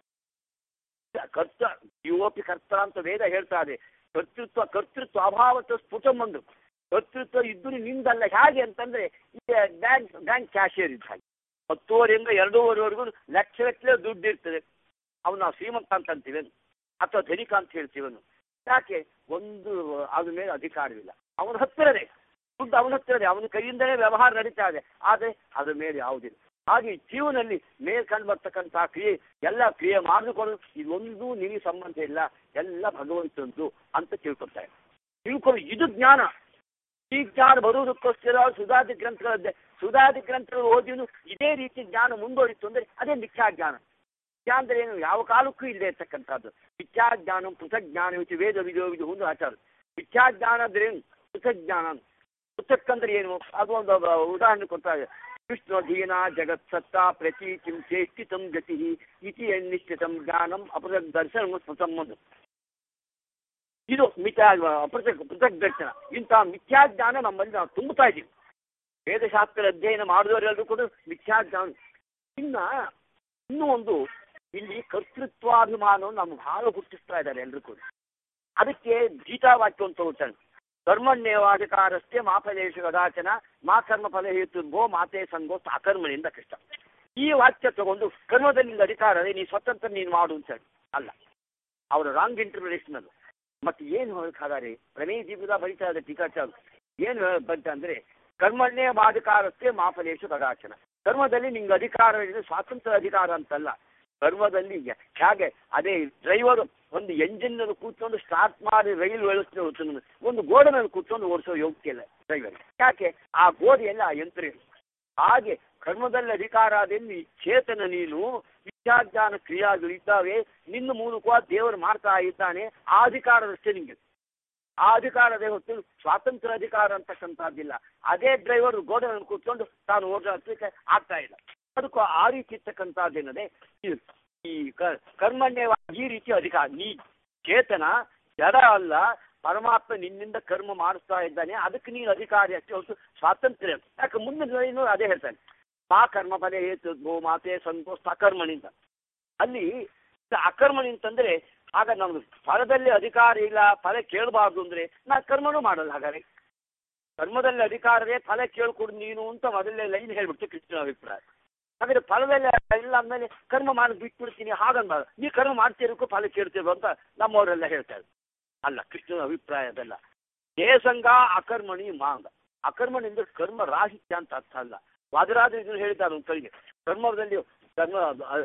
ಕರ್ತ ಯುವಪಿ ಕರ್ತ ಅಂತ ವೇದ ಹೇಳ್ತಾ ಇದೆ ಕರ್ತೃತ್ವ ಕರ್ತೃತ್ವ ಅಭಾವತ ಸ್ಫುಟಂ ಒಂದು ಕರ್ತೃತ್ವ ಇದ್ದು ನಿಂದಲ್ಲ ಹೇಗೆ ಅಂತಂದ್ರೆ ಈಗ ಬ್ಯಾಂಕ್ ಬ್ಯಾಂಕ್ ಕ್ಯಾಶಿಯರ್ ಇದ್ದ ಹಾಗೆ ಹತ್ತುವರೆಯಿಂದ ಎರಡೂವರೆವರೆಗೂ ಲಕ್ಷ ಲಕ್ಷ ದುಡ್ಡು ಇರ್ತದೆ ಅವ್ನು ನಾವು ಶ್ರೀಮಂತ ಅಂತ ಅಂತೀವಿ ಅಥವಾ ಧನಿಕ ಅಂತ ಹೇಳ್ತೀವನು ಯಾಕೆ ಒಂದು ಅದ್ರ ಮೇಲೆ ಅಧಿಕಾರವಿಲ್ಲ ಅವನ ಹತ್ತಿರನೇ ದುಡ್ಡು ಅವನ ಹತ್ತಿರನೇ ಅವನ ಕೈಯಿಂದಲೇ ವ್ಯವಹಾರ ನಡೀತಾ ಇದೆ ಆದರೆ ಅದ್ರ ಮೇಲೆ ಯಾವುದಿಲ್ಲ ಹಾಗೆ ಈ ಜೀವನಲ್ಲಿ ಮೇಲ್ ಕಂಡು ಬರ್ತಕ್ಕಂಥ ಕ್ರಿಯೆ ಎಲ್ಲ ಕ್ರಿಯೆ ಮಾಡಿಕೊಂಡು ಇದೊಂದು ನಿನಗೆ ಸಂಬಂಧ ಇಲ್ಲ ಎಲ್ಲ ಭಗವಂತಂದು ಅಂತ ತಿಳ್ಕೊತಾರೆ ತಿಳ್ಕೊಂಡು ಇದು ಜ್ಞಾನ ಈ ಜ್ಞಾನ ಬರುವುದಕ್ಕೋಸ್ಕರ ಸುಧಾದಿ ಗ್ರಂಥಗಳದ್ದೇ ಸುಧಾದಿ ಗ್ರಂಥಗಳು ಓದಿನು ಇದೇ ರೀತಿ ಜ್ಞಾನ ಮುಂದುವರಿತು ಅಂದ್ರೆ ಅದೇ ಮಿಥ್ಯಾ ಜ್ಞಾನ ಮಿಥ್ಯಾ ಅಂದ್ರೆ ಏನು ಯಾವ ಕಾಲಕ್ಕೂ ಇಲ್ಲದೆ ಇರ್ತಕ್ಕಂಥದ್ದು ಮಿಥ್ಯಾ ಜ್ಞಾನ ಪೃಥಕ್ ಜ್ಞಾನ ಇದು ವೇದ ವಿಧೋ ವಿಧ ಒಂದು ಆಚಾರ ಮಿಥ್ಯಾ ಜ್ಞಾನ ಅಂದ್ರೆ ಏನು ಪೃಥಕ್ ಜ್ಞಾನ ಪೃಥಕ್ ಅಂದ್ರೆ ಏನು ಅದು ಒಂದು ಉದಾಹರಣೆ ಕೊಡ್ತಾ ಇದೆ ಕೃಷ್ಣಧೀನಾ ಜಗತ್ಸತ್ತಾ ಪ್ರತೀತಿಂ ಚೇಷ್ಟಿತಂ ಗತಿ ಇತಿ ನಿಶ್ಚಿತಂ ಜ್ಞಾನಂ ಅಪೃಥಕ್ ದರ್ಶನ ಸಂಬಂಧ ಇದು ಮಿಥ್ಯಾ ಪೃಥಕ್ ಪೃಥಕ್ ದರ್ಶನ ಇಂತಹ ಮಿಥ್ಯಾಜ್ಞಾನ ನಮ್ಮಲ್ಲಿ ನಾವು ತುಂಬುತ್ತಾ ಇದ್ದೀವಿ ವೇದಶಾಸ್ತ್ರ ಅಧ್ಯಯನ ಮಾಡಿದವರೆಲ್ಲರೂ ಕೂಡ ಮಿಥ್ಯಾಜ್ಞಾನ ಇನ್ನ ಇನ್ನೂ ಒಂದು ಇಲ್ಲಿ ಕರ್ತೃತ್ವಾಭಿಮಾನವನ್ನು ನಮ್ಮ ಬಹಳ ಹುಟ್ಟಿಸ್ತಾ ಇದ್ದಾರೆ ಎಲ್ಲರೂ ಕೂಡ ಅದಕ್ಕೆ ಗೀತಾವಾಕ್ಯ ಅಂತ ತಗೊಳ್ತಾನೆ ಕರ್ಮಣ್ಯೇವಾಧಿಕಾರಸ್ಥೆ ಮಾಫಲೇಶು ಕದಾಚನ ಮಾ ಕರ್ಮ ಫಲ ಹೇತುರ್ಭೋ ಮಾತೆ ಸಂಗೋ ಅಕರ್ಮಣಿಯಿಂದ ಕೃಷ್ಣ ಈ ವಾಕ್ಯ ತಗೊಂಡು ಕರ್ಮದಲ್ಲಿ ನಿಂಗೆ ಅಧಿಕಾರ ಅದೇ ನೀ ಸ್ವತಂತ್ರ ನೀನು ಮಾಡು ಅಂತ ಹೇಳಿ ಅಲ್ಲ ಅವರ ರಾಂಗ್ ಇಂಟರ್ಪ್ರಿಟೇಷನ್ ಅದು ಮತ್ತೆ ಏನು ಹೇಳಕ್ಕಾಗಾರೆ ಪ್ರಮೇಯ ಜೀವಿತ ಬರೀತಾ ಇದೆ ಟೀಕಾಚಾರ ಏನು ಬಂತ ಅಂದ್ರೆ ಕರ್ಮಣ್ಣೇ ಬಾಧಿಕಾರಕ್ಕೆ ಮಾಫಲೇಶು ಕದಾಚನ ಕರ್ಮದಲ್ಲಿ ನಿಂಗೆ ಅಧಿಕಾರ ಇದೆ ಸ್ವಾತಂತ್ರ್ಯ ಅಧಿಕಾರ ಅಂತಲ್ಲ ಕರ್ಮದಲ್ಲಿ ಹೇಗೆ ಅದೇ ಡ್ರೈವರ್ ಒಂದು ಎಂಜಿನ್ ನಲ್ಲಿ ಕೂತ್ಕೊಂಡು ಸ್ಟಾರ್ಟ್ ಮಾಡಿ ರೈಲು ವ್ಯವಸ್ಥೆ ಒಂದು ಗೋಡನಲ್ಲಿ ಕೂತ್ಕೊಂಡು ಓಡಿಸೋ ಯೋಗ್ಯ ಇಲ್ಲ ಡ್ರೈವರ್ ಯಾಕೆ ಆ ಗೋಡೆಯಲ್ಲಿ ಆ ಯಂತ್ರ ಇದೆ. ಹಾಗೆ ಕರ್ಮದಲ್ಲಿ ಅಧಿಕಾರ ಅದೆಲ್ಲಿ ಚೇತನ ನೀನು ವಿದ್ಯಾಜ್ಞಾನ ಕ್ರಿಯಾಗಳಿದ್ದಾವೆ ನಿನ್ನ ಮೂಲಕವಾಗಿ ದೇವರು ಮಾಡ್ತಾ ಇದ್ದಾನೆ ಆ ಅಧಿಕಾರದಷ್ಟೇ ನಿಂಗೆ ಆ ಅಧಿಕಾರದೇ ಹೊತ್ತು ಸ್ವಾತಂತ್ರ್ಯ ಅಧಿಕಾರ ಅಂತಕ್ಕಂಥದ್ದಿಲ್ಲ ಅದೇ ಡ್ರೈವರ್ ಗೋಡೆನಲ್ಲಿ ಕೂತ್ಕೊಂಡು ತಾನು ಓಡಾಡ್ಲಿಕ್ಕೆ ಆಗ್ತಾ ಇಲ್ಲ ಅದಕ್ಕೂ ಆ ರೀತಿ ಇರ್ತಕ್ಕಂಥದ್ದೇನದೆ ಈ- ಈ ಕ- ಕರ್ಮಣ್ಯವಾಗಿ ಈ ರೀತಿ ಅಧಿಕಾರ ನೀ ಚೇತನ ಜಡ ಅಲ್ಲ ಪರಮಾತ್ಮ ನಿನ್ನಿಂದ ಕರ್ಮ ಮಾಡಿಸ್ತಾ ಇದ್ದಾನೆ ಅದಕ್ಕೆ ನೀನು ಅಧಿಕಾರಿ ಅಷ್ಟೇ ಹೊತ್ತು ಸ್ವಾತಂತ್ರ್ಯ ಯಾಕೆ ಮುಂದಿನ ಲೈನು ಅದೇ ಹೇಳ್ತಾನೆ ಮಾ ಕರ್ಮ ಫಲ ಹೇತು ಗೋ ಮಾತೆ ಸಂತೋಷ ಅಕರ್ಮಣಿಂದ ಅಲ್ಲಿ ಅಕರ್ಮಣಿ ಅಂತಂದ್ರೆ ಆಗ ನಮ್ಗೆ ಫಲದಲ್ಲಿ ಅಧಿಕಾರ ಇಲ್ಲ ಫಲ ಕೇಳಬಾರ್ದು ಅಂದ್ರೆ ನಾ ಕರ್ಮನೂ ಮಾಡಲ್ಲ ಹಾಗಾದ್ರೆ ಕರ್ಮದಲ್ಲಿ ಅಧಿಕಾರವೇ ಫಲ ಕೇಳ್ಕೊಡು ನೀನು ಅಂತ ಮೊದಲೇ ಲೈನ್ ಹೇಳ್ಬಿಡ್ತು ಕೃಷ್ಣನ ಅಭಿಪ್ರಾಯ ಹಾಗಾದ್ರೆ ಫಲದಲ್ಲಿ ಇಲ್ಲ ಅಂದಮೇಲೆ ಕರ್ಮ ಮಾಡಿ ಬಿಟ್ಬಿಡ್ತೀನಿ ಹಾಗನ್ಬಾರ್ದು ನೀ ಕರ್ಮ ಮಾಡ್ತಿರೋಕ್ಕೂ ಫಲ ಕೇಳ್ತೀರೋ ಅಂತ ನಮ್ಮವರೆಲ್ಲ ಹೇಳ್ತಾರೆ ಅಲ್ಲ ಕೃಷ್ಣನ ಅಭಿಪ್ರಾಯ ಅದಲ್ಲ ದೇಸಂಗ ಅಕರ್ಮಣಿ ಮಾಂಗ ಅಕರ್ಮಣಿ ಅಂದ್ರೆ ಕರ್ಮ ರಾಹಿತ್ಯ ಅಂತ ಅರ್ಥ ಅಲ್ಲ ವಾದರಾಜ ಇದನ್ನು ಹೇಳಿದ್ದಾರೆ ಒಂದು ಕಡೆಗೆ ಕರ್ಮದಲ್ಲಿ ಕರ್ಮ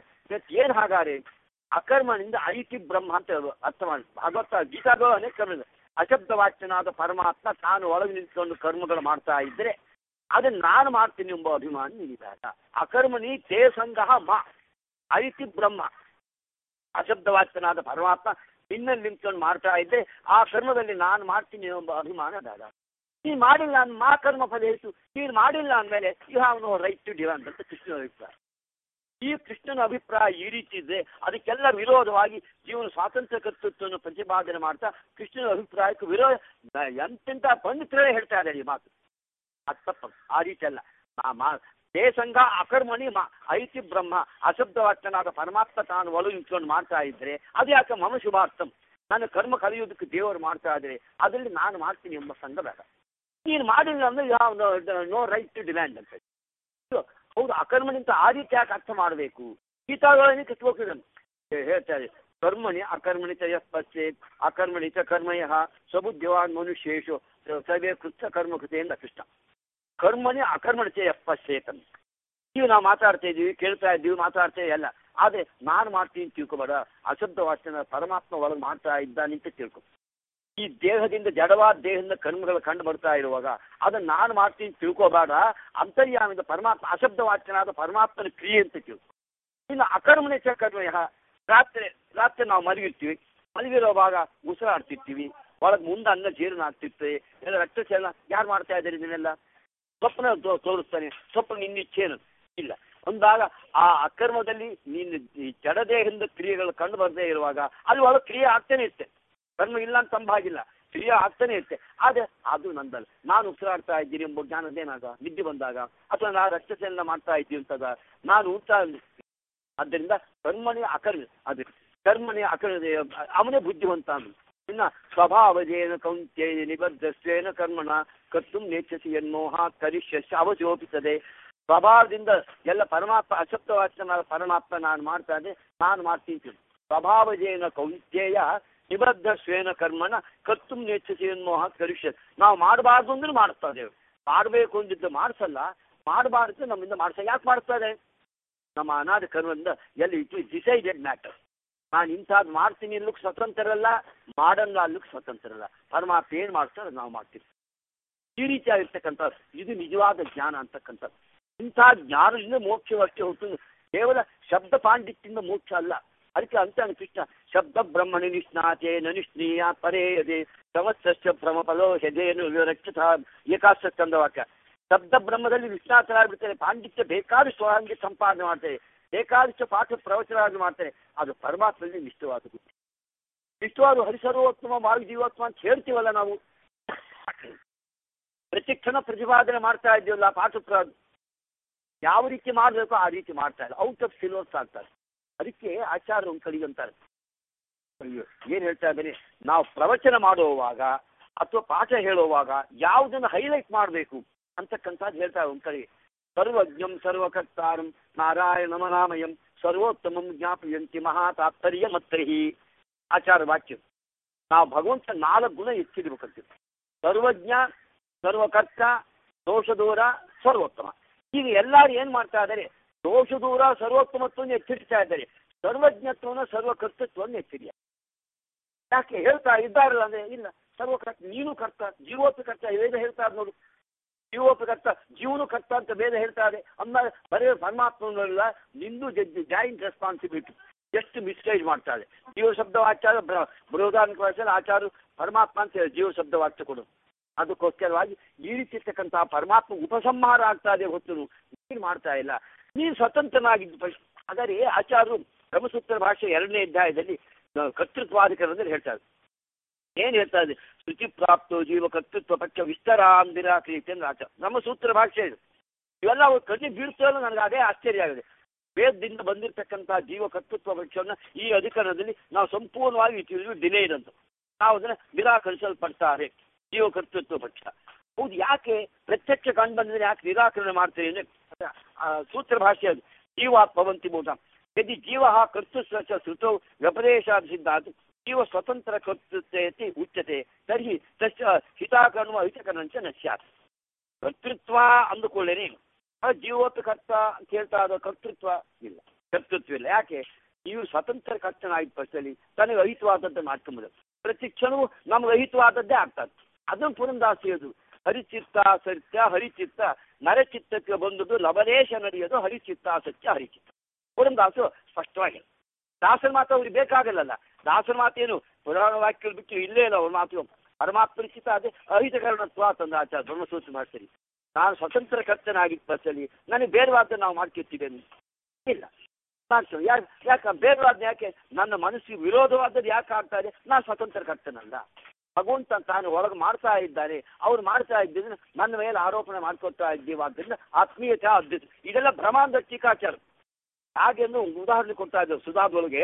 ಏನು ಹಾಗಾರೆ ಅಕರ್ಮನಿಂದ ಐತಿ ಬ್ರಹ್ಮ ಅಂತ ಹೇಳುವ ಅರ್ಥ ಮಾಡಿ ಭಗವತ ಗೀತಾದೋ ಅನೇಕ ಕರ್ಮ ಇದೆ. ಅಶಬ್ದ ವಾಚ್ಯನಾದ ಪರಮಾತ್ಮ ತಾನು ಒಳಗೆ ನಿಂತ್ಕೊಂಡು ಕರ್ಮಗಳು ಮಾಡ್ತಾ ಇದ್ರೆ ಅದನ್ನ ನಾನು ಮಾಡ್ತೀನಿ ಎಂಬ ಅಭಿಮಾನ ನಿಲ್ಲಿದಾಗ ಅಕರ್ಮಣಿ ತೇ ಸಂಗಹ ಮಾ ಐತಿ ಬ್ರಹ್ಮ ಅಶಬ್ದವಾಚ್ಯನಾದ ಪರಮಾತ್ಮ ನಿನ್ನಲ್ಲಿ ನಿಂತ್ಕೊಂಡು ಮಾಡ್ತಾ ಇದ್ರೆ ಆ ಕರ್ಮದಲ್ಲಿ ನಾನು ಮಾಡ್ತೀನಿ ಎಂಬ ಅಭಿಮಾನ ಬೇಡ ನೀನು ಮಾಡಿಲ್ಲ ಅಂದ್ ಮಾ ಕರ್ಮ ಫಲ ಹೆಚ್ಚು ನೀನು ಮಾಡಿಲ್ಲ ಅಂದಮೇಲೆ you have no right to divan ಅಂತ ಕೃಷ್ಣನ ಅಭಿಪ್ರಾಯ ಈ ಕೃಷ್ಣನ ಅಭಿಪ್ರಾಯ ಈ ರೀತಿ ಇದೆ ಅದಕ್ಕೆಲ್ಲ ವಿರೋಧವಾಗಿ ಜೀವನ ಸ್ವಾತಂತ್ರ್ಯ ಕರ್ತೃತ್ವವನ್ನು ಪ್ರತಿಪಾದನೆ ಮಾಡ್ತಾ ಕೃಷ್ಣನ ಅಭಿಪ್ರಾಯಕ್ಕೆ ವಿರೋಧ ಎಂತೆಂಥ ಪಂಡಿತರೇ ಹೇಳ್ತಾ ಇದ್ದಾರೆ ಈ ಮಾತು ಅದು ತಪ್ಪು ಆ ರೀತಿ ಅಲ್ಲ ಮಾ ಮಾ ದೇಸಂಗ ಅಕರ್ಮಣಿ ಮಾ ಐತಿ ಬ್ರಹ್ಮ ಅಶಬ್ದವಾಚನಾದ ಪರಮಾತ್ಮ ತಾನು ಒಳಗೆ ನಿಂತ್ಕೊಂಡು ಮಾಡ್ತಾ ಇದ್ರೆ ಅದು ಯಾಕೆ ಮಮ ಶುಭಾರ್ಥಂ ನಾನು ಕರ್ಮ ಕಲಿಯೋದಕ್ಕೆ ದೇವರು ಮಾಡ್ತಾ ಇದ್ರೆ ಅದರಲ್ಲಿ ನಾನು ಮಾಡ್ತೀನಿ ಎಂಬ ಸಂಘ ಬೇಡ ನೀನು ಮಾಡಿಲ್ಲ ಅಂದ್ರೆ ಯಾವ ನೋ ರೈಟ್ ಟು ಡಿಮ್ಯಾಂಡ್ ಅಂತ ಇದು ಹೌದು ಅಕರ್ಮಣಿಂತ ಆ ರೀತಿ ಯಾಕೆ ಅರ್ಥ ಮಾಡಬೇಕು ಗೀತಾಗಳಲ್ಲಿ ಕಿತ್ಕೋಕಿದನು ಹೇಳ್ತಾರೆ ಕರ್ಮಣಿ ಅಕರ್ಮಣಿ ಚ ಯಃ ಪಶ್ಚೇತ್ ಅಕರ್ಮಣಿ ಚ ಕರ್ಮಯ ಸ್ವಬುದ್ಧಿವಾನ್ ಮನುಷ್ಯೇಶು ಸರ್ವೇ ಕೃತ್ಯ ಕರ್ಮ ಕೃತೆಯಿಂದ ಕೃಷ್ಣ ಕರ್ಮಣಿ ಅಕರ್ಮಣಿ ಚ ಯಃ ಪಶ್ಚೇತ್ ಅಂತ ನೀವು ನಾವು ಮಾತಾಡ್ತಾ ಇದ್ದೀವಿ ಕೇಳ್ತಾ ಇದ್ದೀವಿ ಮಾತಾಡ್ತಾ ಅಲ್ಲ ಆದ್ರೆ ನಾನು ಮಾಡ್ತೀನಿ ತಿಳ್ಕೊಬೇಡ ಅಶಬ್ದ ವಾಚನ ಪರಮಾತ್ಮ ಒಳಗೆ ಮಾಡ್ತಾ ಇದ್ದಾನೆ ಅಂತ ತಿಳ್ಕೊ ಈ ದೇಹದಿಂದ ಜಡವಾದ ದೇಹದಿಂದ ಕರ್ಮಗಳು ಕಂಡು ಬರ್ತಾ ಇರುವಾಗ ಅದನ್ನ ನಾನು ಮಾಡ್ತೀನಿ ತಿಳ್ಕೋಬೇಡ ಅಂತರ್ಯಾಮಿಂದ ಪರಮಾತ್ಮ ಅಶಬ್ದ ವಾಚನಾದ ಪರಮಾತ್ಮನ ಕ್ರಿಯೆ ಅಂತ ತಿಳ್ಕೊ ಇನ್ನು ಅಕರ್ಮಣೆ ಚ ಕರ್ಮಯ ರಾತ್ರಿ ರಾತ್ರಿ ನಾವು ಮಲಗಿರ್ತೀವಿ ಮಲಗಿರುವಾಗ ಉಸಿರಾಡ್ತಿರ್ತೀವಿ ಒಳಗೆ ಮುಂದೆ ಅನ್ನ ಜೀರ್ಣ ಆಗ್ತಿರ್ತದೆ ಎಲ್ಲ ರಕ್ತ ಚಲನ ಯಾರು ಮಾಡ್ತಾ ಇದ್ದಾರೆ ಇದನ್ನೆಲ್ಲ ಸ್ವಪ್ನ ತೋ- ತೋರಿಸ್ತಾನೆ ಸ್ವಪ್ನ ನಿನ್ನಿಚ್ಛೇನು ಇಲ್ಲ ಅಂದಾಗ ಆ ಅಕರ್ಮದಲ್ಲಿ ನೀನು ಈ ಜಡದೇಹದಿಂದ ಕ್ರಿಯೆಗಳು ಕಂಡು ಬರದೇ ಇರುವಾಗ ಅಲ್ಲಿ ಒಳಗೆ ಕ್ರಿಯೆ ಆಗ್ತಾನೆ ಇರುತ್ತೆ ಕರ್ಮ ಇಲ್ಲ ಅಂತ ಸಂಭಾಗಿಲ್ಲ ಕ್ರಿಯೆ ಆಗ್ತಾನೆ ಇರುತ್ತೆ ಆದ್ರೆ ಅದು ನಂದಲ್ಲ ನಾನು ಉಸಿರಾಡ್ತಾ ಇದ್ದೀನಿ ಎಂಬ ಜ್ಞಾನದೇನಾಗ ನಿದ್ದೆ ಬಂದಾಗ ಅಥವಾ ನಾನು ರಕ್ತಚಲನ ಮಾಡ್ತಾ ಇದ್ದೀನಿ ಅಂತದ ನಾನು ಊಟ ಆದ್ದರಿಂದ ಕರ್ಮಣಿ ಅಕರ್ಮ ಅದು ಕರ್ಮಣಿ ಅಕರ್ಮ ಅವನೇ ಬುದ್ಧಿವಂತ ಅವನು ಇನ್ನ ಸ್ವಭಾವಜೇನ ಕೌಂತ್ಯೇನ ನಿಬದ್ಧಸ್ವೇನ ಕರ್ಮಣ ಕರ್ತು ನೇಚ್ಛಸಿ ಎನ್ಮೋಹ ಕರಿಷ್ಯಸ್ಯ ಅವಜೋಪಿಸದೆ ಸ್ವಭಾವದಿಂದ ಎಲ್ಲ ಪರಮಾತ್ಮ ಅಶಬ್ದವಾಚನ ಪರಮಾತ್ಮ ನಾನು ಮಾಡ್ತಾ ಇದ್ದೆ ನಾನು ಮಾಡ್ತೀನಿ ಸ್ವಭಾವಜೇನ ಕೌಂತ್ಯೇಯ ನಿಬದ್ಧ ಸ್ವೇನ ಕರ್ಮನ ಕರ್ತು ನೇಚ್ಛಸಿ ಎನ್ಮೋಹ ಕರಿಷ್ಯ ನಾವು ಮಾಡಬಾರ್ದು ಅಂದ್ರೆ ಮಾಡ್ತಾ ಇದ್ದೇವೆ ಮಾಡಬೇಕು ಅಂದಿದ್ದು ಮಾಡಿಸಲ್ಲ ಮಾಡಬಾರ್ದು ನಮ್ಮಿಂದ ಮಾಡ್ಸ ಯಾಕೆ ಮಾಡ್ತಾ ಇದೆ ನಮ್ಮ ಅನಾಥ ಕರ್ಮದಿಂದ ಎಲ್ಲಿ ಇಟ್ ಇಸ್ ಡಿಸೈಡೆಡ್ ಮ್ಯಾಟರ್ ನಾನು ಇಂಥದ್ದು ಮಾಡ್ತೀನಿ ಅನ್ಲಿಕ್ಕೆ ಸ್ವತಂತ್ರ ಅಲ್ಲ ಮಾಡಲ್ಲ ಅನ್ಲಿಕ್ಕೆ ಸ್ವತಂತ್ರ ಅಲ್ಲ ಪರಮಾತ್ಮ ಏನು ಮಾಡ್ತಾರೆ ನಾವು ಮಾಡ್ತೀವಿ ಈ ರೀತಿಯಾಗಿರ್ತಕ್ಕಂಥದ್ದು ಇದು ನಿಜವಾದ ಜ್ಞಾನ ಅಂತಕ್ಕಂಥದ್ದು ಇಂಥ ಜ್ಞಾನದಿಂದ ಮೋಕ್ಷವಷ್ಟೇ ಹೊತ್ತು ಕೇವಲ ಶಬ್ದ ಪಾಂಡಿತ್ಯದಿಂದ ಮೋಕ್ಷ ಅಲ್ಲ ಅದಕ್ಕೆ ಅಂತ ಕೃಷ್ಣ ಶಬ್ದ ಬ್ರಹ್ಮಣಿ ನಿಷ್ಣಾತೆ ನನಿಷ್ಣೀಯ ಪರೇಯದೆ ಸಮಸ್ತ ಭ್ರಮ ಫಲೋ ಹೆದೆಯನ್ನು ವಿರಕ್ಷಿತ ಏಕಾಶ ಚಂದ ವಾಕ್ಯ ಶಬ್ದ ಬ್ರಹ್ಮದಲ್ಲಿ ನಿಷ್ಣಾತರಾಗ್ಬಿಡ್ತಾರೆ ಪಾಂಡಿತ್ಯ ಬೇಕಾದಷ್ಟು ಹಂಗೆ ಸಂಪಾದನೆ ಮಾಡ್ತಾರೆ ಬೇಕಾದಷ್ಟು ಪಾಠ ಪ್ರವಚನ ಮಾಡ್ತಾರೆ ಅದು ಪರಮಾತ್ಮನಲ್ಲಿ ನಿಷ್ಠವಾದ ಬುದ್ಧಿ ನಿಷ್ಠವಾದ ಹರಿಸರ್ವೋತ್ತಮ ವಾಯು ಜೀವೋತ್ತಮ ಅಂತ ಹೇಳ್ತೀವಲ್ಲ ನಾವು ಪ್ರತಿ ಕ್ಷಣ ಪ್ರತಿಪಾದನೆ ಮಾಡ್ತಾ ಇದ್ದೀವಲ್ಲ ಪಾಠ ಪ್ರ ಯಾವ ರೀತಿ ಮಾಡಬೇಕು ಆ ರೀತಿ ಮಾಡ್ತಾ ಇಲ್ಲ ಔಟ್ ಆಫ್ ಸಿಲೋಸ್ ಆಗ್ತಾರೆ ಅದಕ್ಕೆ ಆಚಾರ ಒಂದು ಕಲಿಗಂತಾರೆ ಅಯ್ಯೋ ಏನ್ ಹೇಳ್ತಾ ಇದ್ದೀನಿ ನಾವು ಪ್ರವಚನ ಮಾಡುವಾಗ ಅಥವಾ ಪಾಠ ಹೇಳುವಾಗ ಯಾವುದನ್ನು ಹೈಲೈಟ್ ಮಾಡಬೇಕು ಅಂತಕ್ಕಂಥದ್ದು ಹೇಳ್ತಾರೆ ಒಂದು ಕಡೆ ಸರ್ವಜ್ಞಂ ಸರ್ವಕರ್ತಾರಂ ನಾರಾಯಣಮನಾಮಯಂ ಸರ್ವೋತ್ತಮಂ ಜ್ಞಾಪಯಂತಿ ಮಹಾತಾತ್ಪರ್ಯ ಮತ್ತರ್ಹಿ ಆಚಾರ ವಾಕ್ಯ ನಾವು ಭಗವಂತ ನಾಲ್ಕು ಗುಣ ಎತ್ತಿಡ್ಬೇಕಂತ ಸರ್ವಜ್ಞ ಸರ್ವಕರ್ತ ದೋಷದೂರ ಸರ್ವೋತ್ತಮ ಈಗ ಎಲ್ಲರೂ ಏನ್ ಮಾಡ್ತಾ ಇದ್ದಾರೆ ದೋಷದೂರ ಸರ್ವೋತ್ತಮತ್ವವನ್ನು ಎತ್ತಿಡ್ತಾ ಇದ್ದಾರೆ ಸರ್ವಜ್ಞತ್ವನ ಸರ್ವಕರ್ತೃತ್ವವನ್ನು ಎತ್ತಿದೆಯಾ ಯಾಕೆ ಹೇಳ್ತಾ ಇದ್ದಾರಲ್ಲ ಅಂದ್ರೆ ಇಲ್ಲ ಸರ್ವಕರ್ತ ನೀನು ಕರ್ತ ಜೀವೋಪಿ ಕರ್ತ ವೇದ ಹೇಳ್ತಾ ಇದ್ ನೋಡು ಜೀವೋಪಿ ಕರ್ತ ಜೀವನು ಕರ್ತ ಅಂತ ವೇದ ಹೇಳ್ತಾ ಇದೆ ಅಮ್ಮ ಬರೀ ಪರಮಾತ್ಮನಲ್ಲ ನಿಂದು ಜಾಯಿಂಟ್ ರೆಸ್ಪಾನ್ಸಿಬಿಲಿಟಿ ಎಷ್ಟು ಮಿಸ್ಗೈಡ್ ಮಾಡ್ತಾರೆ ಜೀವ ಶಬ್ದ ವಾಚ್ಯ ಬೃಹದಾನಿಕ ಭಾಷೆಯಲ್ಲಿ ಆಚಾರ ಪರಮಾತ್ಮ ಅಂತ ಹೇಳಿ ಜೀವ ಶಬ್ದ ವಾಚ್ಯ ಕೊಡು ಅದಕ್ಕೋಸ್ಕರವಾಗಿ ಈ ರೀತಿ ಇರ್ತಕ್ಕಂತಹ ಪರಮಾತ್ಮ ಉಪಸಂಹಾರ ಆಗ್ತಾ ಇದೆ ಹೊತ್ತು ನೀನು ಮಾಡ್ತಾ ಇಲ್ಲ ನೀನು ಸ್ವತಂತ್ರನಾಗಿದ್ದು ಫಸ್ಟ್ ಆದರೆ ಆಚಾರ್ಯರು ಬ್ರಹ್ಮಸೂತ್ರ ಭಾಷೆ ಎರಡನೇ ಅಧ್ಯಾಯದಲ್ಲಿ ಕರ್ತೃತ್ವಾಧಿಕರಣದಲ್ಲಿ ಹೇಳ್ತಾರೆ ಏನ್ ಹೇಳ್ತಾ ಇದೆ ಶುಚಿ ಪ್ರಾಪ್ತೋ ಜೀವ ಕರ್ತೃತ್ವ ಪಕ್ಷ ವಿಸ್ತರಾಮ್ ನಿರಾಕರಿಸಿ ಅಂದ್ರೆ ಆಚಾರ ನಮ್ಮ ಸೂತ್ರ ಭಾಷೆ ಇದು ಇವೆಲ್ಲ ಅವ್ರು ಕಣ್ಣಿ ಬೀಳ್ತಾರಲ್ಲ ನನಗೆ ಅದೇ ಆಶ್ಚರ್ಯ ಆಗಿದೆ ವೇದದಿಂದ ಬಂದಿರತಕ್ಕಂತಹ ಜೀವ ಕರ್ತೃತ್ವ ಪಕ್ಷವನ್ನು ಈ ಅಧಿಕರಣದಲ್ಲಿ ನಾವು ಸಂಪೂರ್ಣವಾಗಿ ತಿಳಿದು ಡಿಲೇ ಇದಂತ ನಾವು ಅದನ್ನ ನಿರಾಕರಿಸಲ್ಪಡ್ತಾರೆ ಜೀವ ಕರ್ತೃತ್ವ ಪಕ್ಷ ಹೌದು ಯಾಕೆ ಪ್ರತ್ಯಕ್ಷ ಕಂಡು ಬಂದ್ರೆ ಯಾಕೆ ನಿರಾಕರಣೆ ಮಾಡ್ತೀರಿ ಅಂದ್ರೆ ಆ ಸೂತ್ರ ಭಾಷೆ ಅದು ಜೀವ ಭವಂತಿ ಮೂಢ ಯದಿ ಜೀವ ಕರ್ತೃತ್ವ ಚ ಶ್ರುತೌ ವ್ಯಪದೇಶಾದ ಸಿದ್ಧಾತ್ ಜೀವ ಸ್ವತಂತ್ರ ಕರ್ತೃತ್ವ ಉಚ್ಯತೆ ತರ್ಹಿ ತಸ್ಯ ಹಿತಾಕರ್ಮ ಹಿತಕರ್ಣಂಚ ನ ಸ್ಯಾತ್ ಕರ್ತೃತ್ವ ಅಂದುಕೊಳ್ಳೇನೆ ಆ ಜೀವೋತ್ತ ಕರ್ತ ಅಂತ ಹೇಳ್ತಾ ಇರೋ ಕರ್ತೃತ್ವ ಇಲ್ಲ ಕರ್ತೃತ್ವ ಇಲ್ಲ ಯಾಕೆ ನೀವು ಸ್ವತಂತ್ರ ಕರ್ತನಾಗಿದ್ದ ಪಕ್ಷದಲ್ಲಿ ತನಗೆ ಅಹಿತವಾದದ್ದು ಮಾಡ್ಕೊಂಬೋದು ಪ್ರತಿ ಕ್ಷಣವೂ ನಮ್ಗೆ ಅಹಿತವಾದದ್ದೇ ಆಗ್ತದೆ ಅದನ್ನು ಪುರಂದಾಸಿ ಅದು ಹರಿಚಿತ್ತ ಸತ್ಯ ಹರಿಚಿತ್ತ ನರಚಿತ್ತಕ್ಕೆ ಬಂದದ್ದು ಲವಲೇಶ ನಡೆಯೋದು ಹರಿಚಿತ್ತ ಸತ್ಯ ಹರಿಚಿತ್ತ ಪುರಂದಾಸು ಸ್ಪಷ್ಟವಾಗಿ ದಾಸರ ಮಾತು ಅವ್ರಿಗೆ ಬೇಕಾಗಲ್ಲಲ್ಲ ದಾಸರ ಮಾತೇನು ಪುರಾಣ ವಾಕ್ಯ ಬಿಟ್ಟು ಇಲ್ಲೇ ಇಲ್ಲ ಅವ್ರ ಮಾತು ಪರಮಾತ್ಮ ಚಿತ್ತ ಅದೇ ಅಹಿತಕರಣತ್ವ ತಂದ ಆಚಾರ ಬ್ರಹ್ಮಸೂತ್ರ ಮಾಡ್ತೀರಿ ನಾನು ಸ್ವತಂತ್ರ ಕರ್ತನಾಗಿದ್ದ ಬಸ್ಸಲ್ಲಿ ನನಗೆ ಬೇಡವಾದ ನಾವು ಮಾಡ್ಕೊತೀವಿ ಇಲ್ಲ ಮಾಡ್ತೀವಿ ಯಾಕೆ ಯಾಕೆ ಬೇಡವಾದ ಯಾಕೆ ನನ್ನ ಮನಸ್ಸಿಗೆ ವಿರೋಧವಾದದ್ದು ಯಾಕೆ ಆಗ್ತಾ ಇದೆ ನಾನು ಸ್ವತಂತ್ರ ಕರ್ತನಲ್ಲ ಭಗವಂತ ತಾನು ಒಳಗೆ ಮಾಡ್ತಾ ಇದ್ದಾನೆ ಅವ್ರು ಮಾಡ್ತಾ ಇದ್ದಿದ್ರೆ ನನ್ನ ಮೇಲೆ ಆರೋಪಣೆ ಮಾಡ್ಕೊತಾ ಇದ್ದೀವಿ ಆದ್ದರಿಂದ ಆತ್ಮೀಯತೆ ಅದ್ಭುತ ಇದೆಲ್ಲ ಭ್ರಮಾಂಧ ಟೀಕಾಚಾರ ಹಾಗೆಂದು ಉದಾಹರಣೆ ಕೊಡ್ತಾ ಇದ್ದೇವೆ ಸುಧಾದೊಳಗೆ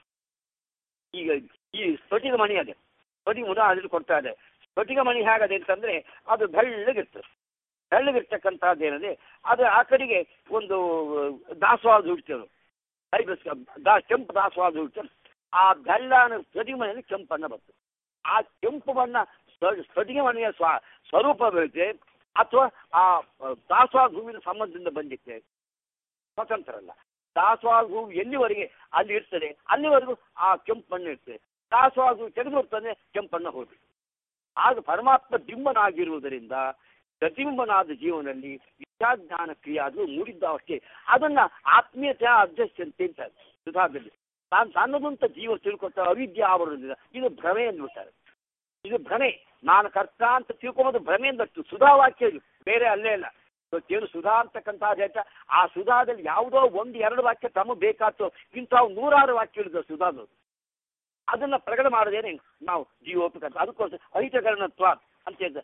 ಈಗ ಈ ಸ್ಫಟಿಕ ಮಣಿ ಅದೇ ಸ್ಫಟಿಕ ಉದಾಹರಣೆ ಕೊಡ್ತಾ ಇದೆ ಸ್ಫಟಿಕ ಮಣಿ ಹೇಗದೆ ಅಂತಂದ್ರೆ ಅದು ಬೆಳ್ಳಗಿರ್ತದೆ ಬೆಳ್ಳಗಿರ್ತಕ್ಕಂಥದ್ದು ಏನಂದ್ರೆ ಅದು ಆ ಕಡೆಗೆ ಒಂದು ದಾಸವಾದ ಹುಡ್ತೇವೆ ಹರಿಬಸ್ ದಾ ಕೆಂಪು ದಾಸವಾದ ಹುಡ್ತೇವೆ ಆ ಬೆಳ್ಳನ ಸ್ಫಟಿಕ ಮನೆಯಲ್ಲಿ ಕೆಂಪನ್ನ ಬರ್ತದೆ ಆ ಕೆಂಪು ಬಣ್ಣ ಸ್ಫಟಿಕ ಮನೆಯ ಸ್ವ ಸ್ವರೂಪ ಬರುತ್ತೆ ಅಥವಾ ಆ ದಾಸವಾದ ಹೂವಿನ ಸಂಬಂಧದಿಂದ ಬಂದಿತ್ತೆ ಸ್ವತಂತ್ರ ಅಲ್ಲ ದಾಸವಾದ ಹೂವು ಎಲ್ಲಿವರೆಗೆ ಅಲ್ಲಿ ಇರ್ತದೆ ಅಲ್ಲಿವರೆಗೂ ಆ ಕೆಂಪು ಬಣ್ಣ ಇರ್ತದೆ ದಾಸವಾದ ಹೂವು ತೆಗೆದು ಬರ್ತದೆ ಕೆಂಪಣ್ಣ ಹೋಗಿ ಆಗ ಪರಮಾತ್ಮ ಬಿಂಬನಾಗಿರುವುದರಿಂದ ಪ್ರತಿಬಿಂಬನಾದ ಜೀವನದಲ್ಲಿ ವಿದ್ಯಾಜ್ಞಾನ ಕ್ರಿಯೆ ಅದು ಮೂಡಿದ್ದಾವಷ್ಟೇ ಅದನ್ನ ಆತ್ಮೀಯತೆ ಅಧ್ಯಕ್ಷತೆ ಅಂತ ಸುಧಾದಲ್ಲಿ ತಾನು ತನ್ನದಂತ ಜೀವ ತಿಳ್ಕೊತ ಅವಿದ್ಯೆ ಆವರಣದಿಂದ ಇದು ಭ್ರಮೆ ಅಂದ್ಬಿಡ್ತಾರೆ ಇದು ಭ್ರಮೆ ನಾನು ಕರ್ತ ಅಂತ ತಿಳ್ಕೊಂಬೋದು ಭ್ರಮೆ ಅಂದಷ್ಟು ಸುಧಾ ವಾಕ್ಯ ಇದು ಬೇರೆ ಅಲ್ಲೇ ಇಲ್ಲ ಇವತ್ತೇನು ಸುಧಾ ಅಂತಕ್ಕಂಥದ್ದು ಹೇಳ್ತಾ ಆ ಸುಧಾದಲ್ಲಿ ಯಾವುದೋ ಒಂದು ಎರಡು ವಾಕ್ಯ ತಮಗೆ ಬೇಕಾಯ್ತು ಇಂಥವು ನೂರಾರು ವಾಕ್ಯ ಇಳಿದ ಸುಧಾದು ಅದನ್ನ ಪ್ರಕಟ ಮಾಡೋದೇನೆ ನಾವು ಜೀವೋಪಕರ್ತ ಅದಕ್ಕೋಸ್ಕರ ಅಹಿತಕರಣತ್ವ ಅಂತ ಹೇಳ್ದ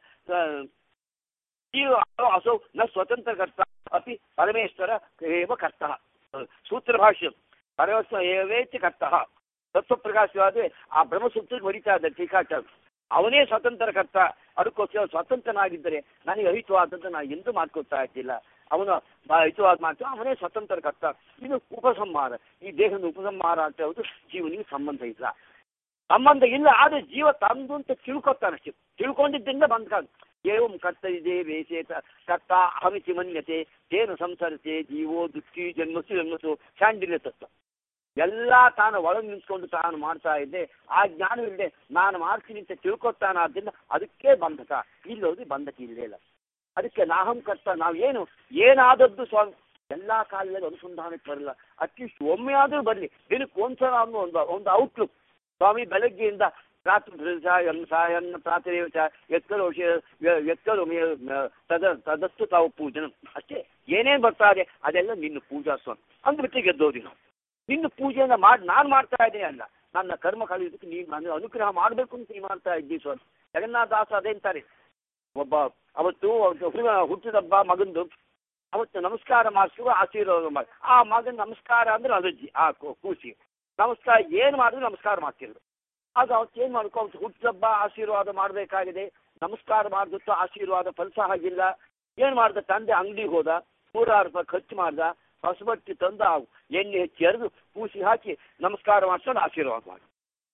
ಜೀವ ಅಸೌ ನ ಸ್ವತಂತ್ರ ಕರ್ತ ಅಪಿ ಪರಮೇಶ್ವರ ಏವ ಕರ್ತ ಸೂತ್ರ ಭಾಷ್ಯ ಪರಮೇಶ್ವರ ಏವೇತಿ ಕರ್ತ ತತ್ವಪ್ರಕಾಶವಾದ್ರೆ ಆ ಬ್ರಹ್ಮಸೂತ್ರಕ್ಕೆ ಹೊಡಿತಾ ಇದ್ದ ಟೀಕಾಚಾರ ಅವನೇ ಸ್ವತಂತ್ರ ಕರ್ತ ಅದಕ್ಕೋಸ್ಕರ ಸ್ವತಂತ್ರನಾಗಿದ್ದರೆ ನನಗೆ ಅಹಿತವಾದದ್ದು ನಾನು ಎಂದೂ ಮಾಡ್ಕೊತಾ ಇದ್ದಿಲ್ಲ ಅವನು ಹಿತವಾದ ಮಾತು ಅವನೇ ಸ್ವತಂತ್ರ ಕರ್ತ ಇದು ಉಪಸಂಹಾರ ಈ ದೇಹದ ಉಪಸಂಹಾರ ಅಂತ ಹೇಳುದು ಜೀವನಿಗೆ ಸಂಬಂಧ ಇಲ್ಲ ಸಂಬಂಧ ಇಲ್ಲ ಆದ್ರೆ ಜೀವ ತಂದು ಅಂತ ತಿಳ್ಕೊತಾನಷ್ಟೇ ತಿಳ್ಕೊಂಡಿದ್ದರಿಂದ ಬಂದ್ಕಾಗ ಏವಂ ಕರ್ತ ಇದೆ ವೇಷೇತ ಕರ್ತ ಅಹಮಿತಿ ಮನ್ಯತೆ ತೇನು ಸಂಸರಿಸೆ ಜೀವೋ ದುಃಖಿ ಜನ್ಮಸು ಜನ್ಮಸು ಶಾಂಡಿಲ್ಯ ತತ್ವ ಎಲ್ಲ ತಾನು ಒಳಗೆ ನಿಂತ್ಕೊಂಡು ತಾನು ಮಾಡ್ತಾ ಇದ್ದೆ ಆ ಜ್ಞಾನವಿಲ್ಲದೆ ನಾನು ಮಾಡ್ತೀನಿ ಅಂತ ತಿಳ್ಕೊತಾನಾದ್ರಿಂದ ಅದಕ್ಕೆ ಬಂಧಕ ಇಲ್ಲೋದು ಬಂಧಕ ಇಲ್ಲೇ ಇಲ್ಲ ಅದಕ್ಕೆ ನಾಹಂ ಕರ್ತ ನಾವು ಏನು ಏನಾದದ್ದು ಸ್ವಾಮಿ ಎಲ್ಲಾ ಕಾಲದಲ್ಲಿ ಅನುಸಂಧಾನಕ್ಕೆ ಬರಲ್ಲ ಅಟ್ಲೀಸ್ಟ್ ಒಮ್ಮೆ ಆದರೂ ಬರಲಿ ದಿನಕ್ಕೆ ಒಂದ್ಸಲ ಅನ್ನೋ ಒಂದು ಒಂದು ಔಟ್ಲುಕ್ ಸ್ವಾಮಿ ಬೆಳಗ್ಗೆಯಿಂದ ಪ್ರಾತೃ ಸಾಯನ್ನ ಪ್ರಾತರೇವ ಚ ಎತ್ಕಲು ಎತ್ಕಲು ತದ ತದಸ್ತು ತಾವು ಪೂಜನ ಅಷ್ಟೇ ಏನೇನು ಬರ್ತಾರೆ ಅದೆಲ್ಲ ನಿನ್ನ ಪೂಜಾ ಸ್ವಾಮಿ ಅಂದ್ಬಿಟ್ಟು ಗೆದ್ದೋದಿ ನಾವು ನಿನ್ನ ಪೂಜೆಯನ್ನ ಮಾಡಿ ನಾನು ಮಾಡ್ತಾ ಇದ್ದೀನಿ ಅಲ್ಲ ನನ್ನ ಕರ್ಮ ಕಳೆಯೋದಕ್ಕೆ ನೀನು ನನ್ನ ಅನುಗ್ರಹ ಮಾಡಬೇಕು ಅಂತ ನೀನು ಮಾಡ್ತಾ ಇದ್ದೀವಿ ಸ್ವಾಮಿ ಜಗನ್ನಾಥದಾಸ ಅದೇಂತಾರೆ ಒಬ್ಬ ಅವತ್ತು ಹುಟ್ಟಿದಬ್ಬ ಮಗಂದು ಅವತ್ತು ನಮಸ್ಕಾರ ಮಾಡಿಸುವ ಆಶೀರ್ವಾದ ಮಾಡಿ ಆ ಮಗನ ನಮಸ್ಕಾರ ಅಂದ್ರೆ ಅಲರ್ಜಿ ಆ ಕೂಸಿ ನಮಸ್ಕಾರ ಏನು ಮಾಡಿದ್ರು ನಮಸ್ಕಾರ ಮಾಡ್ತಿದ್ರು ಆಗ ಅವತ್ತು ಏನು ಮಾಡ್ಕೊ ಅವತ್ತು ಹುಟ್ಟಿದಬ್ಬ ಆಶೀರ್ವಾದ ಮಾಡಬೇಕಾಗಿದೆ ನಮಸ್ಕಾರ ಮಾಡಿಬಿಟ್ಟು ಆಶೀರ್ವಾದ ಫಲಿಸ ಆಗಿಲ್ಲ ಏನು ಮಾಡ್ದ ತಂದೆ ಅಂಗಡಿಗೆ ಹೋದ ನೂರಾರು ರೂಪಾಯಿ ಖರ್ಚು ಮಾಡ್ದ ಹೊಸಬಟ್ಟಿ ತಂದು ಆ ಎಣ್ಣೆ ಹೆಚ್ಚಿ ಎರೆದು ಕೂಸಿ ಹಾಕಿ ನಮಸ್ಕಾರ ಮಾಡ್ಕೊಂಡು ಆಶೀರ್ವಾದ ಮಾಡಿ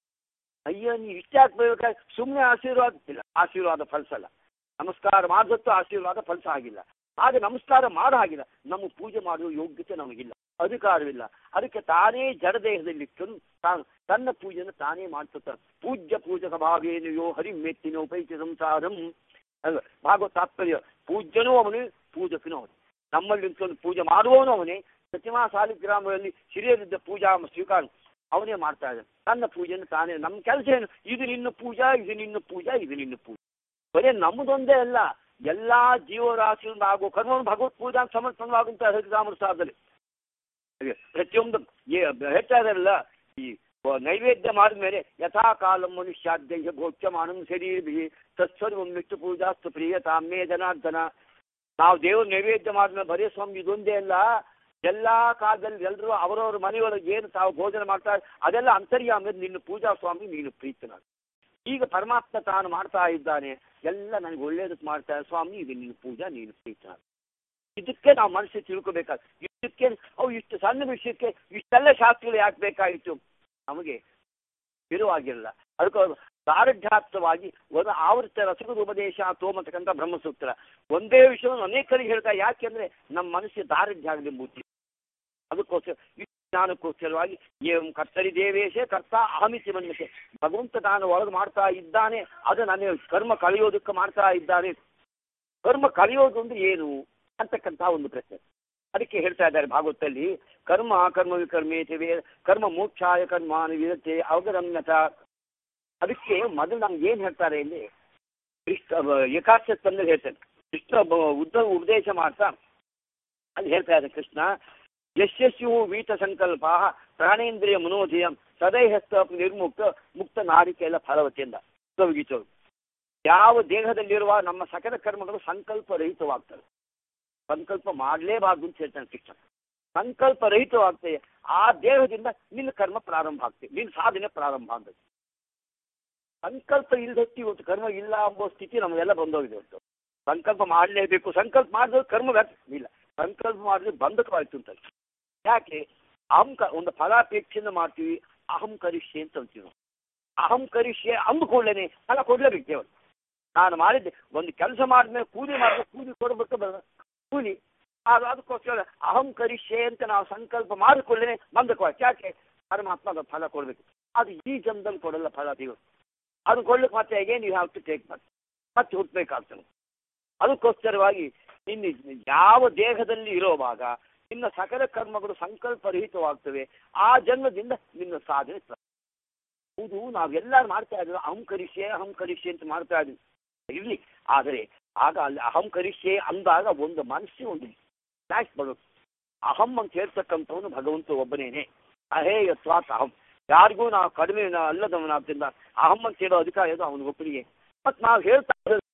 ಅಯ್ಯೋ ನೀವು ಇಷ್ಟ ಹಾಕ್ಬೇಕಾದ್ರೆ ಸುಮ್ಮನೆ ಆಶೀರ್ವಾದ ಇಲ್ಲ ಆಶೀರ್ವಾದ ಫಲಿಸಲ್ಲ ನಮಸ್ಕಾರ ಮಾಡಿದತ್ತು ಆಶೀರ್ವಾದ ಫಲಿಸ ಆಗಿಲ್ಲ ಹಾಗೆ ನಮಸ್ಕಾರ ಮಾಡೋ ಹಾಗಿಲ್ಲ ನಮ್ಮ ಪೂಜೆ ಮಾಡುವ ಯೋಗ್ಯತೆ ನಮಗಿಲ್ಲ ಅಧಿಕಾರವಿಲ್ಲ ಅದಕ್ಕೆ ತಾನೇ ಜಡದೇಹದಲ್ಲಿಟ್ಟು ತಾನು ತನ್ನ ಪೂಜೆಯನ್ನು ತಾನೇ ಮಾಡ್ತಿರ್ತಾನೆ ಪೂಜ್ಯ ಪೂಜಕ ಭಾವೇನೆಯೋ ಹರಿ ಮೆತ್ತಿನೋ ಪೈಚ ಸಂಸಾರಂ ಅಲ್ವ ಭಾಗವತ ತಾತ್ಪರ್ಯ ಪೂಜ್ಯನೂ ಅವನೇ ಪೂಜಕನೂ ಅವನೇ ನಮ್ಮಲ್ಲಿ ನಿಂತ್ಕೊಂಡು ಪೂಜೆ ಮಾಡುವವನು ಅವನೇ ಪ್ರತಿಮಾ ಸಾಲಿಗ್ರಾಮಗಳಲ್ಲಿ ಹಿರಿಯರಿದ್ದ ಪೂಜಾ ಸ್ವೀಕಾರ ಅವನೇ ಮಾಡ್ತಾ ಇದ್ದಾನೆ ತನ್ನ ಪೂಜೆಯನ್ನು ತಾನೇ ನಮ್ಮ ಕೆಲಸ ಏನು ಇದು ನಿನ್ನ ಪೂಜಾ ಇದು ನಿನ್ನ ಪೂಜಾ ಇದು ನಿನ್ನ ಪೂಜೆ ಬರೀ ನಮ್ಮದೊಂದೇ ಅಲ್ಲ ಎಲ್ಲಾ ಜೀವರಾಶಿಯಿಂದ ಆಗೋ ಕರ್ಮ ಭಗವತ್ ಪೂಜಾ ಸಮರ್ಪಣವಾಗುವಂತ ಹರಿರಾಮೃತಾದಲ್ಲಿ ಪ್ರತಿಯೊಂದು ಹೇಳ್ತಾ ಇದಾರಲ್ಲ ಈ ನೈವೇದ್ಯ ಮಾಡಿದ್ಮೇಲೆ ಯಥಾ ಕಾಲಂ ಮನುಷ್ಯಾದ್ಯ ಭೋಕ್ಯ ಮಾನಂ ಶರೀರ ತತ್ಸರ್ವಂ ನಿತ್ಯ ಪೂಜಾಸ್ತು ಪ್ರಿಯ ತಾಮೇ ಜನಾರ್ದನ ನಾವು ದೇವ್ರ ನೈವೇದ್ಯ ಮಾಡಿದ್ಮೇಲೆ ಬರೀ ಸ್ವಾಮಿ ಇದೊಂದೇ ಅಲ್ಲ ಎಲ್ಲಾ ಕಾಲದಲ್ಲಿ ಎಲ್ಲರೂ ಅವರವ್ರ ಮನೆಯೊಳಗೆ ಏನು ತಾವು ಭೋಜನ ಮಾಡ್ತಾರೆ ಅದೆಲ್ಲ ಅಂತರ್ಯಾಮ ನಿನ್ನ ಪೂಜಾ ಸ್ವಾಮಿ ನೀನು ಪ್ರೀತನಾದ ಈಗ ಪರಮಾತ್ಮ ತಾನು ಮಾಡ್ತಾ ಇದ್ದಾನೆ ಎಲ್ಲ ನನಗೆ ಒಳ್ಳೇದಕ್ಕೆ ಮಾಡ್ತಾರೆ ಸ್ವಾಮಿ ಇದು ನಿನ್ನ ಪೂಜಾ ನೀನು ಪ್ರೀತನಾದ ಇದಕ್ಕೆ ನಾವು ಮನಸ್ಸು ತಿಳ್ಕೋಬೇಕಾದ ಇದಕ್ಕೆ ಅವು ಇಷ್ಟು ಸಣ್ಣ ವಿಷಯಕ್ಕೆ ಇಷ್ಟೆಲ್ಲ ಶಾಸ್ತ್ರಗಳು ಯಾಕೆ ಬೇಕಾಗಿತ್ತು ನಮಗೆ ಇರುವಾಗಿರಲ್ಲ ಅದಕ್ಕೆ ದಾರಢ್ಯಾಪ್ತವಾಗಿ ಒಂದು ಆವೃತ್ತ ರಸಗುರು ಉಪದೇಶ ತೋಮತಕ್ಕಂಥ ಬ್ರಹ್ಮಸೂತ್ರ ಒಂದೇ ವಿಷಯವನ್ನು ಅನೇಕರಿಗೆ ಹೇಳ್ತಾ ಯಾಕೆಂದ್ರೆ ನಮ್ಮ ಮನಸ್ಸಿಗೆ ದಾರಢ್ಯ ಆಗಲಿ ಬುದ್ಧಿ ಅದಕ್ಕೋಸ್ಕರ ಜ್ಞಾನಕ್ಕೋಸ್ಕರವಾಗಿ ಏಂ ಕರ್ತರಿ ದೇವೇಶೇ ಕರ್ತ ಅಹಮಿತಿ ಮನ್ಯತೆ ಭಗವಂತ ತಾನು ಒಳಗೆ ಮಾಡ್ತಾ ಇದ್ದಾನೆ ಅದು ನನ್ನ ಕರ್ಮ ಕಳೆಯೋದಕ್ಕೆ ಮಾಡ್ತಾ ಇದ್ದಾನೆ ಕರ್ಮ ಕಳೆಯೋದು ಅಂದ್ರೆ ಏನು ಅಂತಕ್ಕಂಥ ಒಂದು ಪ್ರಶ್ನೆ ಅದಕ್ಕೆ ಹೇಳ್ತಾ ಇದ್ದಾರೆ ಭಾಗವತಲ್ಲಿ ಕರ್ಮ ಕರ್ಮ ವಿಕರ್ಮೇತೆ ಕರ್ಮ ಮೋಕ್ಷಾಯ ಕರ್ಮಾನು ವಿರತೆ ಅವಗರಮ್ಯತ ಅದಕ್ಕೆ ಮೊದಲು ನಮ್ಗೆ ಏನ್ ಹೇಳ್ತಾರೆ ಇಲ್ಲಿ ಕೃಷ್ಣ ಏಕಾಶ ತಂದಲ್ಲಿ ಹೇಳ್ತಾನೆ ಕೃಷ್ಣ ಉದ್ದ ಉಪದೇಶ ಮಾಡ್ತಾ ಅಲ್ಲಿ ಹೇಳ್ತಾ ಇದ್ದಾರೆ ಕೃಷ್ಣ ಯಶಸ್ಸು ವೀತ ಸಂಕಲ್ಪ ಪ್ರಾಣೇಂದ್ರಿಯ ಮನೋಧೇಯಂ ಸದೈಹಸ್ತ ನಿರ್ಮುಕ್ತ ಮುಕ್ತ ನಾರಿಕೆಲ್ಲ ಫಲವತಿಯಿಂದ ಗೀತರು ಯಾವ ದೇಹದಲ್ಲಿರುವ ನಮ್ಮ ಸಕಲ ಕರ್ಮಗಳು ಸಂಕಲ್ಪ ರಹಿತವಾಗ್ತವೆ ಸಂಕಲ್ಪ ಮಾಡಲೇಬಾರ್ದು ಅಂತ ಹೇಳ್ತಾನೆ ಕೃಷ್ಣ ಸಂಕಲ್ಪ ರಹಿತವಾಗ್ತದೆ ಆ ದೇಹದಿಂದ ನಿನ್ನ ಕರ್ಮ ಪ್ರಾರಂಭ ಆಗ್ತದೆ ನಿನ್ನ ಸಾಧನೆ ಪ್ರಾರಂಭ ಆಗ್ತದೆ ಸಂಕಲ್ಪ ಇಲ್ಲದಕ್ಕೆ ಇವತ್ತು ಕರ್ಮ ಇಲ್ಲ ಎಂಬೋ ಸ್ಥಿತಿ ನಮಗೆಲ್ಲ ಬಂದೋಗಿದೆ ಇವತ್ತು ಸಂಕಲ್ಪ ಮಾಡಲೇಬೇಕು ಸಂಕಲ್ಪ ಮಾಡಿದ್ರೆ ಕರ್ಮ ವ್ಯರ್ಥ ಇಲ್ಲ ಸಂಕಲ್ಪ ಮಾಡಿದ್ರೆ ಬಂಧಕವಾಯ್ತು ಅಂತ ಯಾಕೆ ಅಹಂ ಕ ಒಂದು ಫಲಾಪೇಕ್ಷೆಯಿಂದ ಮಾಡ್ತೀವಿ ಅಹಂ ಕರಿಷ್ಯೆ ಅಂತ ಅಂತೀವಿ ನಾವು ಅಹಂ ಕರಿಷ್ಯೆ ಅಂದುಕೊಳ್ಳೇನೆ ಫಲ ಕೊಡ್ಲೇಬೇಕು ದೇವರು ನಾನು ಮಾಡಿದ್ದೆ ಒಂದು ಕೆಲಸ ಮಾಡಿದ್ಮೇಲೆ ಕೂಲಿ ಮಾಡಿದ್ರೆ ಕೂಲಿ ಕೊಡಬೇಕು ಬರ ಕೂಲಿ ಅದು ಅದಕ್ಕೋಸ್ಕರ ಅಹಂ ಕರಿಷ್ಯೆ ಅಂತ ನಾವು ಸಂಕಲ್ಪ ಮಾಡಿಕೊಳ್ಳೇನೆ ಬಂಧಕವಾಯ್ತು ಯಾಕೆ ಪರಮಾತ್ಮ ಅದು ಫಲ ಕೊಡಬೇಕು ಅದು ಈ ಜನ್ಮದಲ್ಲಿ ಕೊಡಲ್ಲ ಫಲ ದೇವರು ಅದು ಕೊಡ್ಲಿಕ್ಕೆ ಮತ್ತೆ ಹೇಗೆ ನೀವು ಹ್ಯಾವ್ ಟು ಟೇಕ್ ಮತ್ತೆ ಮತ್ತೆ ಹುಟ್ಟಬೇಕಾಗ್ತದೆ ಅದಕ್ಕೋಸ್ಕರವಾಗಿ ನಿನ್ನ ಯಾವ ದೇಹದಲ್ಲಿ ಇರೋವಾಗ ನಿನ್ನ ಸಕಲ ಕರ್ಮಗಳು ಸಂಕಲ್ಪರಹಿತವಾಗ್ತವೆ ಆ ಜನ್ಮದಿಂದ ನಿನ್ನ ಸಾಧನೆ ಹೌದು ನಾವೆಲ್ಲರೂ ಮಾಡ್ತಾ ಇದ್ದೀವಿ ಅಹಂ ಕರಿಷ್ಯೆ ಅಹಂ ಕರಿಷ್ಯೆ ಅಂತ ಮಾಡ್ತಾ ಇದ್ವಿ ಇರಲಿ ಆದರೆ ಆಗ ಅಲ್ಲಿ ಅಹಂ ಕರಿಷ್ಯೆ ಅಂದಾಗ ಒಂದು ಮನಸ್ಸಿಗೆ ಒಂದು ಫ್ಲಾಶ್ ಬರೋದು ಅಹಂ ಅಂತ ಹೇಳ್ತಕ್ಕಂಥವನು ಭಗವಂತ ಒಬ್ಬನೇನೆ ಅಹೇಯತ್ವಾತ್ ಅಹಂ ಯಾರಿಗೂ ನಾವು ಕಡಿಮೆ ಅಲ್ಲದವನಾದ್ರಿಂದ ಅಹಂ ಅಂತ ಹೇಳೋ ಅಧಿಕಾರ ಇದು ಅವನ ಒಬ್ಬನಿಗೆ ಮತ್ತು ನಾವು ಹೇಳ್ತಾ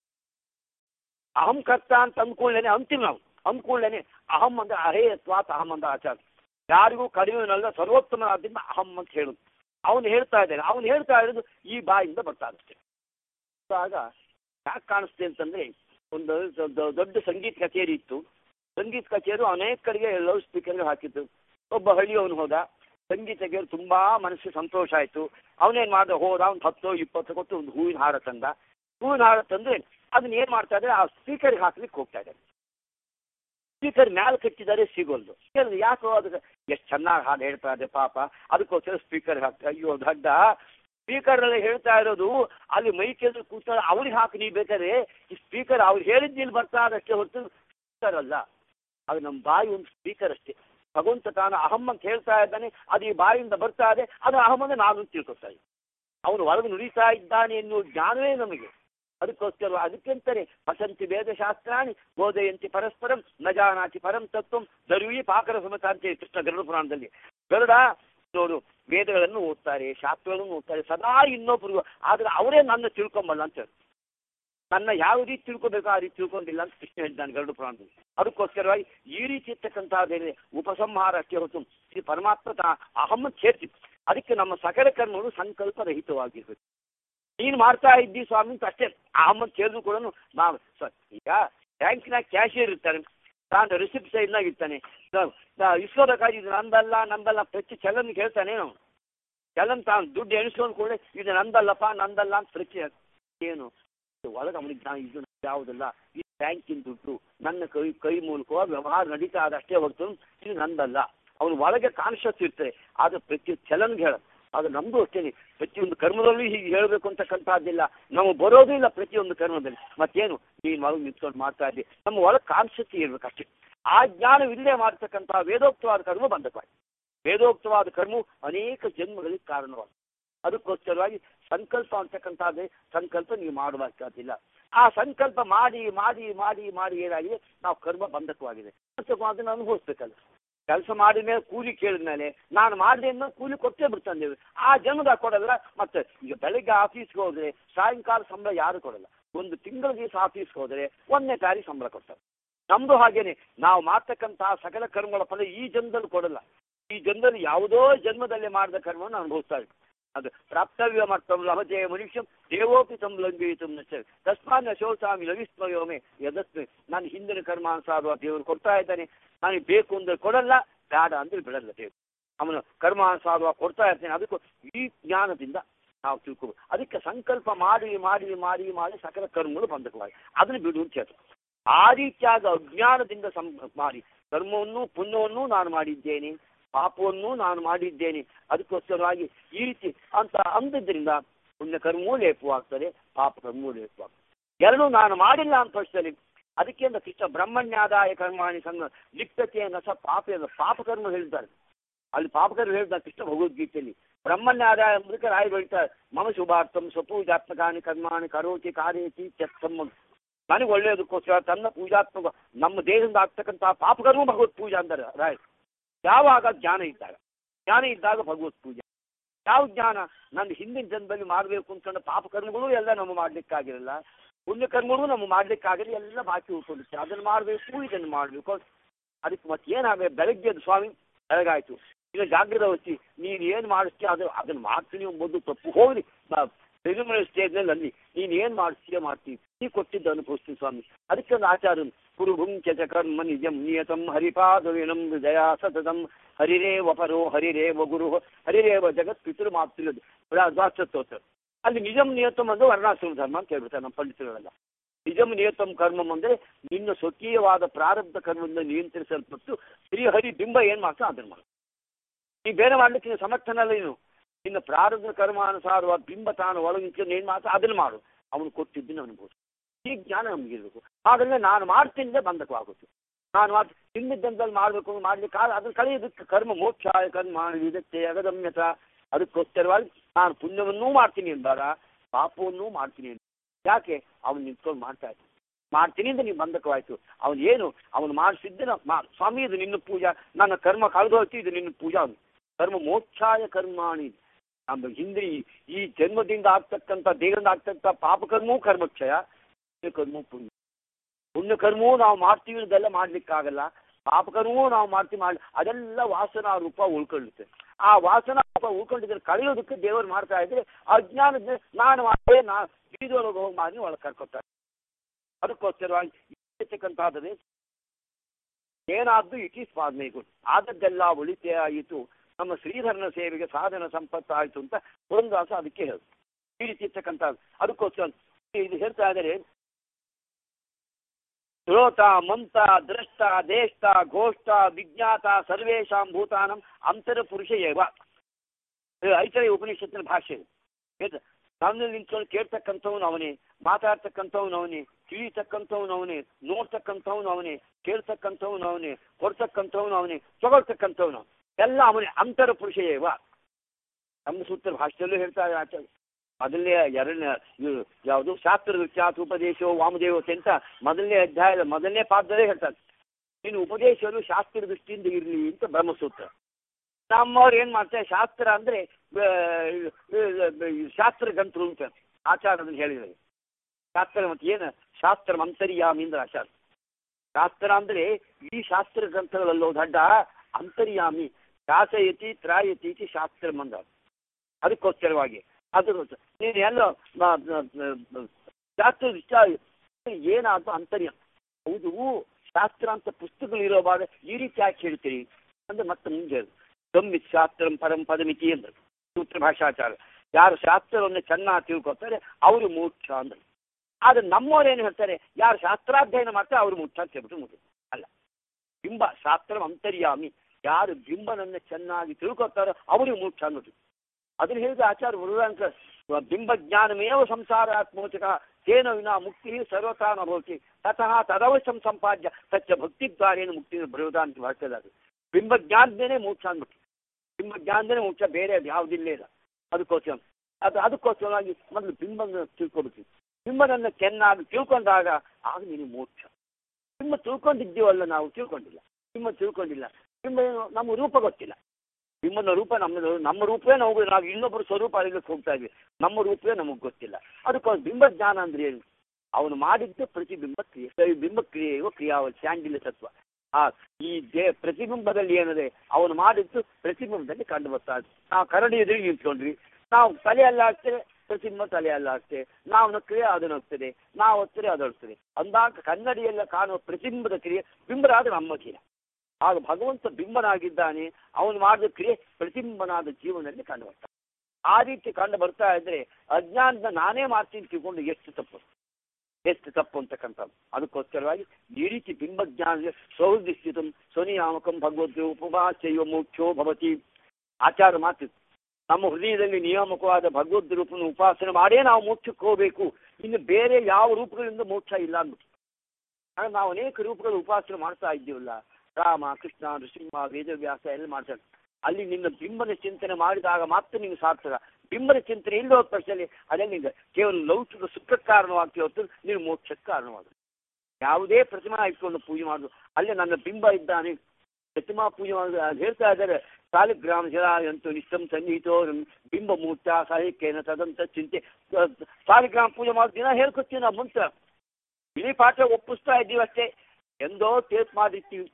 ಅಹಂ ಕರ್ತ ಅಂತ ಅಂದ್ಕೊಳ್ಳೇನೆ ಅಂತೀವಿ ನಾವು ಅಂದ್ಕೊಳ್ಳೇನೆ ಅಹಂ ಅಂದ್ರೆ ಅಹೇಯತ್ವಾತ್ ಅಹಂ ಅಂತ ಆಚಾರ ಯಾರಿಗೂ ಕಡಿಮೆನಲ್ಲ ಸರ್ವೋತ್ತಮನಾದ್ರಿಂದ ಅಹಂ ಅಂತ ಹೇಳುದು ಅವನು ಹೇಳ್ತಾ ಇದ್ದಾನೆ ಅವನು ಹೇಳ್ತಾ ಇರೋದು ಈ ಬಾಯಿಂದ ಬರ್ತಾ ಇರುತ್ತೆ ಆಗ ಯಾಕೆ ಕಾಣಿಸ್ತೆ ಅಂತಂದ್ರೆ ಒಂದು ದೊಡ್ಡ ಸಂಗೀತ ಕಚೇರಿ ಇತ್ತು ಸಂಗೀತ ಕಚೇರಿ ಅನೇಕ ಕಡೆಗೆ ಲೌಡ್ ಸ್ಪೀಕರ್ ಹಾಕಿತ್ತು ಒಬ್ಬ ಹಳ್ಳಿಯವನು ಹೋದ ಸಂಗೀತಕ್ಕೆ ತುಂಬಾ ಮನಸ್ಸು ಸಂತೋಷ ಆಯ್ತು ಅವನೇನ್ ಮಾಡ್ದ ಹೋದ ಒಂದು ಹತ್ತು ಇಪ್ಪತ್ತು ಕೊಟ್ಟು ಒಂದು ಹೂವಿನ ಹಾರ ತಂದ ಹೂವಿನ ಹಾರ ತಂದ್ರೆ ಅದನ್ನ ಏನ್ ಮಾಡ್ತಾ ಇದ್ದಾರೆ ಆ ಸ್ಪೀಕರ್ಗೆ ಹಾಕ್ಲಿಕ್ಕೆ ಹೋಗ್ತಾ ಇದ್ದಾರೆ ಸ್ಪೀಕರ್ ಮ್ಯಾಲ ಕಟ್ಟಿದ್ದಾರೆ ಸಿಗೋಲ್ದು ಯಾಕೋ ಅದಕ್ಕೆ ಎಷ್ಟು ಚೆನ್ನಾಗಿ ಹಾಡು ಹೇಳ್ತಾ ಇದೆ ಪಾಪ ಅದಕ್ಕೋಸ್ಕರ ಸ್ಪೀಕರ್ ಹಾಕ್ತಾರೆ ಅಯ್ಯೋ ದಡ್ಡ ಸ್ಪೀಕರ್ ಅಲ್ಲಿ ಹೇಳ್ತಾ ಇರೋದು ಅಲ್ಲಿ ಮೈ ಕೇಳಿದ್ರೆ ಕೂತಾರೆ ಅವ್ರಿಗೆ ಹಾಕಿ ನೀ ಬೇಕಾದ್ರೆ ಈ ಸ್ಪೀಕರ್ ಅವ್ರು ಹೇಳಿದ್ದು ಇಲ್ಲಿ ಬರ್ತಾ ಅದಷ್ಟೇ ಹೊರತು ಸ್ಪೀಕರ್ ಅಲ್ಲ ಅದು ನಮ್ಮ ಬಾಯಿ ಒಂದು ಸ್ಪೀಕರ್ ಅಷ್ಟೇ ಭಗವಂತ ತಾನು ಅಹಂ ಅಂತ ಹೇಳ್ತಾ ಇದ್ದಾನೆ ಅದು ಈ ಬಾಯಿಂದ ಬರ್ತಾ ಇದೆ ಅದು ಅಹಂ ಅಂದ್ರೆ ನಾನು ತಿಳ್ಕೊತಾ ಇದ್ದೀನಿ ಅವನು ಒಳಗೆ ನುಡಿತಾ ಇದ್ದಾನೆ ಎನ್ನುವ ಜ್ಞಾನವೇ ನಮಗೆ ಅದಕ್ಕೋಸ್ಕರ ಅದಕ್ಕೆಂತಾರೆ ವಸಂತಿ ವೇದಶಾಸ್ತ್ರಾಣಿ ಬೋಧಯಂತಿ ಪರಸ್ಪರಂ ನ ಜಾನಾತಿ ಪರಂ ತತ್ವಂ ದರುವಿ ಪಾಕರ ಸಮತ ಅಂತ ಹೇಳಿ ಕೃಷ್ಣ ಗರುಡ ಪುರಾಣದಲ್ಲಿ ಗರುಡ ನೋಡು ವೇದಗಳನ್ನು ಓದ್ತಾರೆ ಶಾಸ್ತ್ರಗಳನ್ನು ಓದ್ತಾರೆ ಸದಾ ಇನ್ನೊಬ್ರು ಆದ್ರೆ ಅವರೇ ನನ್ನ ತಿಳ್ಕೊಂಬಲ್ಲ ಅಂತ ಹೇಳಿ ನನ್ನ ಯಾವ ರೀತಿ ತಿಳ್ಕೊಬೇಕು ಆ ರೀತಿ ತಿಳ್ಕೊಂಡಿಲ್ಲ ಅಂತ ಕೃಷ್ಣ ಹೇಳಿದ್ದಾನೆ ಗರುಡ ಪುರಾಣದಲ್ಲಿ ಅದಕ್ಕೋಸ್ಕರವಾಗಿ ಈ ರೀತಿ ಇರ್ತಕ್ಕಂಥದ್ದೇನಿದೆ ಉಪಸಂಹಾರ ಅಷ್ಟೇ ಹೊತ್ತು ಇದು ಪರಮಾತ್ಮ ತಾ- ಅಹಂ ಛೇತಿ ಅದಕ್ಕೆ ನಮ್ಮ ಸಕಲ ಕರ್ಮಗಳು ಸಂಕಲ್ಪ ರಹಿತವಾಗಿರ್ಬೇಕು ನೀನು ಮಾಡ್ತಾ ಇದ್ದಿ ಸ್ವಾಮಿ ಅಂತ ಅಷ್ಟೇ ಅಹಮ್ಮ ಕೇಳಿದ್ರು ಕೂಡ ನಾವು ಸ- ಈಗ ಬ್ಯಾಂಕ್ನಾಗ ಕ್ಯಾಶಿಯರ್ ಇರ್ತಾನೆ ತಾನು ರಿಸಿಪ್ಟ್ ಸೈಡ್ನಾಗ ಇರ್ತಾನೆ ಇಸ್ಕೋಬೇಕಾದ್ರೆ ಇದು ನಂದಲ್ಲ ನಂದಲ್ಲ ಪ್ರತಿ ಚಲನ್ ಕೇಳ್ತಾನೆ ನಾವು ಚಲನ್ ತಾನು ದುಡ್ಡು ಎಣಿಸ್ಕೊಂಡು ಕೂಡ ಇದು ನಂದಲ್ಲಪ್ಪ ನಂದಲ್ಲ ಅಂತ ಪ್ರತಿ ಏನು ಒಳಗೆ ಅವನಿಗೆ ನಾನು ಇದು ಯಾವುದಲ್ಲ ಇದು ಬ್ಯಾಂಕಿನ ದುಡ್ಡು ನನ್ನ ಕೈ ಕೈ ಮೂಲಕ ವ್ಯವಹಾರ ನಡೀತಾ ಅದಷ್ಟೇ ಹೊರತು ಇದು ನಂದಲ್ಲ ಅವನು ಒಳಗೆ ಕಾನ್ಷಿಯಸ್ ಇರ್ತಾರೆ ಆದ್ರೆ ಪ್ರತಿ ಚಲನ್ಗೆ ಹೇಳ ಅದು ನಮ್ದು ಅಷ್ಟೇನೆ ಪ್ರತಿಯೊಂದು ಕರ್ಮದಲ್ಲೂ ಹೀಗೆ ಹೇಳಬೇಕು ಅಂತಕ್ಕಂಥದ್ದಿಲ್ಲ ನಾವು ಬರೋದು ಇಲ್ಲ ಪ್ರತಿಯೊಂದು ಕರ್ಮದಲ್ಲಿ ಮತ್ತೇನು ನೀನು ಒಳಗೆ ನಿಂತ್ಕೊಂಡು ಮಾಡ್ತಾ ಇದ್ದಿ ನಮ್ಮ ಒಳಗೆ ಕಾನ್ಷಿಯಸ್ ಇರ್ಬೇಕು ಅಷ್ಟೇ ಆ ಜ್ಞಾನವಿಲ್ಲದೆ ಮಾಡ್ತಕ್ಕಂಥ ವೇದೋಕ್ತವಾದ ಕರ್ಮ ಬಂಧಕವಾಗಿ ವೇದೋಕ್ತವಾದ ಕರ್ಮವು ಅನೇಕ ಜನ್ಮಗಳಿಗೆ ಕಾರಣವಾದ ಅದಕ್ಕೋಸ್ಕರವಾಗಿ ಸಂಕಲ್ಪ ಅಂತಕ್ಕಂಥದ್ದೇ ಸಂಕಲ್ಪ ನೀವು ಮಾಡಬೇಕಾದಿಲ್ಲ ಆ ಸಂಕಲ್ಪ ಮಾಡಿ ಮಾಡಿ ಮಾಡಿ ಮಾಡಿ ಏನಾಗಿದೆ ನಾವು ಕರ್ಮ ಬಂಧಕವಾಗಿದೆ ಮತ್ತೆ ಅದನ್ನು ಅನುಭವಿಸ್ಬೇಕಲ್ಲ ಕೆಲಸ ಮಾಡಿದ ಮೇಲೆ ಕೂಲಿ ಕೇಳಿದ ಮೇಲೆ ನಾನು ಮಾಡಿದೆ ಅನ್ನೋ ಕೂಲಿ ಕೊಟ್ಟೇ ಬಿಡ್ತಾನೆ ಆ ಜನ್ಮದಾಗ ಕೊಡಲ್ಲ ಮತ್ತೆ ಈಗ ಬೆಳಿಗ್ಗೆ ಆಫೀಸ್ಗೆ ಹೋದ್ರೆ ಸಾಯಂಕಾಲ ಸಂಬಳ ಯಾರು ಕೊಡಲ್ಲ ಒಂದು ತಿಂಗಳ ದಿವಸ ಆಫೀಸ್ಗೆ ಹೋದ್ರೆ ಒಂದನೇ ತಾರೀಕು ಸಂಬಳ ಕೊಡ್ತಾರೆ ನಮ್ದು ಹಾಗೇನೆ ನಾವು ಮಾಡ್ತಕ್ಕಂತಹ ಸಕಲ ಕರ್ಮಗಳ ಫಲ ಈ ಜನ್ಮದಲ್ಲಿ ಕೊಡಲ್ಲ ಈ ಜನ್ಮದಲ್ಲಿ ಯಾವುದೋ ಜನ್ಮದಲ್ಲಿ ಮಾಡಿದ ಕರ್ಮವನ್ನು ಅನುಭವಿಸ್ತಾ ಇತ್ತು ಅದು ಪ್ರಾಪ್ತವ್ಯ ಮತ್ತಂ ಲಭತೆ ಮನುಷ್ಯಂ ದೇವೋಪಿ ತಂ ಲಂಘಯಿತು ತಸ್ಮಾನ್ ಶೋಚಾಮಿ ಲವಿಸ್ಮಯೋಮೆ ಯದಸ್ಮೆ ನಾನು ಹಿಂದಿನ ಕರ್ಮಾನುಸಾರ ದೇವರು ಕೊಡ್ತಾ ಇದ್ದಾನೆ ನನಗೆ ಬೇಕು ಅಂದ್ರೆ ಕೊಡಲ್ಲ ಬೇಡ ಅಂದ್ರೆ ಬಿಡಲ್ಲ ದೇವರು ಅವನು ಕರ್ಮಾನುಸಾರ ಕೊಡ್ತಾ ಇರ್ತಾನೆ ಅದಕ್ಕೂ ಈ ಜ್ಞಾನದಿಂದ ನಾವು ತಿಳ್ಕೋಬೇಕು ಅದಕ್ಕೆ ಸಂಕಲ್ಪ ಮಾಡಿ ಮಾಡಿ ಮಾಡಿ ಮಾಡಿ ಸಕಲ ಕರ್ಮಗಳು ಬಂಧಕವಾಗಿ ಅದನ್ನು ಬಿಡು ಅಂತ ಹೇಳ್ತಾರೆ ಆ ರೀತಿಯಾದ ಅಜ್ಞಾನದಿಂದ ಸಂ ಮಾಡಿ ಕರ್ಮವನ್ನು ಪುಣ್ಯವನ್ನು ನಾನು ಮಾಡಿದ್ದೇನೆ ಪಾಪವನ್ನು ನಾನು ಮಾಡಿದ್ದೇನೆ ಅದಕ್ಕೋಸ್ಕರವಾಗಿ ಈ ರೀತಿ ಅಂತ ಅಂದಿದ್ದರಿಂದ ಪುಣ್ಯ ಕರ್ಮವೂ ಲೇಪವಾಗ್ತದೆ ಪಾಪ ಕರ್ಮವೂ ಲೇಪವಾಗ್ತದೆ ಎರಡೂ ನಾನು ಮಾಡಿಲ್ಲ ಅಂತ ಪಕ್ಷದಲ್ಲಿ ಅದಕ್ಕೆ ಅಂತ ಕೃಷ್ಣ ಬ್ರಹ್ಮಣ್ಯಾದಾಯ ಕರ್ಮಾಣಿ ಸಂಘ ಲಿಪ್ತತೆಯನ್ನು ಸಹ ಪಾಪ ಇಲ್ಲ ಪಾಪಕರ್ಮ ಹೇಳ್ತಾರೆ ಅಲ್ಲಿ ಪಾಪಕರ್ಮ ಹೇಳ್ತಾರೆ ಕೃಷ್ಣ ಭಗವದ್ಗೀತೆಯಲ್ಲಿ ಬ್ರಹ್ಮಣ್ಯಾದಾಯ ಮೂಲಕ ರಾಯ ಹೇಳ್ತಾರೆ ಮಮ ಶುಭಾರ್ಥಂ ಸ್ವಪೂಜಾತ್ಮಕಾನಿ ಕರ್ಮಾಣಿ ಕರೋತಿ ಕಾರ್ಯತಿ ಚತ್ತಮ್ಮ ನನಗೆ ಒಳ್ಳೆಯದಕ್ಕೋಸ್ಕರ ತನ್ನ ಪೂಜಾತ್ಮಕ ನಮ್ಮ ದೇಹದಿಂದ ಆಗ್ತಕ್ಕಂತಹ ಪಾಪಕರ್ಮ ಭಗವತ್ ಪೂಜಾ ಅಂತಾರೆ ರಾಯ್ ಯಾವಾಗ ಜ್ಞಾನ ಇದ್ದಾಗ ಜ್ಞಾನ ಇದ್ದಾಗ ಭಗವತ್ ಪೂಜೆ ಯಾವ ಜ್ಞಾನ ನನ್ನ ಹಿಂದಿನ ಜನ್ಮದಲ್ಲಿ ಮಾಡಬೇಕು ಅನ್ಕೊಂಡ ಪಾಪಕರ್ಮಗಳು ಎಲ್ಲ ನಮ್ಮ ಮಾಡ್ಲಿಕ್ಕಾಗಿರಲ್ಲ ಪುಣ್ಯಕರ್ಮಗಳು ನಮ್ಮ ಮಾಡ್ಲಿಕ್ಕಾಗಿರಲ್ಲ ಎಲ್ಲ ಬಾಕಿ ಉಳ್ಕೊಂಡಿರ್ತಾರೆ ಅದನ್ನು ಮಾಡಬೇಕು ಇದನ್ನು ಮಾಡಬೇಕು ಅದಕ್ಕೆ ಮತ್ತೆ ಏನಾಗಬೇಕು ಬೆಳಗ್ಗೆ ಅದು ಸ್ವಾಮಿ ಬೆಳಗಾಯ್ತು ಈಗ ಜಾಗ್ರದ ವಹಿಸಿ ನೀನು ಏನು ಮಾಡಿಸ್ತೀಯ ಅದು ಅದನ್ನು ಮಾಡ್ತೀನಿ ಮೊದಲು ತಪ್ಪು ಹೋಗ್ರಿ ಪ್ರಿಲಿಮಿನರಿ ಸ್ಟೇಜ್ನಲ್ಲಿ ಅಲ್ಲಿ ನೀನು ಏನು ಮಾಡಿಸ್ತೀಯ ಮಾಡ್ತೀವಿ ನೀ ಕೊಟ್ಟಿದ್ದು ಅನುಭವಿಸ್ತೀನಿ ಸ್ವಾಮಿ ಅದಕ್ಕೆ ಒಂದು ಆಚಾರ್ಯನು ಕುರುಭುಂಚ ಚ ಕರ್ಮ ನಿಜಂ ನಿಯತಂ ಹರಿಪಾದವಿನಂ ದಯಾ ಸತತಂ ಹರಿರೇವ ಪರೋ ಹರಿರೇವ ಗುರು ಹರಿರೇವ ಜಗತ್ ಪಿತೃ ಮಾತೃ ದ್ವಾಸತ್ವೋತ್ತರ ಅಲ್ಲಿ ನಿಜಂ ನಿಯತಂ ಅಂದ್ರೆ ವರ್ಣಾಶ್ರಮ ಧರ್ಮ ಅಂತ ಹೇಳ್ಬಿಡ್ತಾರೆ ನಮ್ಮ ಪಂಡಿತರುಗಳೆಲ್ಲ ನಿಜಂ ನಿಯತಂ ಕರ್ಮಂ ಅಂದ್ರೆ ನಿನ್ನ ಸ್ವಕೀಯವಾದ ಪ್ರಾರಬ್ಧ ಕರ್ಮದಿಂದ ನಿಯಂತ್ರಿಸಲ್ಪಟ್ಟು ಶ್ರೀಹರಿ ಬಿಂಬ ಏನ್ ಮಾಡ್ತಾ ಅದನ್ನ ಮಾಡು ನೀ ಬೇರೆ ಮಾಡ್ಲಿಕ್ಕೆ ನೀನು ಸಮರ್ಥನಲ್ಲ ನೀನು ನಿನ್ನ ಪ್ರಾರಬ್ಧ ಕರ್ಮಾನುಸಾರವಾದ ಬಿಂಬ ತಾನು ಒಳಗಿಂತ ಏನ್ ಮಾತ್ರ ಅದನ್ನ ಮಾಡು ಅವನು ಕೊಟ್ಟಿದ್ದನ್ನು ಅನುಭವಿಸು ಈ ಜ್ಞಾನ ನಮಗಿರ್ಬೇಕು ಹಾಗಂದ್ರೆ ನಾನು ಮಾಡ್ತೀನಿ ಬಂಧಕವಾಗುತ್ತೆ ನಾನು ಮಾತು ಹಿಂದಿನ ಜನ್ಮದಲ್ಲಿ ಮಾಡಬೇಕು ಮಾಡ್ಲಿಕ್ಕೆ ಆಗ ಅದನ್ನ ಕಳೆಯೋದಕ್ಕೆ ಕರ್ಮ ಮೋಕ್ಷ ಕರ್ಮ ಇದಕ್ಕೆ ಅಗದಮ್ಯತ ಅದಕ್ಕೋಸ್ಕರವಾಗಿ ನಾನು ಪುಣ್ಯವನ್ನೂ ಮಾಡ್ತೀನಿ ಎಂದಾಗ ಪಾಪವನ್ನೂ ಮಾಡ್ತೀನಿ ಅಂತ ಯಾಕೆ ಅವನು ನಿಂತ್ಕೊಂಡು ಮಾಡ್ತಾ ಇದ್ದ ಮಾಡ್ತೀನಿ ಅಂತ ನೀವು ಬಂಧಕವಾಯ್ತು ಅವನು ಏನು ಅವನು ಮಾಡಿಸಿದ್ದನ ಮಾ ಸ್ವಾಮಿ ಇದು ನಿನ್ನ ಪೂಜಾ ನನ್ನ ಕರ್ಮ ಕಳೆದು ಹೋಯ್ತು ಇದು ನಿನ್ನ ಪೂಜಾ ಅದು ಕರ್ಮ ಮೋಕ್ಷಾಯ ಕರ್ಮಾಣಿ ನಮ್ಮ ಹಿಂದೆ ಈ- ಈ ಜನ್ಮದಿಂದ ಆಗ್ತಕ್ಕಂಥ ದೇಹದಿಂದ ಆಗ್ತಕ್ಕಂಥ ಪಾಪಕರ್ಮವೂ ಕರ್ಮಕ್ಷಯ ಪುಣ್ಯಕರ್ಮವೂ ಪುಣ್ಯ ಪುಣ್ಯಕರ್ಮವೂ ನಾವು ಮಾಡ್ತೀವಿ ಇದೆಲ್ಲ ಮಾಡ್ಲಿಕ್ಕಾಗಲ್ಲ ಪಾಪಕರ್ಮವೂ ನಾವು ಮಾಡ್ತೀವಿ ಮಾಡಿ ಅದೆಲ್ಲ ವಾಸನಾ ರೂಪ ಉಳ್ಕೊಳ್ಳುತ್ತೆ ಆ ವಾಸನಾ ರೂಪ ಉಳ್ಕೊಂಡಿದ್ರೆ ಕಳೆಯೋದಕ್ಕೆ ದೇವರು ಮಾಡ್ತಾ ಇದ್ರೆ ಅಜ್ಞಾನದ ನಾನು ಮಾಡೇ ನಾ ಬೀದೊಳಗೆ ಹೋಗಿ ಮಾಡಿ ಒಳಗೆ ಕರ್ಕೊತಾರೆ ಅದಕ್ಕೋಸ್ಕರವಾಗಿ ಇರ್ತಕ್ಕಂಥದ್ದೇ ಏನಾದ್ದು ಇಟ್ ಈಸ್ ಫಾರ್ಮೇಗು ಆದದ್ದೆಲ್ಲ ಒಳಿತೇ ಆಯಿತು ನಮ್ಮ ಶ್ರೀಧರನ ಸೇವೆಗೆ ಸಾಧನ ಸಂಪತ್ತಾಯಿತು ಅಂತ ಪುರಂದಾಸ ಅದಕ್ಕೆ ಹೇಳು ಈ ರೀತಿ ಇರ್ತಕ್ಕಂಥದ್ದು ಅದಕ್ಕೋಸ್ಕರ ಇದು ಹೇಳ್ತಾ ಇದ್ದಾರೆ ಶ್ರೋತ ಮಂತ ದ್ರಷ್ಟ ದೇಷ್ಟ ಘೋಷ್ಟ ವಿಜ್ಞಾತ ಸರ್ವೇಶಾಂ ಭೂತಾನಂ ಅಂತರ ಪುರುಷ ಏವ ಇದು ಐತರೆಯ ಉಪನಿಷತ್ತಿನ ಭಾಷೆ ಇದು. ಆಯ್ತಾ? ನನ್ನಲ್ಲಿ ನಿಂತ್ಕೊಂಡು ಕೇಳ್ತಕ್ಕಂಥವ್ನು ಅವನೇ ಮಾತಾಡ್ತಕ್ಕಂಥವ್ನು ಅವನೇ ತಿಳಿತಕ್ಕಂಥವ್ನು ಅವನೇ ನೋಡ್ತಕ್ಕಂಥವ್ನು ಅವನೇ ಕೇಳ್ತಕ್ಕಂಥವ್ನು ಅವನೇ ಕೊಡ್ತಕ್ಕಂಥವ್ನು ಅವನೇ ತಗೊಳ್ತಕ್ಕಂಥವ್ನು ಎಲ್ಲ ಅವನೇ ಅಂತರ ಪುರುಷ ಏವ ನಮ್ಮ ಸೂತ್ರ ಭಾಷೆಯಲ್ಲೂ ಹೇಳ್ತಾ ಆಚಾರ್ಯ ಮೊದಲನೇ ಎರಡನೇ ಇದು ಯಾವುದು ಶಾಸ್ತ್ರ ವಿಖ್ಯಾತ ಉಪದೇಶೋ ವಾಮದೇವತೆ ಅಂತ ಮೊದಲನೇ ಅಧ್ಯಾಯದ ಮೊದಲನೇ ಪಾದದಲ್ಲೇ ಹೇಳ್ತಾರೆ ನೀನು ಉಪದೇಶರು ಶಾಸ್ತ್ರ ದೃಷ್ಟಿಯಿಂದ ಇರಲಿ ಅಂತ ಬ್ರಹ್ಮಸೂತ್ರ ನಮ್ಮವ್ರು ಏನ್ ಮಾಡ್ತಾರೆ ಶಾಸ್ತ್ರ ಅಂದ್ರೆ ಆ, ಈ ಶಾಸ್ತ್ರ ಗಂತರು ಅಂತ ಆಚಾರ ಅದನ್ನ ಹೇಳಿದ್ದಾರೆ ಶಾಸ್ತ್ರ ಮತ್ತೆ ಏನು ಶಾಸ್ತ್ರ ಅಂತರ್ಯಾಮಿ ಅಂದ್ರೆ ಆಚಾರ ಶಾಸ್ತ್ರ ಅಂದ್ರೆ ಈ ಶಾಸ್ತ್ರ ಗ್ರಂಥಗಳಲ್ಲೋ ದಡ್ಡ ಅಂತರ್ಯಾಮಿ ಶಾಸಯತಿ ತ್ರಾಯತಿ ಇತಿ ಶಾಸ್ತ್ರ ಮಂದ ಅದಕ್ಕೋಸ್ಕರವಾಗಿ ಅದು ನೀನು ಎಲ್ಲೋ ಮ- ಮ- ಮ- ಶಾಸ್ತ್ರ ವಿಚಾರ ಏನಾದ್ರು ಅಂತರ್ಯ ಹೌದು ಶಾಸ್ತ್ರ ಅಂತ ಪುಸ್ತಕಗಳಿರೋ ಭಾಗ ಈ ರೀತಿ ಯಾಕೆ ಹೇಳ್ತೀರಿ ಅಂದ್ರೆ ಮತ್ತೆ ಮುಂದೆ ಸಂವಿತ್ ಶಾಸ್ತ್ರಂ ಪರಂ ಪದಮಿತಿ ಅಂದ್ರೆ ಸೂತ್ರ ಭಾಷಾಚಾರ ಯಾರು ಶಾಸ್ತ್ರವನ್ನು ಚೆನ್ನಾಗಿ ತಿಳ್ಕೊತಾರೆ ಅವರು ಮೋಕ್ಷ ಅಂದ್ರೆ ಆದ್ರೆ ನಮ್ಮವ್ರು ಏನು ಹೇಳ್ತಾರೆ ಯಾರು ಶಾಸ್ತ್ರಾಧ್ಯಯನ ಮಾಡ್ತಾರೆ ಅವರು ಮೋಕ್ಷ ಅಂತ ಹೇಳ್ಬಿಟ್ಟು ಮುಗಿದು ಅಲ್ಲ ಬಿಂಬ ಶಾಸ್ತ್ರ ಅಂತರ್ಯಾಮಿ ಯಾರು ಬಿಂಬನನ್ನ ಚೆನ್ನಾಗಿ ತಿಳ್ಕೊತಾರೋ ಅವರಿಗೆ ಮೋಕ್ಷ ಅನ್ನೋದು ಅದನ್ನ ಹೇಳಿದ ಆಚಾರ್ಯ ವರುಣಾಂಕ ಬಿಂಬ ಜ್ಞಾನಮೇವ ಸಂಸಾರಾತ್ಮೋಚಕ ತೇನ ವಿನಾ ಮುಕ್ತಿ ಸರ್ವತಾ ನ ಭವತಿ ತತಃ ತದವಶ್ಯಂ ಸಂಪಾದ್ಯ ತಚ್ಚ ಭಕ್ತಿದ್ವಾರೇನ ಮುಕ್ತಿ ಬರುವುದ ಅಂತ ಹೇಳ್ತದೆ ಅದು ಬಿಂಬ ಜ್ಞಾನದೇನೆ ಮೋಕ್ಷ ಅಂದ್ಬಿಟ್ಟು ಬಿಂಬ ಜ್ಞಾನದೇನೆ ಮೋಕ್ಷ ಬೇರೆ ಅದು ಯಾವುದಿಲ್ಲ ಇಲ್ಲ ಅದಕ್ಕೋಸ್ಕರ ಅದು ಅದಕ್ಕೋಸ್ಕರವಾಗಿ ಮೊದಲು ಬಿಂಬನ ತಿಳ್ಕೊಬೇಕು ಬಿಂಬನನ್ನ ಚೆನ್ನಾಗಿ ತಿಳ್ಕೊಂಡಾಗ ಆಗ ನೀನು ಮೋಕ್ಷ ಬಿಂಬ ತಿಳ್ಕೊಂಡಿದ್ದೀವಲ್ಲ ನಾವು ತಿಳ್ಕೊಂಡಿಲ್ಲ ಬಿಂಬ ತಿಳ್ಕೊಂಡಿಲ್ಲ ಬಿಂಬ ಏನು ನಮ್ಮ ರೂಪ ಗೊತ್ತಿಲ್ಲ ಬಿಂಬನ ರೂಪ ನಮ್ಮ ನಮ್ಮ ರೂಪವೇ ನಾವು ನಾವು ಇನ್ನೊಬ್ಬರ ಸ್ವರೂಪ ಅರಿಲಿಕ್ಕೆ ಹೋಗ್ತಾ ಇದ್ವಿ ನಮ್ಮ ರೂಪವೇ ನಮಗೆ ಗೊತ್ತಿಲ್ಲ ಅದಕ್ಕೋಸ್ಕರ ಬಿಂಬ ಜ್ಞಾನ ಅಂದ್ರೆ ಏನು ಅವನು ಮಾಡಿದ್ದು ಪ್ರತಿಬಿಂಬ ಕ್ರಿಯೆ ಬಿಂಬ ಕ್ರಿಯೆಯೋ ಕ್ರಿಯಾವಲ್ ಚಾಂಡಿಲ್ಯ ತತ್ವ ಆ ಈ ದೇ ಪ್ರತಿಬಿಂಬದಲ್ಲಿ ಏನಿದೆ ಅವನು ಮಾಡಿದ್ದು ಪ್ರತಿಬಿಂಬದಲ್ಲಿ ಕಂಡು ಬರ್ತಾ ಇದೆ ನಾವು ಕರಡಿ ಎದುರು ನಿಂತ್ಕೊಂಡ್ವಿ ನಾವು ತಲೆ ಅಲ್ಲಾಡ್ತೇವೆ ಪ್ರತಿಬಿಂಬ ತಲೆ ಅಲ್ಲಾಡ್ತೇವೆ ನಾವು ನಕ್ಕರೆ ಅದು ನಗ್ತದೆ ನಾವು ಹೊತ್ತರೆ ಅದು ಹೊಡ್ತದೆ ಅಂದಾಗ ಕನ್ನಡಿಯೆಲ್ಲ ಕಾಣುವ ಪ್ರತಿಬಿಂಬದ ಕ್ರಿಯೆ ಬಿಂಬರಾದ ನಮ್ಮ ಕ್ರಿಯೆ ಆಗ ಭಗವಂತ ಬಿಂಬನಾಗಿದ್ದಾನೆ ಅವನು ಮಾಡಿದ ಕ್ರಿಯೆ ಪ್ರತಿಬಿಂಬನಾದ ಜೀವನದಲ್ಲಿ ಕಂಡು ಬರ್ತಾನೆ ಆ ರೀತಿ ಕಂಡು ಬರ್ತಾ ಇದ್ರೆ ಅಜ್ಞಾನದ ನಾನೇ ಮಾಡ್ತೀನಿ ತಿಳ್ಕೊಂಡು ಎಷ್ಟು ತಪ್ಪು ಎಷ್ಟು ತಪ್ಪು ಅಂತಕ್ಕಂಥದ್ದು ಅದಕ್ಕೋಸ್ಕರವಾಗಿ ಈ ರೀತಿ ಬಿಂಬಜ್ಞಾನ ಸೌದಿಸ್ಥಿತಂ ಸ್ವನಿಯಾಮಕಂ ಭಗವದ್ ಉಪವಾಸೈವ ಮೋಕ್ಷೋ ಭವತಿ ಆಚಾರ ಮಾತು ನಮ್ಮ ಹೃದಯದಲ್ಲಿ ನಿಯಾಮಕವಾದ ಭಗವದ್ ರೂಪನ ಉಪಾಸನೆ ಮಾಡೇ ನಾವು ಮೋಕ್ಷಕ್ಕೆ ಹೋಗಬೇಕು ಇನ್ನು ಬೇರೆ ಯಾವ ರೂಪಗಳಿಂದ ಮೋಕ್ಷ ಇಲ್ಲ ಅಂದ್ಬಿಟ್ಟು ಆಗ ನಾವು ಅನೇಕ ರೂಪಗಳ ಉಪಾಸನೆ ಮಾಡ್ತಾ ಇದ್ದೀವಲ್ಲ ರಾಮ ಕೃಷ್ಣ ನೃಸಿಂಹ ವೇದವ್ಯಾಸ ಎಲ್ಲ ಮಾಡ್ತಾರೆ ಅಲ್ಲಿ ನಿನ್ನ ಬಿಂಬನ ಚಿಂತನೆ ಮಾಡಿದಾಗ ಮಾತ್ರ ನಿಂಗೆ ಸಾರ್ಥಕ ಬಿಂಬನ ಚಿಂತನೆ ಇಲ್ಲ ಹೋದ ಪಕ್ಷದಲ್ಲಿ ಅದೇ ನಿಂಗೆ ಕೇವಲ ಲೌಕಿಕ ಸುಖಕ್ಕೆ ಕಾರಣವಾಗ್ತಿ ಹೊತ್ತು ನೀನು ಮೋಕ್ಷಕ್ಕೆ ಕಾರಣವಾಗುತ್ತೆ ಯಾವುದೇ ಪ್ರತಿಮಾ ಇಟ್ಕೊಂಡು ಪೂಜೆ ಮಾಡುದು ಅಲ್ಲೇ ನನ್ನ ಬಿಂಬ ಇದ್ದಾನೆ ಪ್ರತಿಮಾ ಪೂಜೆ ಮಾಡುದು ಅದು ಹೇಳ್ತಾ ಇದ್ದಾರೆ ಸಾಲಿಗ್ರಾಮ ಜಲ ಅಂತೂ ನಿಶ್ಚಂ ಸನ್ನಿಹಿತೋ ಬಿಂಬ ಮೂರ್ತ ಸಾಹಿತ್ಯನ ತದಂತ ಚಿಂತೆ ಸಾಲಿಗ್ರಾಮ ಪೂಜೆ ಮಾಡೋ ದಿನ ಹೇಳ್ಕೊತೀವಿ ನಾವು ಮಂತ್ರ ಬಿಳಿ ಪಾಠ ಒಪ್ಪಿಸ್ತಾ ಇದ್ದೀವಿ ಅಷ್ಟೇ ಎಂದೋ ಟೇಪ್ ಮಾಡಿರ್ತೀವಿ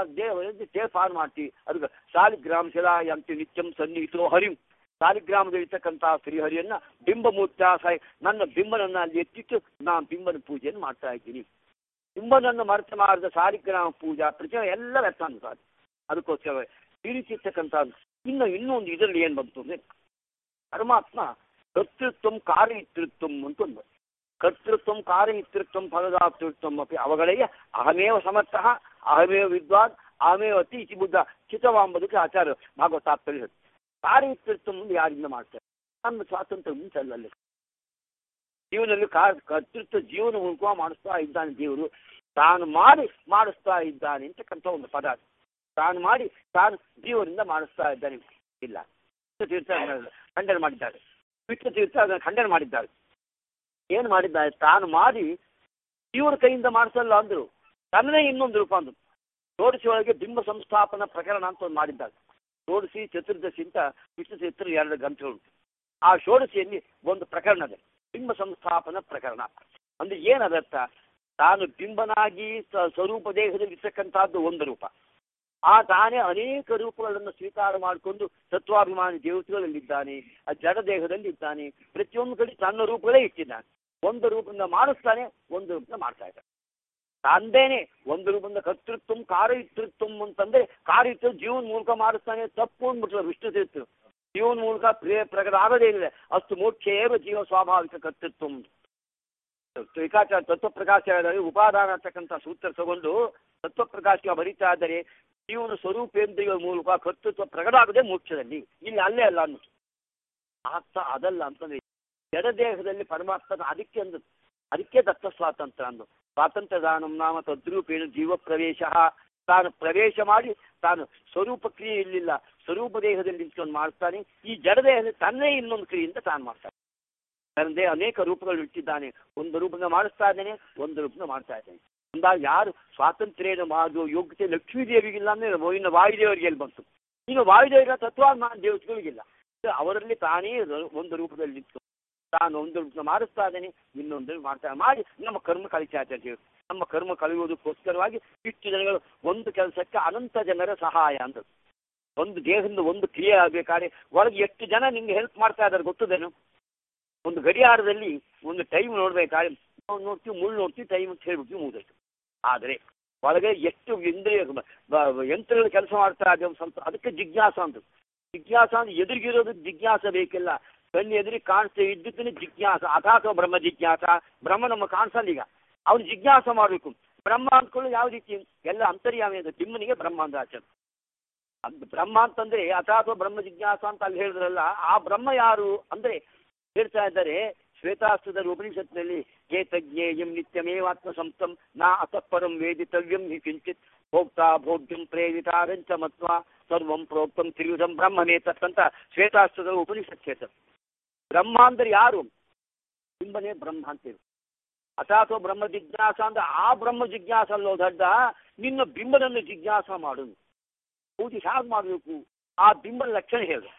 ದೇವ ಟೇಪ್ ಆನ್ ಮಾಡ್ತೀವಿ ಅದಕ್ಕೆ ಸಾಲಿಗ್ರಾಮ ಶಿಲಾ ಅಂತ ನಿತ್ಯಂ ಸನ್ನಿಹಿತೋ ಹರಿಂ ಸಾಲಿಗ್ರಾಮದಲ್ಲಿರ್ತಕ್ಕಂಥ ಶ್ರೀಹರಿಯನ್ನ ಬಿಂಬ ಮೂರ್ತ ಸಾಯಿ ನನ್ನ ಬಿಂಬನನ್ನ ಅಲ್ಲಿ ಎತ್ತಿಟ್ಟು ನಾನು ಬಿಂಬನ ಪೂಜೆಯನ್ನು ಮಾಡ್ತಾ ಇದ್ದೀನಿ ಬಿಂಬನನ್ನು ಮರೆತು ಮಾಡಿದ ಸಾಲಿಗ್ರಾಮ ಪೂಜಾ ಪ್ರತಿಮೆ ಎಲ್ಲ ವ್ಯರ್ಥ ಅಂತ ಅದಕ್ಕೋಸ್ಕರ ಈ ರೀತಿ ಇರ್ತಕ್ಕಂಥದ್ದು ಇನ್ನು ಇನ್ನೊಂದು ಇದರಲ್ಲಿ ಏನು ಬಂತು ಅಂದ್ರೆ ಪರಮಾತ್ಮ ಕರ್ತೃತ್ವಂ ಕಾರ್ಯತೃತ್ವಂ ಅಂತ ಒಂದು ಕರ್ತೃತ್ವಂ ಕಾರ್ಯತೃತ್ವಂ ಫಲದಾತೃತ್ವಂ ಅಪಿ ಅವುಗಳಿಗೆ ಅಹಮೇವ ಸಮರ್ಥಃ ಅಹಮೇವ ವಿದ್ವಾನ್ ಅಹಮೇವ ಅತಿ ಇತಿ ಬುದ್ಧ ಚಿತವಾಂಬುದಕ್ಕೆ ಆಚಾರ ಭಾಗವತಾಪ್ತಲ್ಲಿ ಹೇಳಿ ಕಾರ್ಯತೃತ್ವ ಮುಂದೆ ಯಾರಿಂದ ಮಾಡ್ತಾರೆ ನಮ್ಮ ಸ್ವಾತಂತ್ರ್ಯ ಮುಂಚೆಲ್ಲಲ್ಲಿ ಜೀವನದಲ್ಲಿ ಕಾರ್ ಕರ್ತೃತ್ವ ಜೀವನ ಮೂಲಕ ಮಾಡಿಸ್ತಾ ಇದ್ದಾನೆ ದೇವರು ತಾನು ಮಾಡಿ ಮಾಡಿಸ್ತಾ ಇದ್ದಾನೆ ಅಂತಕ್ಕಂಥ ಒಂದು ಪದ ಅದು. ತಾನು ಮಾಡಿ ತಾನು ಜೀವನದಿಂದ ಮಾಡಿಸ್ತಾ ಇದ್ದಾನೆ ಇಲ್ಲ ವಿಷ್ಣು ತೀರ್ಥ ಅದನ್ನ ಖಂಡನೆ ಮಾಡಿದ್ದಾರೆ ವಿಷ್ಣು ತೀರ್ಥ ಅದನ್ನು ಖಂಡನೆ ಮಾಡಿದ್ದಾರೆ ಏನು ಮಾಡಿದ್ದಾರೆ ತಾನು ಮಾಡಿ ಜೀವನ ಕೈಯಿಂದ ಮಾಡಿಸಲ್ಲ ಅಂದ್ರು ತನ್ನದೇ ಇನ್ನೊಂದು ರೂಪ ಅಂದ್ರು ಷೋಡಶಿ ಒಳಗೆ ಬಿಂಬ ಸಂಸ್ಥಾಪನಾ ಪ್ರಕರಣ ಅಂತ ಒಂದು ಮಾಡಿದ್ದಾರೆ ಷೋಡಶಿ ಚತುರ್ದಶಿ ಅಂತ ವಿಷ್ಣು ತೀರ್ಥ ಎರಡು ಗ್ರಂಥಗಳು ಆ ಷೋಡಶಿಯಲ್ಲಿ ಒಂದು ಪ್ರಕರಣ ಇದೆ ಬಿಂಬ ಸಂಸ್ಥಾಪನ ಪ್ರಕರಣ ಅಂದ್ರೆ ಏನದರ್ಥ ತಾನು ಬಿಂಬನಾಗಿ ಸ- ಸ್ವರೂಪ ದೇಹದಲ್ಲಿ ಇರ್ತಕ್ಕಂಥದ್ದು ಒಂದು ರೂಪ ಆ ತಾನೇ ಅನೇಕ ರೂಪಗಳನ್ನು ಸ್ವೀಕಾರ ಮಾಡಿಕೊಂಡು ತತ್ವಾಭಿಮಾನಿ ದೇವತೆಗಳಲ್ಲಿದ್ದಾನೆ ಆ ಜಡ ದೇಹದಲ್ಲಿ ಇದ್ದಾನೆ ಪ್ರತಿಯೊಂದು ಕಡೆ ತನ್ನ ರೂಪಗಳೇ ಇಟ್ಟಿದ್ದಾನೆ ಒಂದು ರೂಪದಿಂದ ಮಾಡಿಸ್ತಾನೆ ಒಂದು ರೂಪದಿಂದ ಮಾಡ್ತಾ ಇದ್ದಾನೆ ತಂದೇನೆ ಒಂದು ರೂಪದಿಂದ ಕರ್ತೃತ್ವಂ ಕಾರ್ಯತೃತ್ವಂ ಅಂತಂದ್ರೆ ಕಾರ್ಯತ್ವ ಜೀವನ ಮೂಲಕ ಮಾಡಿಸ್ತಾನೆ ತಪ್ಪು ಅಂದ್ಬಿಟ್ರು ವಿಷ್ಣು ತೀರ್ಥ ಜೀವನ ಮೂಲಕ ಪ್ರೇ ಪ್ರಕಟ ಆಗೋದೇನಿಲ್ಲ ಅಷ್ಟು ಮೋಕ್ಷೇವ ಜೀವ ಸ್ವಾಭಾವಿಕ ಕರ್ತೃತ್ವಂ ತ್ರಿಕಾಚಾರ ತತ್ವಪ್ರಕಾಶ ಉಪಾದಾನ ಅಂತಕ್ಕಂಥ ಸೂತ್ರ ತಗೊಂಡು ತತ್ವಪ್ರಕಾಶ ಬರೀತಾ ಇದ್ದಾರೆ ಜೀವನ ಸ್ವರೂಪೇಂದ್ರಿಯ ಮೂಲಕ ಕರ್ತೃತ್ವ ಪ್ರಕಟ ಆಗದೆ ಮೋಕ್ಷದಲ್ಲಿ ಇಲ್ಲಿ ಅಲ್ಲೇ ಅಲ್ಲ ಅನ್ನೋದು ಆಗ್ತಾ ಅದಲ್ಲ ಅಂತಂದ್ರೆ ಜಡದೇಹದಲ್ಲಿ ಪರಮಾತ್ಮನ ಅದಕ್ಕೆ ಅಂದು ಅದಕ್ಕೆ ದತ್ತ ಸ್ವಾತಂತ್ರ್ಯ ಅಂದು ಸ್ವಾತಂತ್ರ್ಯ ದಾನಂ ನಾಮ ತದ್ರೂಪೇಣ ಜೀವ ಪ್ರವೇಶ ತಾನು ಪ್ರವೇಶ ಮಾಡಿ ತಾನು ಸ್ವರೂಪ ಕ್ರಿಯೆ ಇರಲಿಲ್ಲ ಸ್ವರೂಪ ದೇಹದಲ್ಲಿ ನಿಂತ್ಕೊಂಡು ಮಾಡ್ತಾನೆ ಈ ಜಡದೇಹದಲ್ಲಿ ತನ್ನೇ ಇನ್ನೊಂದು ಕ್ರಿಯೆಯಿಂದ ತಾನು ಮಾಡ್ತಾನೆ ತಂದೆ ಅನೇಕ ರೂಪಗಳು ಇಟ್ಟಿದ್ದಾನೆ ಒಂದು ರೂಪದಿಂದ ಮಾಡಿಸ್ತಾ ಇದ್ದಾನೆ ಒಂದು ರೂಪದಿಂದ ಮಾಡ್ತಾ ಇದ್ದಾನೆ ಅಂದಾಗ ಯಾರು ಸ್ವಾತಂತ್ರ್ಯನ ಮಾಡುವ ಯೋಗ್ಯತೆ ಲಕ್ಷ್ಮೀ ದೇವಿಗಿಲ್ಲ ಅಂದ್ರೆ ಇನ್ನು ವಾಯುದೇವರಿಗೆ ಎಲ್ಲಿ ಬಂತು ಇನ್ನು ವಾಯುದೇವರ ತತ್ವಾಭಿಮಾನ ದೇವತೆಗಳಿಗಿಲ್ಲ ಅವರಲ್ಲಿ ತಾನೇ ಒಂದು ರೂಪದಲ್ಲಿ ನಿಂತು ತಾನು ಒಂದು ರೂಪದಿಂದ ಮಾಡಿಸ್ತಾ ಇದ್ದಾನೆ ಇನ್ನೊಂದು ಮಾಡ್ತಾ ಮಾಡಿ ನಮ್ಮ ಕರ್ಮ ಕಲಿತಾ ಇದ್ದಾರೆ ನಮ್ಮ ಕರ್ಮ ಕಲಿಯುವುದಕ್ಕೋಸ್ಕರವಾಗಿ ಇಷ್ಟು ಜನಗಳು ಒಂದು ಕೆಲಸಕ್ಕೆ ಅನಂತ ಜನರ ಸಹಾಯ ಅಂತ ಒಂದು ದೇಹದಿಂದ ಒಂದು ಕ್ರಿಯೆ ಆಗಬೇಕಾದ್ರೆ ಒಳಗೆ ಎಷ್ಟು ಜನ ನಿಮ್ಗೆ ಹೆಲ್ಪ್ ಮಾಡ್ತಾ ಇದ್ದಾರೆ ಗೊತ್ತದೇನು ಒಂದು ಗಡಿಯಾರದಲ್ಲಿ ಒಂದು ಟೈಮ್ ನೋಡ್ಬೇಕಾದ್ರೆ ನಾವು ನೋಡ್ತೀವಿ ಮುಳ್ಳು ನೋಡ್ತೀವಿ ಟೈಮ್ ಅಂತ ಹೇಳ್ಬಿಡ್ತೀವಿ ಮುಗಿದೈತು ಆದರೆ ಒಳಗೆ ಎಷ್ಟು ಇಂದ್ರಿಯ ಬ- ಬ- ಯಂತ್ರಗಳು ಕೆಲಸ ಮಾಡ್ತಾ ಇದೆ ಒಂದು ಸ್ವಲ್ಪ ಅದಕ್ಕೆ ಜಿಜ್ಞಾಸ ಅಂತ ಜಿಜ್ಞಾಸ ಅಂದ್ರೆ ಎದುರಿಗಿರೋದು ಜಿಜ್ಞಾಸ ಬೇಕಿಲ್ಲ ಕಣ್ಣು ಎದುರಿಗೆ ಕಾಣಿಸ್ತಾ ಇದ್ದಕ್ಕೂ ಜಿಜ್ಞಾಸ ಅಥಾಥ ಬ್ರಹ್ಮ ಜಿಜ್ಞಾಸ ಬ್ರಹ್ಮ ನಮ್ಮ ಕಾಣಿಸಲ್ಲ ಈಗ ಅವ್ನು ಜಿಜ್ಞಾಸ ಮಾಡಬೇಕು ಬ್ರಹ್ಮ ಅಂದ್ಕೊಳ್ಳಿ ಯಾವ ರೀತಿ ಎಲ್ಲ ಅಂತರ್ಯಾಮಿ ಅದು ತಿಮ್ಮನಿಗೆ ಬ್ರಹ್ಮ ಅಂತ ಆಚರಣೆ ಅದು ಬ್ರಹ್ಮ ಅಂತಂದ್ರೆ ಅಥಾತ್ವ ಬ್ರಹ್ಮ ಜಿಜ್ಞಾಸ ಅಂತ ಅಲ್ಲಿ ಹೇಳಿದ್ರಲ್ಲ ಆ ಬ್ರಹ್ಮ ಯಾರು ಅಂದ್ರೆ ಹೇಳ್ತಾ ಇದ್ದಾರೆ ಶ್ವೇತಾಸ್ತ್ರದ ಉಪನಿಷತ್ನಲ್ಲಿ ಏತಜ್ಞೇಯಂ ನಿತ್ಯಮೇವಾತ್ಮ ಸಂಸ್ಥಂ ನಾ ಅತಃಪರಂ ವೇದಿತವ್ಯಂ ಹಿ ಕಿಂಚಿತ್ ಭೋಕ್ತಾ ಭೋಗ್ಯಂ ಪ್ರೇರಿತಾರಂಚ ಮತ್ವ ಸರ್ವಂ ಪ್ರೋಕ್ತಂ ತ್ರಿವಿಧಂ ಬ್ರಹ್ಮನೇತತ್ ಅಂತ ಶ್ವೇತಾಸ್ತ್ರದ ಉಪನಿಷತ್ ಹೇಳ್ತಾರೆ ಬ್ರಹ್ಮ ಅಂದ್ರೆ ಯಾರು ಬಿಂಬನೇ ಬ್ರಹ್ಮ ಅಂತೇಳಿ ಅಥಾತ್ವ ಬ್ರಹ್ಮ ಜಿಜ್ಞಾಸ ಅಂದ್ರೆ ಆ ಬ್ರಹ್ಮ ಜಿಜ್ಞಾಸ ಅಲ್ಲೋ ದಡ್ಡ ನಿನ್ನ ಬಿಂಬನನ್ನು ಜಿಜ್ಞಾಸ ಮಾಡು ಪೂಜೆ ಹೇಗೆ ಮಾಡಬೇಕು ಆ ಬಿಂಬನ ಲಕ್ಷಣ ಹೇಳು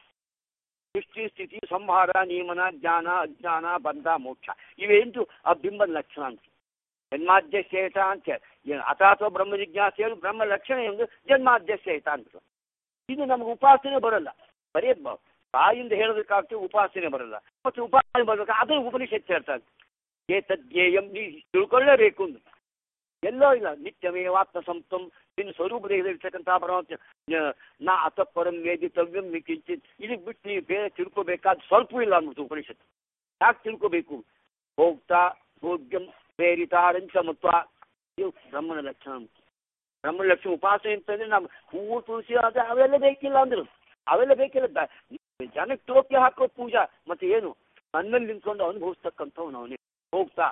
ಸೃಷ್ಟಿ ಸ್ಥಿತಿ ಸಂಹಾರ ನಿಯಮನ ಜ್ಞಾನ ಅಜ್ಞಾನ ಬಂಧ ಮೋಕ್ಷ ಇವೆಂಟು ಆ ಬಿಂಬದ ಲಕ್ಷಣ ಅಂತ ಜನ್ಮಾದ್ಯಶೇಷ ಅಂತ ಏನು ಅಥಾತ್ವ ಬ್ರಹ್ಮ ಜಿಜ್ಞಾಸೆ ಹೇಳಿ ಬ್ರಹ್ಮ ಲಕ್ಷಣ ಎಂದು ಜನ್ಮಾದ್ಯಶೇಷ ಅಂತ ಇದು ನಮ್ಗೆ ಉಪಾಸನೆ ಬರಲ್ಲ ಬರೀ ಬ- ಬಾಯಿಂದ ಹೇಳೋದಕ್ಕಾಗ್ತದೆ ಉಪಾಸನೆ ಬರಲ್ಲ ಮತ್ತೆ ಉಪಾಸನೆ ಬರ್ಬೇಕು ಅದೇ ಉಪನಿಷತ್ ಹೇಳ್ತಾರೆ ಏತಜ್ಞೇಯಂ ನೀ ತಿಳ್ಕೊಳ್ಳೇಬೇಕು ಅಂತ ಎಲ್ಲೋ ಇಲ್ಲ ನಿತ್ಯಮೇವಾತ್ಮ ಸಂತಂ ನಿನ್ನ ಸ್ವರೂಪದಲ್ಲಿರ್ತಕ್ಕಂಥ ಪರಮಾತ್ಮ ನ- ನಾ ಅತಃಪರಂ ವೇದಿತವ್ಯಂ ನೀ ಕಿಂಚಿತ್ ಇದಕ್ಕೆ ಬಿಟ್ಟು ನೀವು ಬೇರೆ ತಿಳ್ಕೊಬೇಕಾದ ಸ್ವಲ್ಪ ಇಲ್ಲ ಅಂದ್ಬಿಟ್ಟು ಉಪನಿಷತ್ತು ಯಾಕೆ ತಿಳ್ಕೋಬೇಕು ಭೋಕ್ತಾ ಭೋಗ್ಯಂ ಪ್ರೇರಿತಾರಂಚ ಮತ್ವ ಇವು ಬ್ರಹ್ಮನ ಲಕ್ಷಣ ಅಂತ. ಬ್ರಹ್ಮನ ಲಕ್ಷಣ ಉಪಾಸನೆ ಅಂತಂದ್ರೆ ನಮ್ಮ ಹೂವು ತುಳಸಿ ಅದು ಅವೆಲ್ಲ ಬೇಕಿಲ್ಲ ಅಂದ್ರು ಅವೆಲ್ಲ ಬೇಕಿಲ್ಲ ಬ- ಜನಕ್ಕೆ ಟೋಪಿ ಹಾಕೋ ಪೂಜಾ ಮತ್ತೆ ಏನು ನನ್ನಲ್ಲಿ ನಿಂತ್ಕೊಂಡು ಅನುಭವಿಸ್ತಕ್ಕಂಥವ್ನು ಅವನೇ ಹೋಗ್ತಾ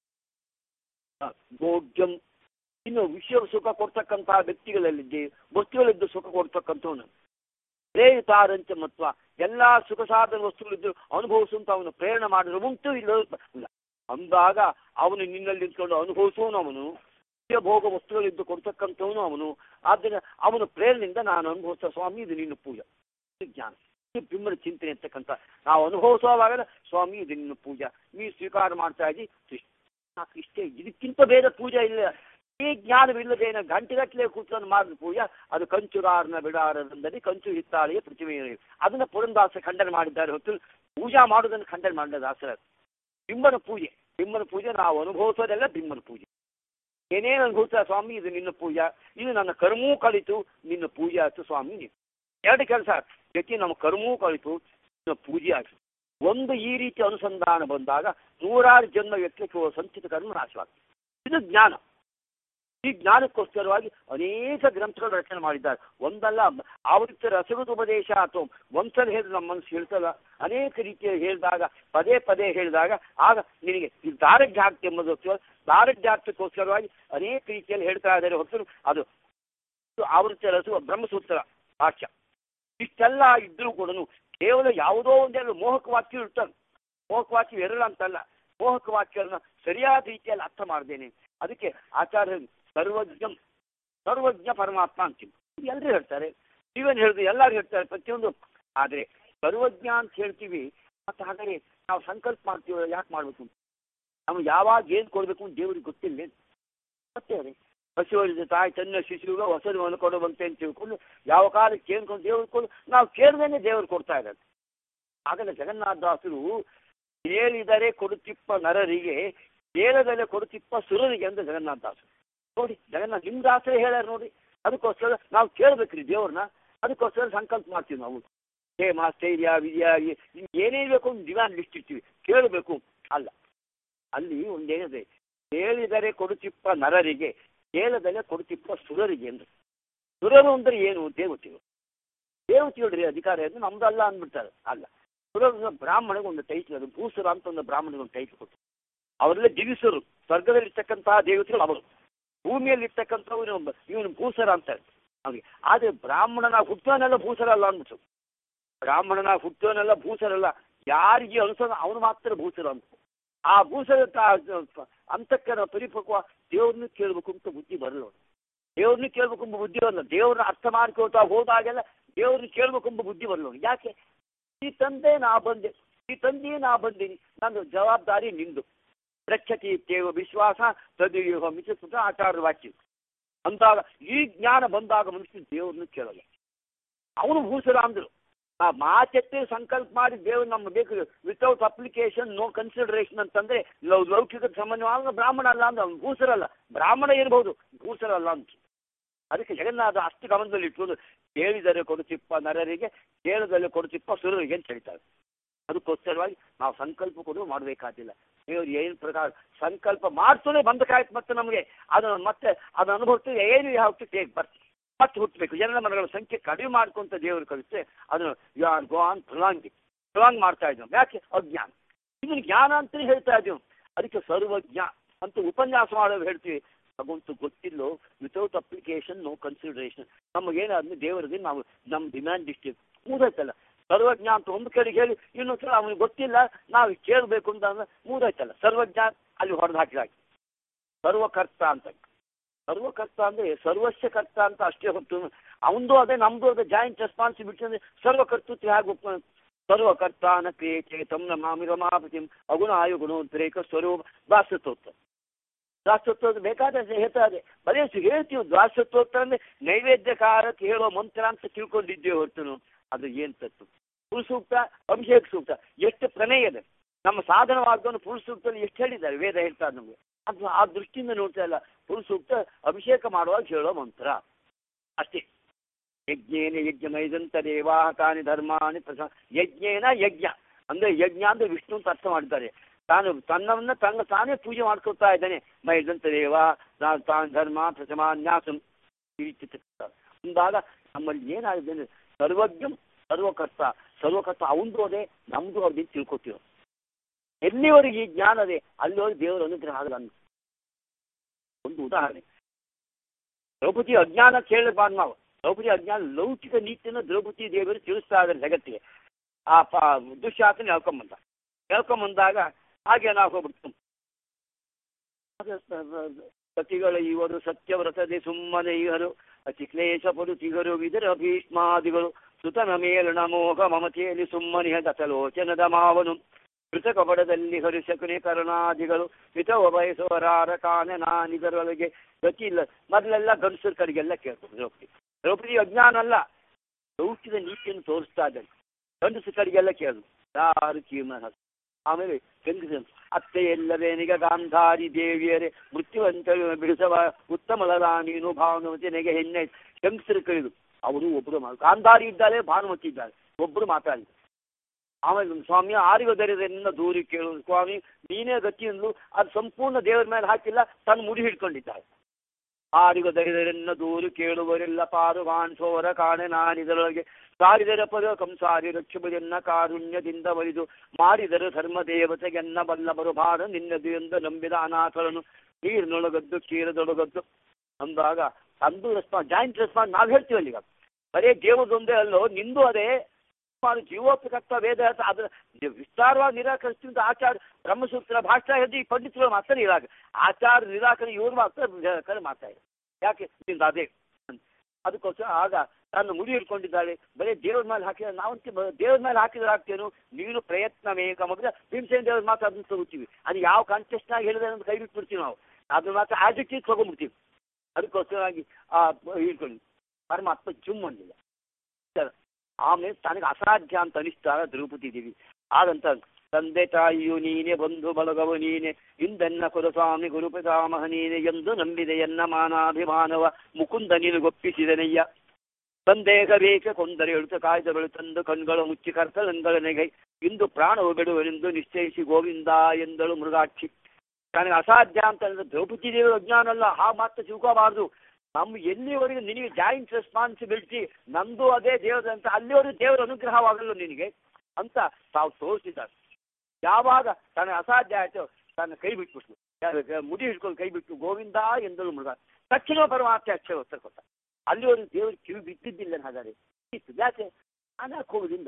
ಆ, ಭೋಗ್ಯಂ ಇನ್ನು ವಿಷಯ ಸುಖ ಕೊಡ್ತಕ್ಕಂತಹ ವ್ಯಕ್ತಿಗಳಲ್ಲಿದ್ದೆ ವಸ್ತುಗಳಿದ್ದು ಸುಖ ಕೊಡ್ತಕ್ಕಂಥವನು ಪ್ರೇರಿತಾರಂಚ ಮತ್ವ ಎಲ್ಲಾ ಸುಖ ಸಾಧನ ವಸ್ತುಗಳಿದ್ದು ಅನುಭವಿಸುವಂತ ಅವನು ಪ್ರೇರಣೆ ಮಾಡಿದ್ರೆ ಉಂಟು ಇಲ್ಲ ಇಲ್ಲ. ಅಂದಾಗ ಅವನು ನಿನ್ನಲ್ಲಿ ನಿಂತ್ಕೊಂಡು ಅನುಭವಿಸುವನು ಅವನು ನಿತ್ಯ ಭೋಗ ವಸ್ತುಗಳಿದ್ದು ಕೊಡ್ತಕ್ಕಂಥವನು ಅವನು ಆದ್ದರಿಂದ ಅವನ ಪ್ರೇರಣೆಯಿಂದ ನಾನು ಅನುಭವಿಸ್ತಾ ಸ್ವಾಮಿ ಇದು ನಿನ್ನ ಪೂಜೆ ಇದು ಜ್ಞಾನ ಇದು ಬಿಮ್ಮನ ಚಿಂತನೆ ಇರ್ತಕ್ಕಂಥ ನಾವು ಅನುಭವಿಸುವಾಗಲೇ ಸ್ವಾಮಿ ಇದು ನಿನ್ನ ಪೂಜೆ ನೀವು ಸ್ವೀಕಾರ ಮಾಡ್ತಾ ಇದ್ದಿ ಇಷ್ಟ- ಸಾಕು ಇಷ್ಟೇ ಇದಕ್ಕಿಂತ ಬೇರೆ ಪೂಜೆ ಇಲ್ಲ ಈ ಜ್ಞಾನವಿಲ್ಲದೇನ ಗಂಟೆಗಟ್ಟಲೆ ಕೂತ್ಕೊಂಡು ಮಾಡಿದ ಪೂಜೆ ಅದು ಕಂಚುರಾರ್ನ ಬಿಡಾರದಂದಲ್ಲಿ ಕಂಚು ಹಿತ್ತಾಳೆಯ ಪ್ರತಿಮೆ ಅದನ್ನ ಪುರಂದಾಸ ಖಂಡನೆ ಮಾಡಿದ್ದಾರೆ ಹೊತ್ತು ಪೂಜಾ ಮಾಡೋದನ್ನು ಖಂಡನೆ ಮಾಡಿದ ದಾಸರ ಬಿಂಬನ ಪೂಜೆ ಬಿಂಬನ ಪೂಜೆ ನಾವು ಅನುಭವಿಸೋದೆಲ್ಲ ಬಿಂಬನ ಪೂಜೆ ಏನೇನು ಅನುಭವಿಸ ಸ್ವಾಮಿ ಇದು ನಿನ್ನ ಪೂಜಾ ಇದು ನನ್ನ ಕರ್ಮೂ ಕಲಿತು ನಿನ್ನ ಪೂಜೆ ಆಯ್ತು ಸ್ವಾಮಿ ನೀನು ಎರಡು ಕೆಲಸ ಜೊತೆ ನಮ್ಮ ಕರ್ಮೂ ಕಲಿತು ನಿನ್ನ ಪೂಜೆ ಆಯ್ತು ಒಂದು ಈ ರೀತಿ ಅನುಸಂಧಾನ ಬಂದಾಗ ನೂರಾರು ಜನ್ಮ ವ್ಯಕ್ತಿತ್ವ ಸಂಚಿತ ಕರ್ಮ ನಾಶವಾಗ್ತದೆ ಇದು ಜ್ಞಾನ ಈ ಜ್ಞಾನಕ್ಕೋಸ್ಕರವಾಗಿ ಅನೇಕ ಗ್ರಂಥಗಳು ರಚನೆ ಮಾಡಿದ್ದಾರೆ ಒಂದಲ್ಲ ಆವೃತ್ತ ರಸಗತ ಉಪದೇಶ ಅಥವಾ ಒಂದ್ಸಲ ಹೇಳಿದ್ರೆ ನಮ್ಮ ಮನಸ್ಸು ಹೇಳ್ತಲ್ಲ ಅನೇಕ ರೀತಿಯಲ್ಲಿ ಹೇಳಿದಾಗ ಪದೇ ಪದೇ ಹೇಳಿದಾಗ ಆಗ ನಿನಗೆ ಈ ದಾರಢ್ಯ ಆಗ್ತಿ ಎಂಬುದಕ್ಕೋಸ್ಕರ ದಾರಢ್ಯಾರ್ಥಕ್ಕೋಸ್ಕರವಾಗಿ ಅನೇಕ ರೀತಿಯಲ್ಲಿ ಹೇಳ್ತಾ ಇದ್ದಾರೆ ಹೊರತು ಅದು ಇದು ಆವೃತ್ತ ರಸ ಬ್ರಹ್ಮಸೂತ್ರ ಭಾಷ್ಯ ಇಷ್ಟೆಲ್ಲ ಇದ್ರೂ ಕೂಡ ಕೇವಲ ಯಾವುದೋ ಒಂದೆರಡು ಮೋಹಕ ವಾಕ್ಯ ಇರ್ತಾರೆ ಮೋಹಕ ವಾಕ್ಯ ಎರಡ ಅಂತಲ್ಲ ಮೋಹಕ ವಾಕ್ಯಗಳನ್ನ ಸರಿಯಾದ ರೀತಿಯಲ್ಲಿ ಅರ್ಥ ಮಾಡ್ದೇನೆ ಅದಕ್ಕೆ ಆಚಾರ್ಯ ಸರ್ವಜ್ಞ ಸರ್ವಜ್ಞ ಪರಮಾತ್ಮ ಅಂತೀವಿ ಇದು ಎಲ್ಲರೂ ಹೇಳ್ತಾರೆ ನೀವೇನು ಹೇಳಿದ್ರು ಎಲ್ಲರೂ ಹೇಳ್ತಾರೆ ಪ್ರತಿಯೊಂದು ಆದರೆ ಸರ್ವಜ್ಞ ಅಂತ ಹೇಳ್ತೀವಿ ಮತ್ತೆ ಹಾಗಾದ್ರೆ ನಾವು ಸಂಕಲ್ಪ ಮಾಡ್ತೀವಿ ಯಾಕೆ ಮಾಡ್ಬೇಕು ನಮ್ಗೆ ಯಾವಾಗ ಏನು ಕೊಡಬೇಕು ಅಂತ ದೇವ್ರಿಗೆ ಗೊತ್ತಿಲ್ಲ ಮತ್ತೆ ಅದೇ ಹಸಿವಳಿದ ತಾಯಿ ತನ್ನ ಶಿಶುವಿಗೆ ಹೊಸದು ಕೊಡು ಬಂತೆ ಅಂತ ತಿಳ್ಕೊಂಡು ಯಾವ ಕಾಲಕ್ಕೆ ಕೇಳ್ಕೊಂಡು ದೇವ್ರು ಕೊಡು ನಾವು ಕೇಳ್ದೇನೆ ದೇವ್ರು ಕೊಡ್ತಾ ಇದ್ದಾರೆ ಆಗಲೇ ಜಗನ್ನಾಥದಾಸರು ಕೇಳಿದರೆ ಕೊಡುತ್ತಿಪ್ಪ ನರರಿಗೆ ಕೇಳದಲ್ಲೇ ಕೊಡುತ್ತಿಪ್ಪ ಸುರರಿಗೆ ಅಂತ ಜಗನ್ನಾಥದಾಸರು ನೋಡಿ ಜಗನ್ನಾಥ ನಿಮ್ಮ ದಾಸರೇ ಹೇಳ್ಯಾರ ನೋಡಿ ಅದಕ್ಕೋಸ್ಕರ ನಾವು ಕೇಳ್ಬೇಕ್ರಿ ದೇವ್ರನ್ನ ಅದಕ್ಕೋಸ್ಕರ ಸಂಕಲ್ಪ ಮಾಡ್ತೀವಿ ನಾವು ಕ್ಷೇಮ ಸ್ಥೈರ್ಯ ವಿಜಯ ಏನೇ ಬೇಕು ಒಂದು ದಿವಾನ್ ಲಿಸ್ಟ್ ಇರ್ತೀವಿ ಕೇಳಬೇಕು ಅಲ್ಲ ಅಲ್ಲಿ ಒಂದೇನಿದೆ ಕೇಳಿದರೆ ಕೊಡುತ್ತಿಪ್ಪ ನರರಿಗೆ ಕೇಳದಲ್ಲೇ ಕೊಡುತ್ತಿಪ್ಪ ಸುರರಿಗೆ ಅಂದ್ರೆ ಸುರರು ಅಂದ್ರೆ ಏನು ದೇವತೆಗಳು ದೇವತೆಗಳ್ರಿ ಅಧಿಕಾರ ಏನು ನಮ್ದಲ್ಲ ಅಂದ್ಬಿಡ್ತಾರೆ ಅಲ್ಲ ಸುರರು ಬ್ರಾಹ್ಮಣಿಗೆ ಒಂದು ಟೈಟ್ಲ್ ಅದು ಭೂಸುರ ಅಂತ ಒಂದು ಬ್ರಾಹ್ಮಣಿಗೆ ಒಂದು ಟೈಟ್ಲ್ ಕೊಟ್ಟು ಅವರೆಲ್ಲ ದಿವಿಸರು ಸ್ವರ್ಗದಲ್ಲಿರ್ತಕ್ಕಂತಹ ದೇವತೆಗಳು ಅವರು ಭೂಮಿಯಲ್ಲಿ ಇರ್ತಕ್ಕಂಥವ್ರು ಇವನು ಭೂಸರ ಅಂತಾರೆ ಅವ್ರಿಗೆ ಆದರೆ ಬ್ರಾಹ್ಮಣನ ಹುಟ್ಟೋನೆಲ್ಲ ಭೂಸರ ಅಲ್ಲ ಅಂದ್ಬಿಟ್ಟು ಬ್ರಾಹ್ಮಣನ ಹುಟ್ಟೋನೆಲ್ಲ ಭೂಸರಲ್ಲ ಯಾರಿಗೆ ಅನುಸರ ಅವನು ಮಾತ್ರ ಭೂಸರ ಅಂತ ಆ ಭೂಸರ ಅಂತಕ್ಕನ ಪರಿಪಕ್ವ ದೇವ್ರನ್ನ ಕೇಳ್ಬೇಕು ಅಂತ ಬುದ್ಧಿ ಬರಲ್ಲ ಅವ್ನಿಗೆ. ದೇವ್ರನ್ನ ಕೇಳ್ಬೇಕು ಎಂಬ ಬುದ್ಧಿ ಬರಲ್ಲ ದೇವ್ರನ್ನ ಅರ್ಥ ಮಾಡ್ಕೊಳ್ತಾ ಹೋದಾಗೆಲ್ಲ ದೇವ್ರನ್ನ ಕೇಳ್ಬೇಕು ಎಂಬ ಬುದ್ಧಿ ಬರಲ್ಲ ಅವ್ನಿಗೆ. ಯಾಕೆ ಈ ತಂದೆ ನಾ ಬಂದೆ ಈ ತಂದೆಯೇ ನಾ ಬಂದೀನಿ ನನ್ನ ಜವಾಬ್ದಾರಿ ನಿಂದು ರಕ್ಷತಿ ಇತ್ತೇವ ವಿಶ್ವಾಸ ತದೀವ ಮಿತ್ರ ಆಚಾರ ವಾಕ್ಯ ಅಂದಾಗ ಈ ಜ್ಞಾನ ಬಂದಾಗ ಮನುಷ್ಯ ದೇವ್ರನ್ನ ಕೇಳಲ್ಲ ಅವನು ಭೂಸರ ಅಂದ್ರು ಆ ಮಾತೆತ್ತೆ ಸಂಕಲ್ಪ ಮಾಡಿ ದೇವ್ರು ನಮ್ಮ ಬೇಕು ವಿತೌಟ್ ಅಪ್ಲಿಕೇಶನ್ ನೋ ಕನ್ಸಿಡರೇಷನ್ ಅಂತಂದ್ರೆ ಲೌ- ಲೌಕಿಕ ಸಂಬಂಧವಾಗ ಬ್ರಾಹ್ಮಣ ಅಲ್ಲ ಅಂದ್ರೆ ಅವ್ನು ಭೂಸರಲ್ಲ ಬ್ರಾಹ್ಮಣ ಇರ್ಬೋದು ಭೂಸರಲ್ಲ ಅಂತ ಅದಕ್ಕೆ ಜಗನ್ನಾಥ ಅಷ್ಟು ಗಮನದಲ್ಲಿ ಇಟ್ಕೊಂಡು ಕೇಳಿದರೆ ಕೊಡುತ್ತಿಪ್ಪ ನರರಿಗೆ ಕೇಳದಲ್ಲಿ ಕೊಡುತ್ತಿಪ್ಪ ಸುರರಿಗೆ ಅಂತ ಹೇಳ್ತಾರೆ ಅದಕ್ಕೋಸ್ಕರವಾಗಿ ನಾವು ಸಂಕಲ್ಪ ಕೂಡ ಮಾಡಬೇಕಾದಿಲ್ಲ ದೇವರು ಏನು ಪ್ರಕಾರ ಸಂಕಲ್ಪ ಮಾಡ್ತಾನೆ ಬಂದಕಾಯ್ತು ಮತ್ತೆ ನಮಗೆ ಅದನ್ನು ಮತ್ತೆ ಅದನ್ನು ಅನುಭವಿಸ್ತೀವಿ ಏನು ಯಾವ ಟೇಕ್ ಬರ್ತೀವಿ ಮತ್ತೆ ಹುಟ್ಟಬೇಕು ಜನರ ಮನಗಳ ಸಂಖ್ಯೆ ಕಡಿಮೆ ಮಾಡ್ಕೊಂತ ದೇವರು ಕಲಿస్తే ಅದನ್ನು you are go on prolong prolong ಮಾಡ್ತಾ ಇದ್ದೀವಿ ಯಾಕೆ ಅಜ್ಞಾನ ಇದನ್ನು ಜ್ಞಾನ ಅಂತಲೇ ಹೇಳ್ತಾ ಇದ್ದೀವಿ ಅದಕ್ಕೆ ಸರ್ವಜ್ಞ ಅಂತ ಉಪನ್ಯಾಸ ಮಾಡೋದು ಹೇಳ್ತೀವಿ ಭಗವಂತ ಗೊತ್ತಿಲ್ಲೋ ವಿತೌಟ್ ಅಪ್ಲಿಕೇಶನ್ ನೋ ಕನ್ಸಿಡರೇಷನ್ ನಮಗೇನಾದ್ರೂ ದೇವರಿಗೆ ನಾವು ನಮ್ಮ ಡಿಮ್ಯಾಂಡ್ ಇಷ್ಟು ಮೂದೈತಲ್ಲ ಸರ್ವಜ್ಞ ಅಂತ ಒಂದು ಕಡೆಗೆ ಹೇಳಿ ಇನ್ನೊಂದು ಸಲ ಅವನಿಗೆ ಗೊತ್ತಿಲ್ಲ ನಾವು ಕೇಳಬೇಕು ಅಂತ ಅಂದ್ರೆ ಮೂದೈತಲ್ಲ ಸರ್ವಜ್ಞ ಅಲ್ಲಿ ಹೊಡೆದು ಹಾಕಿದಾಗ ಸರ್ವಕರ್ತ ಅಂತ ಸರ್ವಕರ್ತ ಅಂದ್ರೆ ಸರ್ವಸ್ಯ ಕರ್ತ ಅಂತ ಅಷ್ಟೇ ಹೊತ್ತು ಅವನದು ಅದೇ ನಮ್ದು ಅದೇ ಜಾಯಿಂಟ್ ರೆಸ್ಪಾನ್ಸಿಬಿಲಿಟಿ ಅಂದ್ರೆ ಸರ್ವಕರ್ತೃತ್ವ ಹೇಗೆ ಒಪ್ಪ ಸರ್ವಕರ್ತಾನ ಕ್ರಿಯೆ ಚೇತಂ ನಮಾಮಿ ರಮಾಪತಿಂ ಅಗುಣ ಆಯು ಗುಣೋದ್ರೇಕ ಸ್ವರೂಪ ದಾಸತ್ವೋತ್ತ ದಾಸತ್ವದ ಬೇಕಾದ ಹೇಳ್ತಾರೆ ಬರೀ ಹೇಳ್ತೀವಿ ದಾಸತ್ವೋತ್ತ ಅಂದ್ರೆ ನೈವೇದ್ಯಕಾರಕ್ಕೆ ಹೇಳೋ ಮಂತ್ರ ಅಂತ ತಿಳ್ಕೊಂಡಿದ್ದೇವೆ ಹೊರತು ಅದು ಏನ್ ತತ್ತು ಪುರುಷ ಸೂಕ್ತ ಅಭಿಷೇಕ ಸೂಕ್ತ ಎಷ್ಟು ಪ್ರಮೇಯ ಇದೆ ನಮ್ಮ ಸಾಧನವಾದವನ್ನು ಪುರುಷ ಸೂಕ್ತದಲ್ಲಿ ಎಷ್ಟು ಹೇಳಿದ್ದಾರೆ ವೇದ ಹೇಳ್ತಾರೆ ನಮಗೆ ಅದು ಆ ದೃಷ್ಟಿಯಿಂದ ನೋಡ್ತಾ ಇಲ್ಲ ಪುರುಷ ಸೂಕ್ತ ಅಭಿಷೇಕ ಮಾಡುವಾಗ ಹೇಳೋ ಮಂತ್ರ ಅಷ್ಟೇ ಯಜ್ಞೇನ ಯಜ್ಞ ಮೈದಂತ ದೇವಾಹಕಾನಿ ಧರ್ಮಾನಿ ಪ್ರಸ ಯಜ್ಞೇನ ಯಜ್ಞ ಅಂದ್ರೆ ಯಜ್ಞ ಅಂದ್ರೆ ವಿಷ್ಣು ಅಂತ ಅರ್ಥ ಮಾಡಿದ್ದಾರೆ ತಾನು ತನ್ನವನ್ನ ತನ್ನ ತಾನೇ ಪೂಜೆ ಮಾಡ್ಕೊಳ್ತಾ ಇದ್ದಾನೆ ಮೈದಂತ ದೇವ ನಾನು ತಾನು ಧರ್ಮ ಪ್ರಥಮಾನ್ಯಾಸಂ ಈ ರೀತಿ ತಿಳ್ಕೊತಾರೆ. ಅಂದಾಗ ನಮ್ಮಲ್ಲಿ ಏನಾಗಿದೆ ಅಂದ್ರೆ ಸರ್ವಜ್ಞಂ ಸರ್ವಕರ್ತ ಸರ್ವಕರ್ತ ಅವಂದು ಅದೇ ನಮ್ದು ಅವ್ರಿಗೆ ತಿಳ್ಕೊತೀವಿ ಎಲ್ಲಿವರೆಗೆ ಈ ಜ್ಞಾನ ಅದೇ ಅಲ್ಲಿವರೆಗೆ ದೇವರ ಅನುಗ್ರಹ ಆಗಲ್ಲ ಅಂತ ಒಂದು ಉದಾಹರಣೆ ದ್ರೌಪದಿ ಅಜ್ಞಾನ ಕೇಳಬಾರ್ದು ನಾವು ದ್ರೌಪದಿ ಅಜ್ಞಾನ ಲೌಕಿಕ ನೀತಿಯನ್ನು ದ್ರೌಪದಿ ದೇವರು ತಿಳಿಸ್ತಾ ಇದ್ದಾರೆ ಜಗತ್ತಿಗೆ ಆ ಪ ದುಶ್ಯಾಸನ ಹೇಳ್ಕೊಂಬಂದ ಹೇಳ್ಕೊಂಬಂದಾಗ ಹಾಗೆ ನಾವು ಹೋಗ್ಬಿಡ್ತು ಅದು ಸ- ಸ- ಸತಿಗಳ ಇವರು ಸತ್ಯವ್ರತದೆ ಸುಮ್ಮನೆ ಇವರು ಅತಿ ಕ್ಲೇಶ ಪಡುತಿಗರು ವಿದರ ಭೀಷ್ಮಾದಿಗಳು ಸುತನ ಮೇಲಣ ಮೋಹ ಮಮತೆಯಲ್ಲಿ ಸುಮ್ಮನಿಹ ದತಲೋಚನದ ಮಾವನು ಕೃತಕ ಪಡದಲ್ಲಿ ಹರಿಶಕುನಿ ಕರುಣಾದಿಗಳು ಹಿತವ ಬಯಸುವರಾರ ಕಾನೆ ನಾನಿದರೊಳಗೆ ಗತಿ ಇಲ್ಲ ಮೊದಲೆಲ್ಲ ಗಂಡಸರ ಕಡೆಗೆಲ್ಲ ಕೇಳ್ತಾರೆ ದ್ರೌಪದಿ ದ್ರೌಪದಿ ಅಜ್ಞಾನ ಅಲ್ಲ ಲೌಕಿಕ ನೀತಿಯನ್ನು ತೋರಿಸ್ತಾ ಇದ್ದಾನೆ ಗಂಡಸರ ಕಡೆಗೆಲ್ಲ ಕೇಳಿದ್ರು ಯಾರು ಕೀಮ ಆಮೇಲೆ ಹೆಂಗಸ ಅತ್ತೆ ಎಲ್ಲವೇನಿಗ ಗಾಂಧಾರಿ ದೇವಿಯರೇ ಮೃತ್ಯುವಂತಳು ಬಿಡಿಸವ ಉತ್ತಮಲದ ನೀನು ಭಾವನವತಿ ನೆಗೆ ಹೆಣ್ಣೆ ಹೆಂಗಸರು ಕರೆದು ಅವರು ಒಬ್ಬರು ಮಾ- ಗಾಂಧಾರಿ ಇದ್ದಾಳೆ ಭಾನುಮತಿ ಇದ್ದಾಳೆ ಒಬ್ಬರು ಮಾತಾಡಿದ್ರು ಆಮೇಲೆ ಸ್ವಾಮಿ ಆರಿಗದರಿದಿಂದ ದೂರಿ ಕೇಳು ಸ್ವಾಮಿ ನೀನೇ ಗತಿಯಂದ್ಲು ಅದು ಸಂಪೂರ್ಣ ದೇವರ ಮೇಲೆ ಹಾಕಿಲ್ಲ ತನ್ನ ಮುಡಿ ಹಿಡ್ಕೊಂಡಿದ್ದಾಳೆ ಆರಿಗದರಿದರನ್ನ ದೂರು ಕೇಳುವರೆಲ್ಲ ಪಾರು ಕಾಣಿಸುವವರ ಕಾಣೆ ನಾನಿದರೊಳಗೆ ಸಾರಿದರ ಪದ ಕಂಸಾರಿ ರಕ್ಷಬದನ್ನ ಕಾರುಣ್ಯದಿಂದ ಬರಿದು ಮಾಡಿದರು ಧರ್ಮ ದೇವತೆಗೆನ್ನ ಬಲ್ಲವರು ಭಾರ ನಿನ್ನದು ಎಂದು ನಂಬಿದ ಅನಾಥರನು ನೀರಿನೊಳಗದ್ದು ಕ್ಷೀರದೊಳಗದ್ದು ಅಂದಾಗ ಅಂದು ರೆಸ್ಪಾನ್ಸ್ ಜಾಯಿಂಟ್ ರೆಸ್ಪಾನ್ಸ್ ನಾವು ಹೇಳ್ತೀವಲ್ಲ ಈಗ ಬರೇ ದೇವರದೊಂದೇ ಅಲ್ಲೋ ನಿಂದು ಅದೇ ಮಾಡು ಜೀವೋಪಕರ್ತ ವೇದ ಅಂತ ಅದ್ರ ವಿಸ್ತಾರವಾಗಿ ನಿರಾಕರಿಸ್ತಿದ್ದ ಆಚಾರ ಬ್ರಹ್ಮಸೂತ್ರ ಭಾಷಾ ಹೆದ್ದು ಈ ಪಂಡಿತರು ಮಾತ್ರ ಇರಾಗ ಆಚಾರ ನಿರಾಕರಣೆ ಇವ್ರು ಮಾತ್ರ ನಿರಾಕರಣೆ ಮಾಡ್ತಾ ಇದ್ದಾರೆ ಯಾಕೆ ನಿಂದ ಅದೇ ಅಂತ. ಅದಕ್ಕೋಸ್ಕರ ಆಗ ನಾನು ಮುಡಿ ಹಿಡ್ಕೊಂಡಿದ್ದಾಳೆ ಬರೀ ದೇವ್ರ ಮೇಲೆ ಹಾಕಿದ್ರೆ ನಾವಂತೆ ದೇವ್ರ ಮೇಲೆ ಹಾಕಿದ್ರೆ ಹಾಕ್ತೇನು ನೀನು ಪ್ರಯತ್ನ ಮೇಕ ಮಗ ಭೀಮಸೇನ ದೇವ್ರ ಮಾತ್ರ ಅದನ್ನ ತಗೋತೀವಿ ಅದು ಯಾವ ಕಾಂಟೆಸ್ಟ್ನಾಗ ಹೇಳಿದ್ರೆ ಅಂತ ಕೈ ಬಿಟ್ಬಿಡ್ತೀವಿ ನಾವು ಅದನ್ನ ಮಾತ್ರ ಆಸ್ ಇಟ್ ಈಸ್ ತಗೊಂಡ್ಬಿಡ್ತೀವಿ ಅದಕ್ಕೋಸ್ಕರವಾಗಿ ಆ ಹಿಡ್ಕೊಂಡು ಪರಮಾತ್ಮ ಜುಮ್ ಅಂದಿಲ್ಲ ಸರ್ ಆಮೇಲೆ ತನಗೆ ಅಸಾಧ್ಯ ಅಂತ ಅನಿಸ್ತಾರ ದ್ರೌಪದಿ ದೇವಿ ಆಗಂತ ತಂದೆ ತಾಯಿಯು ನೀನೆ ಬಂಧು ಬಳಗವು ನೀನೆ ಇಂದೆನ್ನ ಕುಲಸ್ವಾಮಿ ಗುರುಪಿತಾಮಹ ನೀನೆ ಎಂದು ನಂಬಿದೆಯನ್ನ ಮಾನಾಭಿಮಾನವ ಮುಕುಂದ ನೀನು ಗೊಪ್ಪಿಸಿದನಯ್ಯ ಸಂದೇಹ ಬೇಕೆ ಕೊಂದರೆ ಎಳುತ್ತ ಕಾಯ್ದ ಬೆಳುತ್ತಂದು ಕಣ್ಗಳು ಮುಚ್ಚಿ ಕರ್ತಲಂಗಳ ನೆಗೈ ಇಂದು ಪ್ರಾಣವು ಬಿಡುವನೆಂದು ನಿಶ್ಚಯಿಸಿ ಗೋವಿಂದ ಎಂದಳು ಮೃಗಾಕ್ಷಿ ನನಗೆ ಅಸಾಧ್ಯ ಅಂತ ಹೇಳಿದ್ರೆ ದ್ರೌಪದಿ ದೇವಿ ಅಜ್ಞಾನ ಅಲ್ಲ ಆ ಮಾತ್ರ ತಿಳ್ಕೋಬಾರ್ದು ನಮ್ಮ ಎಲ್ಲಿವರೆಗೆ ನಿನಗೆ ಜಾಯಿಂಟ್ ರೆಸ್ಪಾನ್ಸಿಬಿಲಿಟಿ ನಮ್ದು ಅದೇ ದೇವರ ಅಂತ ಅಲ್ಲಿವರೆಗೂ ದೇವರ ಅನುಗ್ರಹವಾಗಲ್ಲ ನಿನಗೆ ಅಂತ ತಾವು ತೋರಿಸಿದ್ದಾರೆ ಯಾವಾಗ ತನಗೆ ಅಸಾಧ್ಯ ಆಯ್ತು ತನ್ನ ಕೈ ಬಿಟ್ಬಿಟ್ಲು ಯಾರು ಮುಡಿ ಹಿಡ್ಕೊಂಡು ಕೈ ಬಿಟ್ಟು ಗೋವಿಂದ ಎಂದಳು ಮೃಗ ತಕ್ಷಣ ಪರಮಾತ್ಮ ಅಕ್ಷರ ಉತ್ತರ ಕೊಟ್ಟ ಅಲ್ಲಿವರೆಗೂ ದೇವರು ಕಿವಿ ಬಿಟ್ಟಿದ್ದಿಲ್ಲ ಹಾಗಾದ್ರೆ ಇತ್ತು ಯಾಕೆ ಅನಾಕ್ ಹೋಗೋದ್ರಿಂದ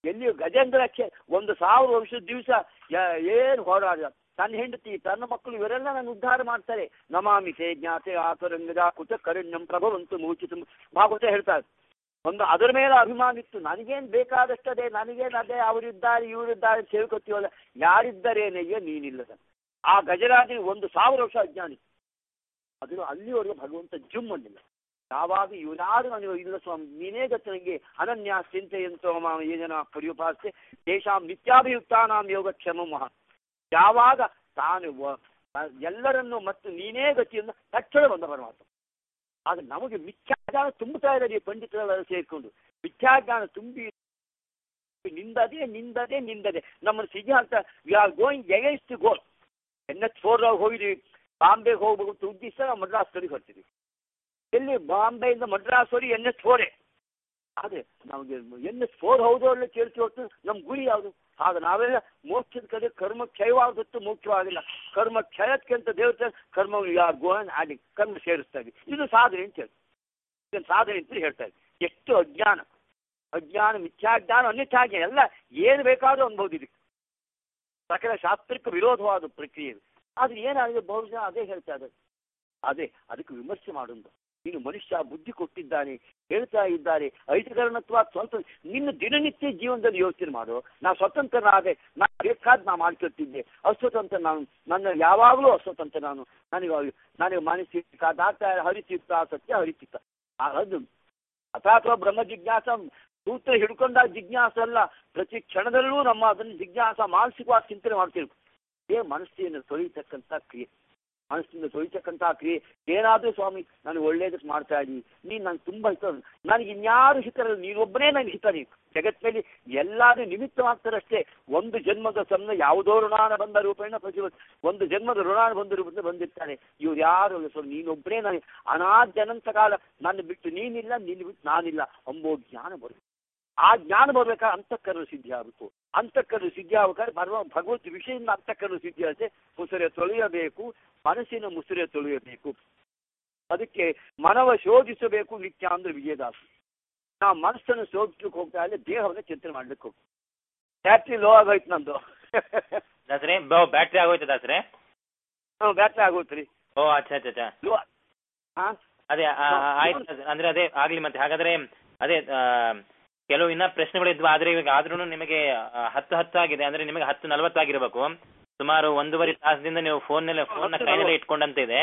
ಎಲ್ಲಿ ಗಜೇಂದ್ರ ಕ್ಷೇ ಒಂದು ಸಾವಿರ ವರ್ಷದ ದಿವಸ ಏನು ಹೋರಾಡ ತನ್ನ ಹೆಂಡತಿ ತನ್ನ ಮಕ್ಕಳು ಇವರೆಲ್ಲ ನಾನು ಉದ್ಧಾರ ಮಾಡ್ತಾರೆ ನಮಾಮಿ ತೇ ಜ್ಞಾತೆ ಆತರಂಗದ ಕುತ ಕರುಣ್ಯಂ ಪ್ರಭವಂತು ಮೂಚಿತ ಭಾಗವತ ಹೇಳ್ತಾರೆ ಒಂದು ಅದರ ಮೇಲೆ ಅಭಿಮಾನ ಇತ್ತು ನನಗೇನು ಬೇಕಾದಷ್ಟದೇ ನನಗೇನು ಅದೇ ಅವರಿದ್ದಾರೆ ಇವರಿದ್ದಾರೆ ಸೇರ್ಕೊತೀವಲ್ಲ ಯಾರಿದ್ದರೇನೆಯೇ ನೀನಿಲ್ಲದ ಆ ಗಜರಾಜನಿಗೆ ಒಂದು ಸಾವಿರ ವರ್ಷ ಅಜ್ಞಾನಿ ಅದು ಅಲ್ಲಿವರೆಗೂ ಭಗವಂತ ಜುಮ್ ಅನ್ನಿಲ್ಲ ಯಾವಾಗ ಇವರಾರು ನನಗೆ ಇಲ್ಲ ಸ್ವಾಮಿ ನೀನೇ ಗೊತ್ತು ನನಗೆ ಅನನ್ಯ ಚಿಂತೆಯಂತೋ ಮಾಮ ಏನ ಪರ್ಯುಪಾಸ್ತೆ ದೇಶಾಂ ನಿತ್ಯಾಭಿಯುಕ್ತಾನಾಂ ಯೋಗಕ್ಷೇಮ ಮಹಾ ಯಾವಾಗ ತಾನು ವ- ಎಲ್ಲರನ್ನು ಮತ್ತು ನೀನೇ ಗತಿಯಿಂದ ತಕ್ಷಣ ಬಂದ ಪರಮಾತ್ಮ ಆಗ ನಮಗೆ ಮಿಥ್ಯಾಜ್ಞಾನ ತುಂಬುತ್ತಾ ಇದ್ದಾರೆ ಈ ಪಂಡಿತರೆಲ್ಲ ಸೇರಿಕೊಂಡು ಮಿಥ್ಯಾಜ್ಞಾನ ತುಂಬಿ ನಿಂದದೆ ನಿಂದದೆ ನಿಂದದೆ ನಮ್ಮನ್ನು ಸಿಗಿ ಅಂತ we are going against goal N H four ಹೋಗಿದ್ವಿ ಬಾಂಬೆಗೆ ಹೋಗ್ಬೇಕು ಅಂತ ಉದ್ದೇಶ ನಾವು ಮದ್ರಾಸ್ ಕಡೆಗೆ ಹೊರ್ತೀವಿ ಎಲ್ಲಿ ಬಾಂಬೆಯಿಂದ ಮದ್ರಾಸ್ ಹೋಗಿ ಎನ್ ಎಚ್ ಫೋರೇ ಅದೇ ನಮಗೆ ಎನ್ ಎಚ್ ಫೋರ್ ಹೌದು ಅಲ್ಲ ಕೇಳ್ತಿ ಹೊತ್ತು ನಮ್ಮ ಗುರಿ ಯಾವುದು ಆಗ ನಾವೆಲ್ಲ ಮೋಕ್ಷದ ಕಡೆ ಕರ್ಮ ಕ್ಷಯವಾದದ್ದು ಮುಖ್ಯವಾಗಿಲ್ಲ ಕರ್ಮ ಕ್ಷಯಕ್ಕಿಂತ ದೇವತೆ ಕರ್ಮ ಯಾರು ಗೋಹನ್ ಆಡಿ ಕರ್ಮ ಸೇರಿಸ್ತಾ ಇದ್ವಿ ಇದು ಸಾಧನೆ ಅಂತ ಹೇಳಿ ಇದನ್ನು ಸಾಧನೆ ಅಂತ ಹೇಳ್ತಾ ಇದ್ವಿ ಎಷ್ಟು ಅಜ್ಞಾನ ಅಜ್ಞಾನ ಮಿಥ್ಯಾಜ್ಞಾನ ಅನ್ಯಥಾಜ್ಞಾನ ಎಲ್ಲ ಏನು ಬೇಕಾದ್ರೂ ಅನ್ಬೋದು ಸಕಲ ಶಾಸ್ತ್ರಕ್ಕೆ ವಿರೋಧವಾದ ಪ್ರಕ್ರಿಯೆ ಇದು. ಆದ್ರೆ ಏನಾಗಿದೆ ಬಹುಶಃ ಅದೇ ಹೇಳ್ತಾ ಇದ್ದಾರೆ ಅದೇ ಅದಕ್ಕೆ ವಿಮರ್ಶೆ ಮಾಡುವುದು ನೀನು ಮನುಷ್ಯ ಬುದ್ಧಿ ಕೊಟ್ಟಿದ್ದಾನೆ ಹೇಳ್ತಾ ಇದ್ದಾರೆ ಐತಿಕರಣತ್ವ ಸ್ವಲ್ಪ ನಿನ್ನ ದಿನನಿತ್ಯ ಜೀವನದಲ್ಲಿ ಯೋಚನೆ ಮಾಡು ನಾ ಸ್ವತಂತ್ರನಾದೆ ನಾ ಬೇಕಾದ್ ನಾ ಮಾಡ್ಕೊಳ್ತಿದ್ದೆ ಅಸ್ವತಂತ್ರ ನಾನು ನನ್ನ ಯಾವಾಗಲೂ ಅಸ್ವತಂತ್ರ ನಾನು ನನಗೆ ನನಗೆ ಮಾನಸಿಕ ದಾತ ಹರಿಚಿತ್ತ ಸತ್ಯ ಹರಿಚಿತ್ತ ಆ ಅದು ಅಥಾತ್ವ ಬ್ರಹ್ಮ ಜಿಜ್ಞಾಸ ಸೂತ್ರ ಹಿಡ್ಕೊಂಡಾಗ ಜಿಜ್ಞಾಸ ಅಲ್ಲ ಪ್ರತಿ ಕ್ಷಣದಲ್ಲೂ ನಮ್ಮ ಅದನ್ನು ಜಿಜ್ಞಾಸ ಮಾನಸಿಕವಾಗಿ ಚಿಂತನೆ ಮಾಡ್ತಿರ್ಬೇಕು ಇದೇ ಮನಸ್ಸಿನ ತೊಳಿತಕ್ಕಂಥ ಕ್ರಿಯೆ ಮನಸ್ಸಿಂದ ತೊಳಿತಕ್ಕಂಥ ಕ್ರಿಯೆ ಏನಾದರೂ ಸ್ವಾಮಿ ನನಗೆ ಒಳ್ಳೇದಕ್ಕೆ ಮಾಡ್ತಾ ಇದ್ದೀನಿ ನೀನು ನಂಗೆ ತುಂಬ ಹಿತ ನನಗೆ ಇನ್ಯಾರು ಹಿತರಲ್ಲ ನೀನೊಬ್ಬನೇ ನನಗೆ ಹಿತ ನೀನು ಜಗತ್ತಿನಲ್ಲಿ ಎಲ್ಲಾರು ನಿಮಿತ್ತವಾಗ್ತಾರಷ್ಟೇ ಒಂದು ಜನ್ಮದ ಸಣ್ಣ ಯಾವುದೋ ಋಣಾನ ಬಂದ ರೂಪೇಣ ಪ್ರತಿಭ ಒಂದು ಜನ್ಮದ ಋಣಾನ ಬಂದ ರೂಪದಿಂದ ಬಂದಿರ್ತಾರೆ ಇವ್ರು ಯಾರು ಅಲ್ಲ ಸ್ವಾಮಿ ನೀನೊಬ್ಬನೇ ನನಗೆ ಅನಾದ್ಯನಂತ ಕಾಲ ನನ್ನ ಬಿಟ್ಟು ನೀನಿಲ್ಲ ನಿನ್ನ ಬಿಟ್ಟು ನಾನಿಲ್ಲ ಅಂಬೋ ಜ್ಞಾನ ಬರುತ್ತೆ ಆ ಜ್ಞಾನ ಬರ್ಬೇಕಾದ್ರೆ ಅಂತಃಕರಣ ಸಿದ್ಧಿ ಆಗಬೇಕು ಅಂತಃಕರಣ ಸಿದ್ಧಿ ಆಗ್ಬೇಕಾದ್ರೆ ಭಗವ ಭಗವತ್ ವಿಷಯದಿಂದ ಅಂತಃಕರಣ ಸಿದ್ಧಿ ಆಗುತ್ತೆ ಮುಸುರೆ ತೊಳೆಯಬೇಕು ಮನಸ್ಸಿನ ಮುಸುರೆ ತೊಳೆಯಬೇಕು ಅದಕ್ಕೆ ಮನವ ಶೋಧಿಸಬೇಕು ನಿತ್ಯ ಅಂದ್ರೆ ವಿಜಯದಾಸ ನಾವು ಮನಸ್ಸನ್ನು ಶೋಧಿಸ್ಲಿಕ್ಕೆ ಹೋಗ್ತಾ ಇದ್ರೆ ದೇಹವನ್ನು ಚಿಂತನೆ ಮಾಡ್ಲಿಕ್ಕೆ ಹೋಗ್ತೀವಿ ಬ್ಯಾಟ್ರಿ ಲೋ ಆಗೋಯ್ತು ನಂದು ದಾಸರೇ ಬ್ಯಾಟ್ರಿ ಆಗೋಯ್ತು ದಾಸರೇ ಬ್ಯಾಟ್ರಿ ಆಗೋಯ್ತು ರೀ ಓ ಅಚ್ಚಾ ಅಚ್ಚಾ ಅಚ್ಚಾ ಲೋ ಹಾ ಅದೇ ಆ, ಆ, ಆಯ್ತು ದಾಸರೇ. ಅಂದ್ರೆ ಅದೇ ಆಗ್ಲಿ ಮತ್ತೆ ಹಾಗಾದ್ರೆ ಅದೇ ಆ, ಕೆಲವು ಇನ್ನ ಪ್ರಶ್ನೆಗಳಿದ್ವು ಆದ್ರೆ ಇವಾಗ ಆದ್ರೂ ನಿಮಗೆ ಆ, ಹತ್ತು ಹತ್ತು ಆಗಿದೆ ಅಂದ್ರೆ ನಿಮಗೆ ಹತ್ತು ನಲವತ್ತಾಗಿರ್ಬೇಕು ಸುಮಾರು ಒಂದೂವರೆ ತಾಸದಿಂದ ನೀವು ಫೋನ್ ಫೋನ್ ನ ಹತ್ತು ಕೈನಲ್ಲೇ ಇಟ್ಕೊಂಡಂತ ಇದೆ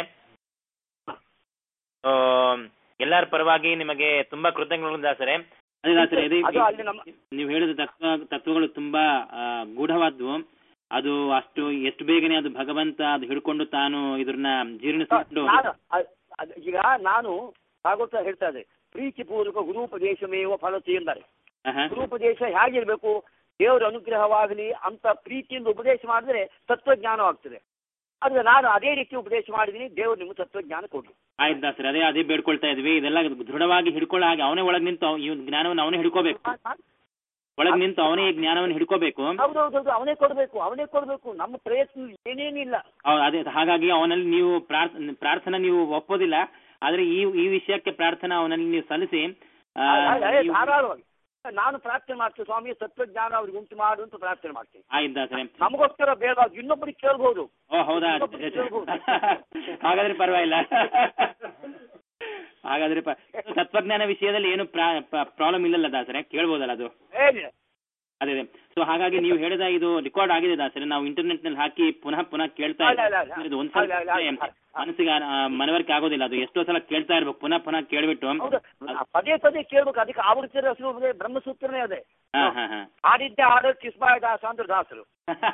ಆ, ಎಲ್ಲರ ಪರವಾಗಿ ನಿಮಗೆ ತುಂಬಾ ಕೃತಜ್ಞಗಳು ದಾಸರೇ ಅದೇ ದಾಸರೇ ಅದೇ ಅದು ಅಲ್ಲಿ ನಮ್ಮ ನೀವು ಹೇಳಿದ ತತ್ವ ತತ್ವಗಳು ತುಂಬಾ ಆ, ಗೂಢವಾದ್ವು ಅದು ಅಷ್ಟು ಎಷ್ಟು ಬೇಗನೆ ಅದು ಭಗವಂತ ಅದು ಹಿಡ್ಕೊಂಡು ತಾನು ಇದನ್ನ ಜೀರ್ಣಿಸಿಕೊಂಡು ನಾನು ಅದ್- ಅದ್- ಈಗ ನಾನು ಭಾಗವತ ಹೇಳ್ತಾ ಇದ್ದೆ ಪ್ರೀತಿಪೂರ್ವಕ ಗುರುಪದೇಶಮೇವ ಫಲತಿ ಎಂದರೆ ಆಹಾ. ಗುರುಪದೇಶ ಹೇಗಿರ್ಬೇಕು ದೇವರ ಅನುಗ್ರಹವಾಗಲಿ ಅಂತ ಪ್ರೀತಿಯಿಂದ ಉಪದೇಶ ಮಾಡಿದ್ರೆ ತತ್ವಜ್ಞಾನವಾಗ್ತದೆ ಆದ್ರೆ ನಾನು ಅದೇ ರೀತಿ ಉಪದೇಶ ಮಾಡಿದ್ದೀನಿ ದೇವರು ನಿಮ್ಗೆ ತತ್ವಜ್ಞಾನ ಕೊಡ್ಲಿ ಆಯ್ತು ದಾಸರೇ ಅದೇ ಅದೇ ಬೇಡ್ಕೊಳ್ತಾ ಇದ್ವಿ ಇದೆಲ್ಲ ದೃಢವಾಗಿ ಹಿಡ್ಕೊಳ್ಳೋ ಹಾಗೆ ಅವನೇ ಒಳಗ್ ನಿಂತು ಅವ್- ಇವ್ ಜ್ಞಾನವನ್ನು ಅವನೇ ಹಿಡ್ಕೋಬೇಕು ಒಳಗ್ ನಿಂತು ಅವನೇ ಈ ಜ್ಞಾನವನ್ನು ಹಿಡ್ಕೋಬೇಕು ಹೌದೌದೌದು ಅವನೇ ಕೊಡ್ಬೇಕು ಅವನೇ ಕೊಡ್ಬೇಕು ನಮ್ಮ ಪ್ರಯತ್ನ ಏನೇನಿಲ್ಲ ಅವ್- ಅದೇ ಹಾಗಾಗಿ ಅವನಲ್ಲಿ ನೀವು ಪ್ರಾರ್ಥನೆ ಪ್ರಾರ್ಥನಾ ನೀವು ಒಪ್ಪೋದಿಲ್ಲ ಆದ್ರೆ ಈ ಈ ವಿಷಯಕ್ಕೆ ಪ್ರಾರ್ಥನಾ ಅವನಲ್ಲಿ ನೀವು ಸಲ್ಲಿಸಿ ಆ, ಅದೇ, ಅದೇ, ನೀವು- ಧಾರಾಳವಾಗಿ ನಾನು ಪ್ರಾರ್ಥನೆ ಮಾಡ್ತೀನಿ ಸ್ವಾಮಿ ತತ್ವಜ್ಞಾನ ಅವ್ರಿಗೆ ಉಂಟು ಮಾಡು ಅಂತ ಪ್ರಾರ್ಥನೆ ಮಾಡ್ತೀನಿ ಆಯ್ತು ದಾಸರೇ ನಮಗೋಸ್ಕರ ಬೇಡ ಇನ್ನೊಬ್ಬರಿಗೆ ಕೇಳ್ಬೋದು ಓ ಹೌದಾ ಹಾಗಾದ್ರೆ ಪರವಾಗಿಲ್ಲ ಹಾಗಾದ್ರೆ ಪ- ತತ್ವಜ್ಞಾನ ವಿಷಯದಲ್ಲಿ ಏನು ಪ್ರಾಬ್ಲಮ್ ಇಲ್ಲಲ್ಲ ದಾಸರೇ ಕೇಳ್ಬೋದಲ್ಲ ಅದು ಏನಿಲ್ಲ ಅದೇ ಅದೇ ಸೊ ಹಾಗಾಗಿ ನೀವು ಹೇಳಿದ ಇದು ರೆಕಾರ್ಡ್ ಆಗಿದೆ ದಾಸರೇ ನಾವು ಇಂಟರ್ನೆಟ್ ನಲ್ಲಿ ಹಾಕಿ ಪುನಃ ಪುನಃ ಕೇಳ್ತಾ ಅಲ್ಲ, ಅಲ್ಲ, ಅಲ್ಲ. ಇದ್ದೀವಿ ಇದು ಒಂದ್ಸಲ ಅಲ್ಲ, ಅಲ್ಲ, ಅಲ್ಲ. ಮನಸ್ಸಿಗೆ ಆ, ಮನವರಿಕೆ ಆಗೋದಿಲ್ಲ ಅದು ಎಷ್ಟೋ ಸಲ ಕೇಳ್ತಾ ಇರ್ಬೇಕು ಪುನಃ ಪುನಃ ಕೇಳ್ಬಿಟ್ಟು ಹೌದು ಪದೇ ಪದೇ ಕೇಳ್ಬೇಕು ಅದಕ್ಕೆ ಆವೃತ್ತಿ ಹೆಸರು ಅದೇ ಬ್ರಹ್ಮಸೂತ್ರನೇ ಅದೇ ಹಾ ಹಾ ಹಾ ಆಡಿದ್ದೆ ಆಡೋ ಕಿಸ್ಬಾಯ ದಾಸ ಅಂದ್ರೆ ದಾಸರು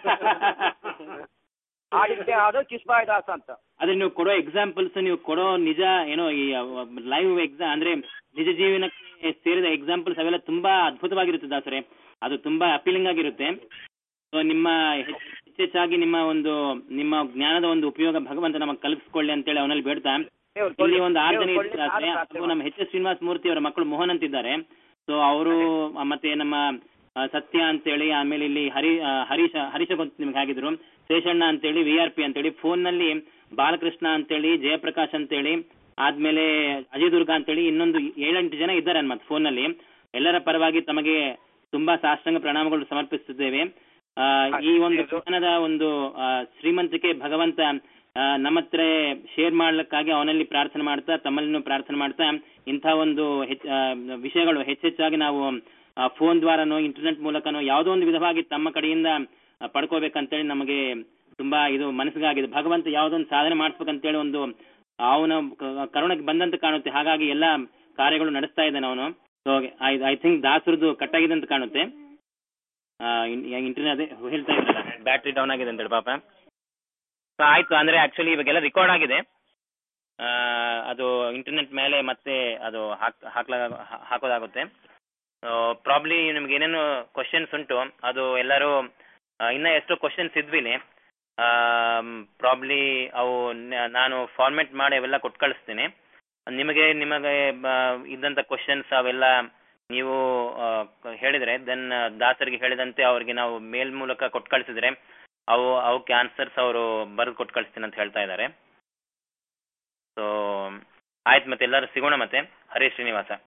ಆಡಿದ್ದೆ ಆಡೋ ಕಿಸ್ಬಾಯ ದಾಸ ಅಂತ ಅದೇ ನೀವು ಕೊಡೋ ಎಕ್ಸಾಂಪಲ್ಸ್ ನೀವು ಕೊಡೋ ನಿಜ ಏನೋ ಈ ಲೈವ್ ಎಕ್ಸಾಮ್ ಅಂದ್ರೆ ನಿಜ ಜೀವನಕ್ಕೆ ಸೇರಿದ ಎಕ್ಸಾಂಪಲ್ಸ್ ಅವೆಲ್ಲ ತುಂಬಾ ಅದ್ಭುತವಾಗಿರುತ್ತೆ ದಾಸರೇ ಅದು ತುಂಬಾ ಅಪೀಲಿಂಗ್ ಆಗಿರುತ್ತೆ ಸೊ ನಿಮ್ಮ ಹೆಚ್ಚ್- ಹೆಚ್ಚೆಚ್ಚಾಗಿ ನಿಮ್ಮ ಒಂದು ನಿಮ್ಮ ಜ್ಞಾನದ ಒಂದು ಉಪಯೋಗ ಭಗವಂತ ನಮಗೆ ಕಲ್ಪಿಸ್ಕೊಳ್ಳಿ ಅಂತೇಳಿ ಅವನಲ್ಲಿ ಬೇಡ್ತಾ ದೇವ್ರು ಇಲ್ಲಿ ಕೊಡ್ಲಿ, ಒಂದು ಆರು ಜನ ದೇವ್ರು ಕೊಡ್ಲಿ, ಇದ್ದಾರೆ ನಾನು ಪ್ರಾರ್ಥನೆ ಹಾಗೂ ನಮ್ಮ ಎಚ್ ಎಸ್ ಶ್ರೀನಿವಾಸ ಮೂರ್ತಿ ಅವರ ಮಕ್ಕಳು ಮೋಹನ್ ಅಂತಿದ್ದಾರೆ ಸೊ ಅವರು ಮತ್ತೆ ನಮ್ಮ ಆ, ಸತ್ಯ ಅಂತೇಳಿ ಆಮೇಲೆ ಇಲ್ಲಿ ಹರಿ ಆ, ಹರೀಶ ಹರೀಶ ಗೊತ್ತು ನಿಮ್ಗೆ ಆಗಿದ್ರು ಶೇಷಣ್ಣ ಅಂತೇಳಿ ವಿ ಆರ್ ಪಿ ಅಂತೇಳಿ ಫೋನ್ ನಲ್ಲಿ ಬಾಲಕೃಷ್ಣ ಅಂತೇಳಿ ಜಯಪ್ರಕಾಶ್ ಅಂತೇಳಿ ಆದ್ಮೇಲೆ ಅಜಯ್ ದುರ್ಗಾ ಅಂತೇಳಿ ಇನ್ನೊಂದು ಏಳೆಂಟು ಜನ ಇದ್ದಾರೆ ಮತ್ತೆ ಫೋನ್ ನಲ್ಲಿ ಎಲ್ಲರ ಪರವಾಗಿ ತಮಗೆ ತುಂಬಾ ಸಾಷ್ಟಾಂಗ ಪ್ರಣಾಮಗಳು ಸಮರ್ಪಿಸುತ್ತೇವೆ ಆ, ಈ ಒಂದು ಜ್ಞಾನದ ಒಂದು ಆ, ಶ್ರೀಮಂತಿಕೆ ಭಗವಂತ ಆ, ನಮ್ಮ ಹತ್ರ ಶೇರ್ ಮಾಡ್ಲಿಕ್ಕಾಗಿ ಅವನಲ್ಲಿ ಪ್ರಾರ್ಥನೆ ಮಾಡ್ತಾ ತಮ್ಮಲ್ಲಿನೂ ಪ್ರಾರ್ಥನೆ ಮಾಡ್ತಾ ಇಂಥ ಒಂದು ಹೆಚ್ಚ ಆ, ವಿಷಯಗಳು ಹೆಚ್ಚೆಚ್ಚಾಗಿ ನಾವು ಫೋನ್ ದ್ವಾರನೋ ಇಂಟರ್ನೆಟ್ ಮೂಲಕನೋ ಯಾವುದೋ ಒಂದು ವಿಧವಾಗಿ ತಮ್ಮ ಕಡೆಯಿಂದ ಆ, ಪಡ್ಕೋಬೇಕಂತೇಳಿ ನಮಗೆ ತುಂಬಾ ಇದು ಮನಸ್ಸಿಗಾಗಿದೆ ಭಗವಂತ ಯಾವುದೋ ಒಂದು ಸಾಧನೆ ಮಾಡಿಸ್ಬೇಕಂತೇಳಿ ಒಂದು ಅವನ ಕ- ಕರುಣಕ್ಕೆ ಬಂದಂತೆ ಕಾಣುತ್ತೆ ಹಾಗಾಗಿ ಎಲ್ಲ ಕಾರ್ಯಗಳು ನಡೆಸ್ತಾ ಇದ್ದಾನೆ ಅವನು ಸೊ ಐ ಐ ಥಿಂಕ್ ದಾಸರದ್ದು ಕಟ್ಟಾಗಿದೆ ಅಂತ ಕಾಣುತ್ತೆ ಇಂಟರ್ನೆಟ್ ಅದೇ ಹೇಳ್ತಾ ಇದ್ರಲ್ಲ ಬ್ಯಾಟ್ರಿ ಡೌನ್ ಆಗಿದೆ ಅಂತೇಳಿ ಪಾಪ ಸೊ ಆಯ್ತು ಅಂದ್ರೆ ಆಕ್ಚುಲಿ ಇವಾಗೆಲ್ಲ ರೆಕಾರ್ಡ್ ಆಗಿದೆ ಆ, ಅದು ಇಂಟರ್ನೆಟ್ ಮೇಲೆ ಮತ್ತೆ ಅದು ಹಾಕ್ ಹಾಕ್ಲ ಹಾ- ಹಾಕೋದಾಗುತ್ತೆ ಪ್ರಾಬ್ಲಿ ನಿಮ್ಗೆ ಏನೇನು ಕ್ವಶನ್ಸ್ ಉಂಟು ಅದು ಎಲ್ಲರೂ ಆ, ಇನ್ನ ಎಷ್ಟೋ ಕ್ವಶನ್ಸ್ ಇದ್ವಿಲಿ ಪ್ರಾಬ್ಲಿ ಅವು ನ- ನಾನು ಫಾರ್ಮೆಟ್ ಮಾಡಿ ಅವೆಲ್ಲ ಕೊಟ್ಟು ಕಳಿಸ್ತೀನಿ ನಿಮಗೆ ನಿಮಗೆ ಬ- ಇದ್ದಂಥ ಕ್ವಶನ್ಸ್ ಅವೆಲ್ಲ ನೀವು ಆ, ಕ- ಹೇಳಿದ್ರೆ ದೆನ್ ದಾಸರಿಗೆ ಹೇಳಿದಂತೆ ಅವ್ರಿಗೆ ನಾವು ಮೇಲ್ ಮೂಲಕ ಕೊಟ್ಟು ಕಳಿಸಿದ್ರೆ ಅವು ಅವಕ್ಕೆ ಆನ್ಸರ್ಸ್ ಅವರು ಬರೆದು ಕೊಟ್ಟು ಕಳಿಸ್ತೀನಿ ಅಂತ ಹೇಳ್ತಾ ಇದ್ದಾರೆ ಸೊ ಆಯ್ತು ಮತ್ತೆ ಎಲ್ಲರೂ ಸಿಗೋಣ ಮತ್ತೆ ಹರೇ ಶ್ರೀನಿವಾಸ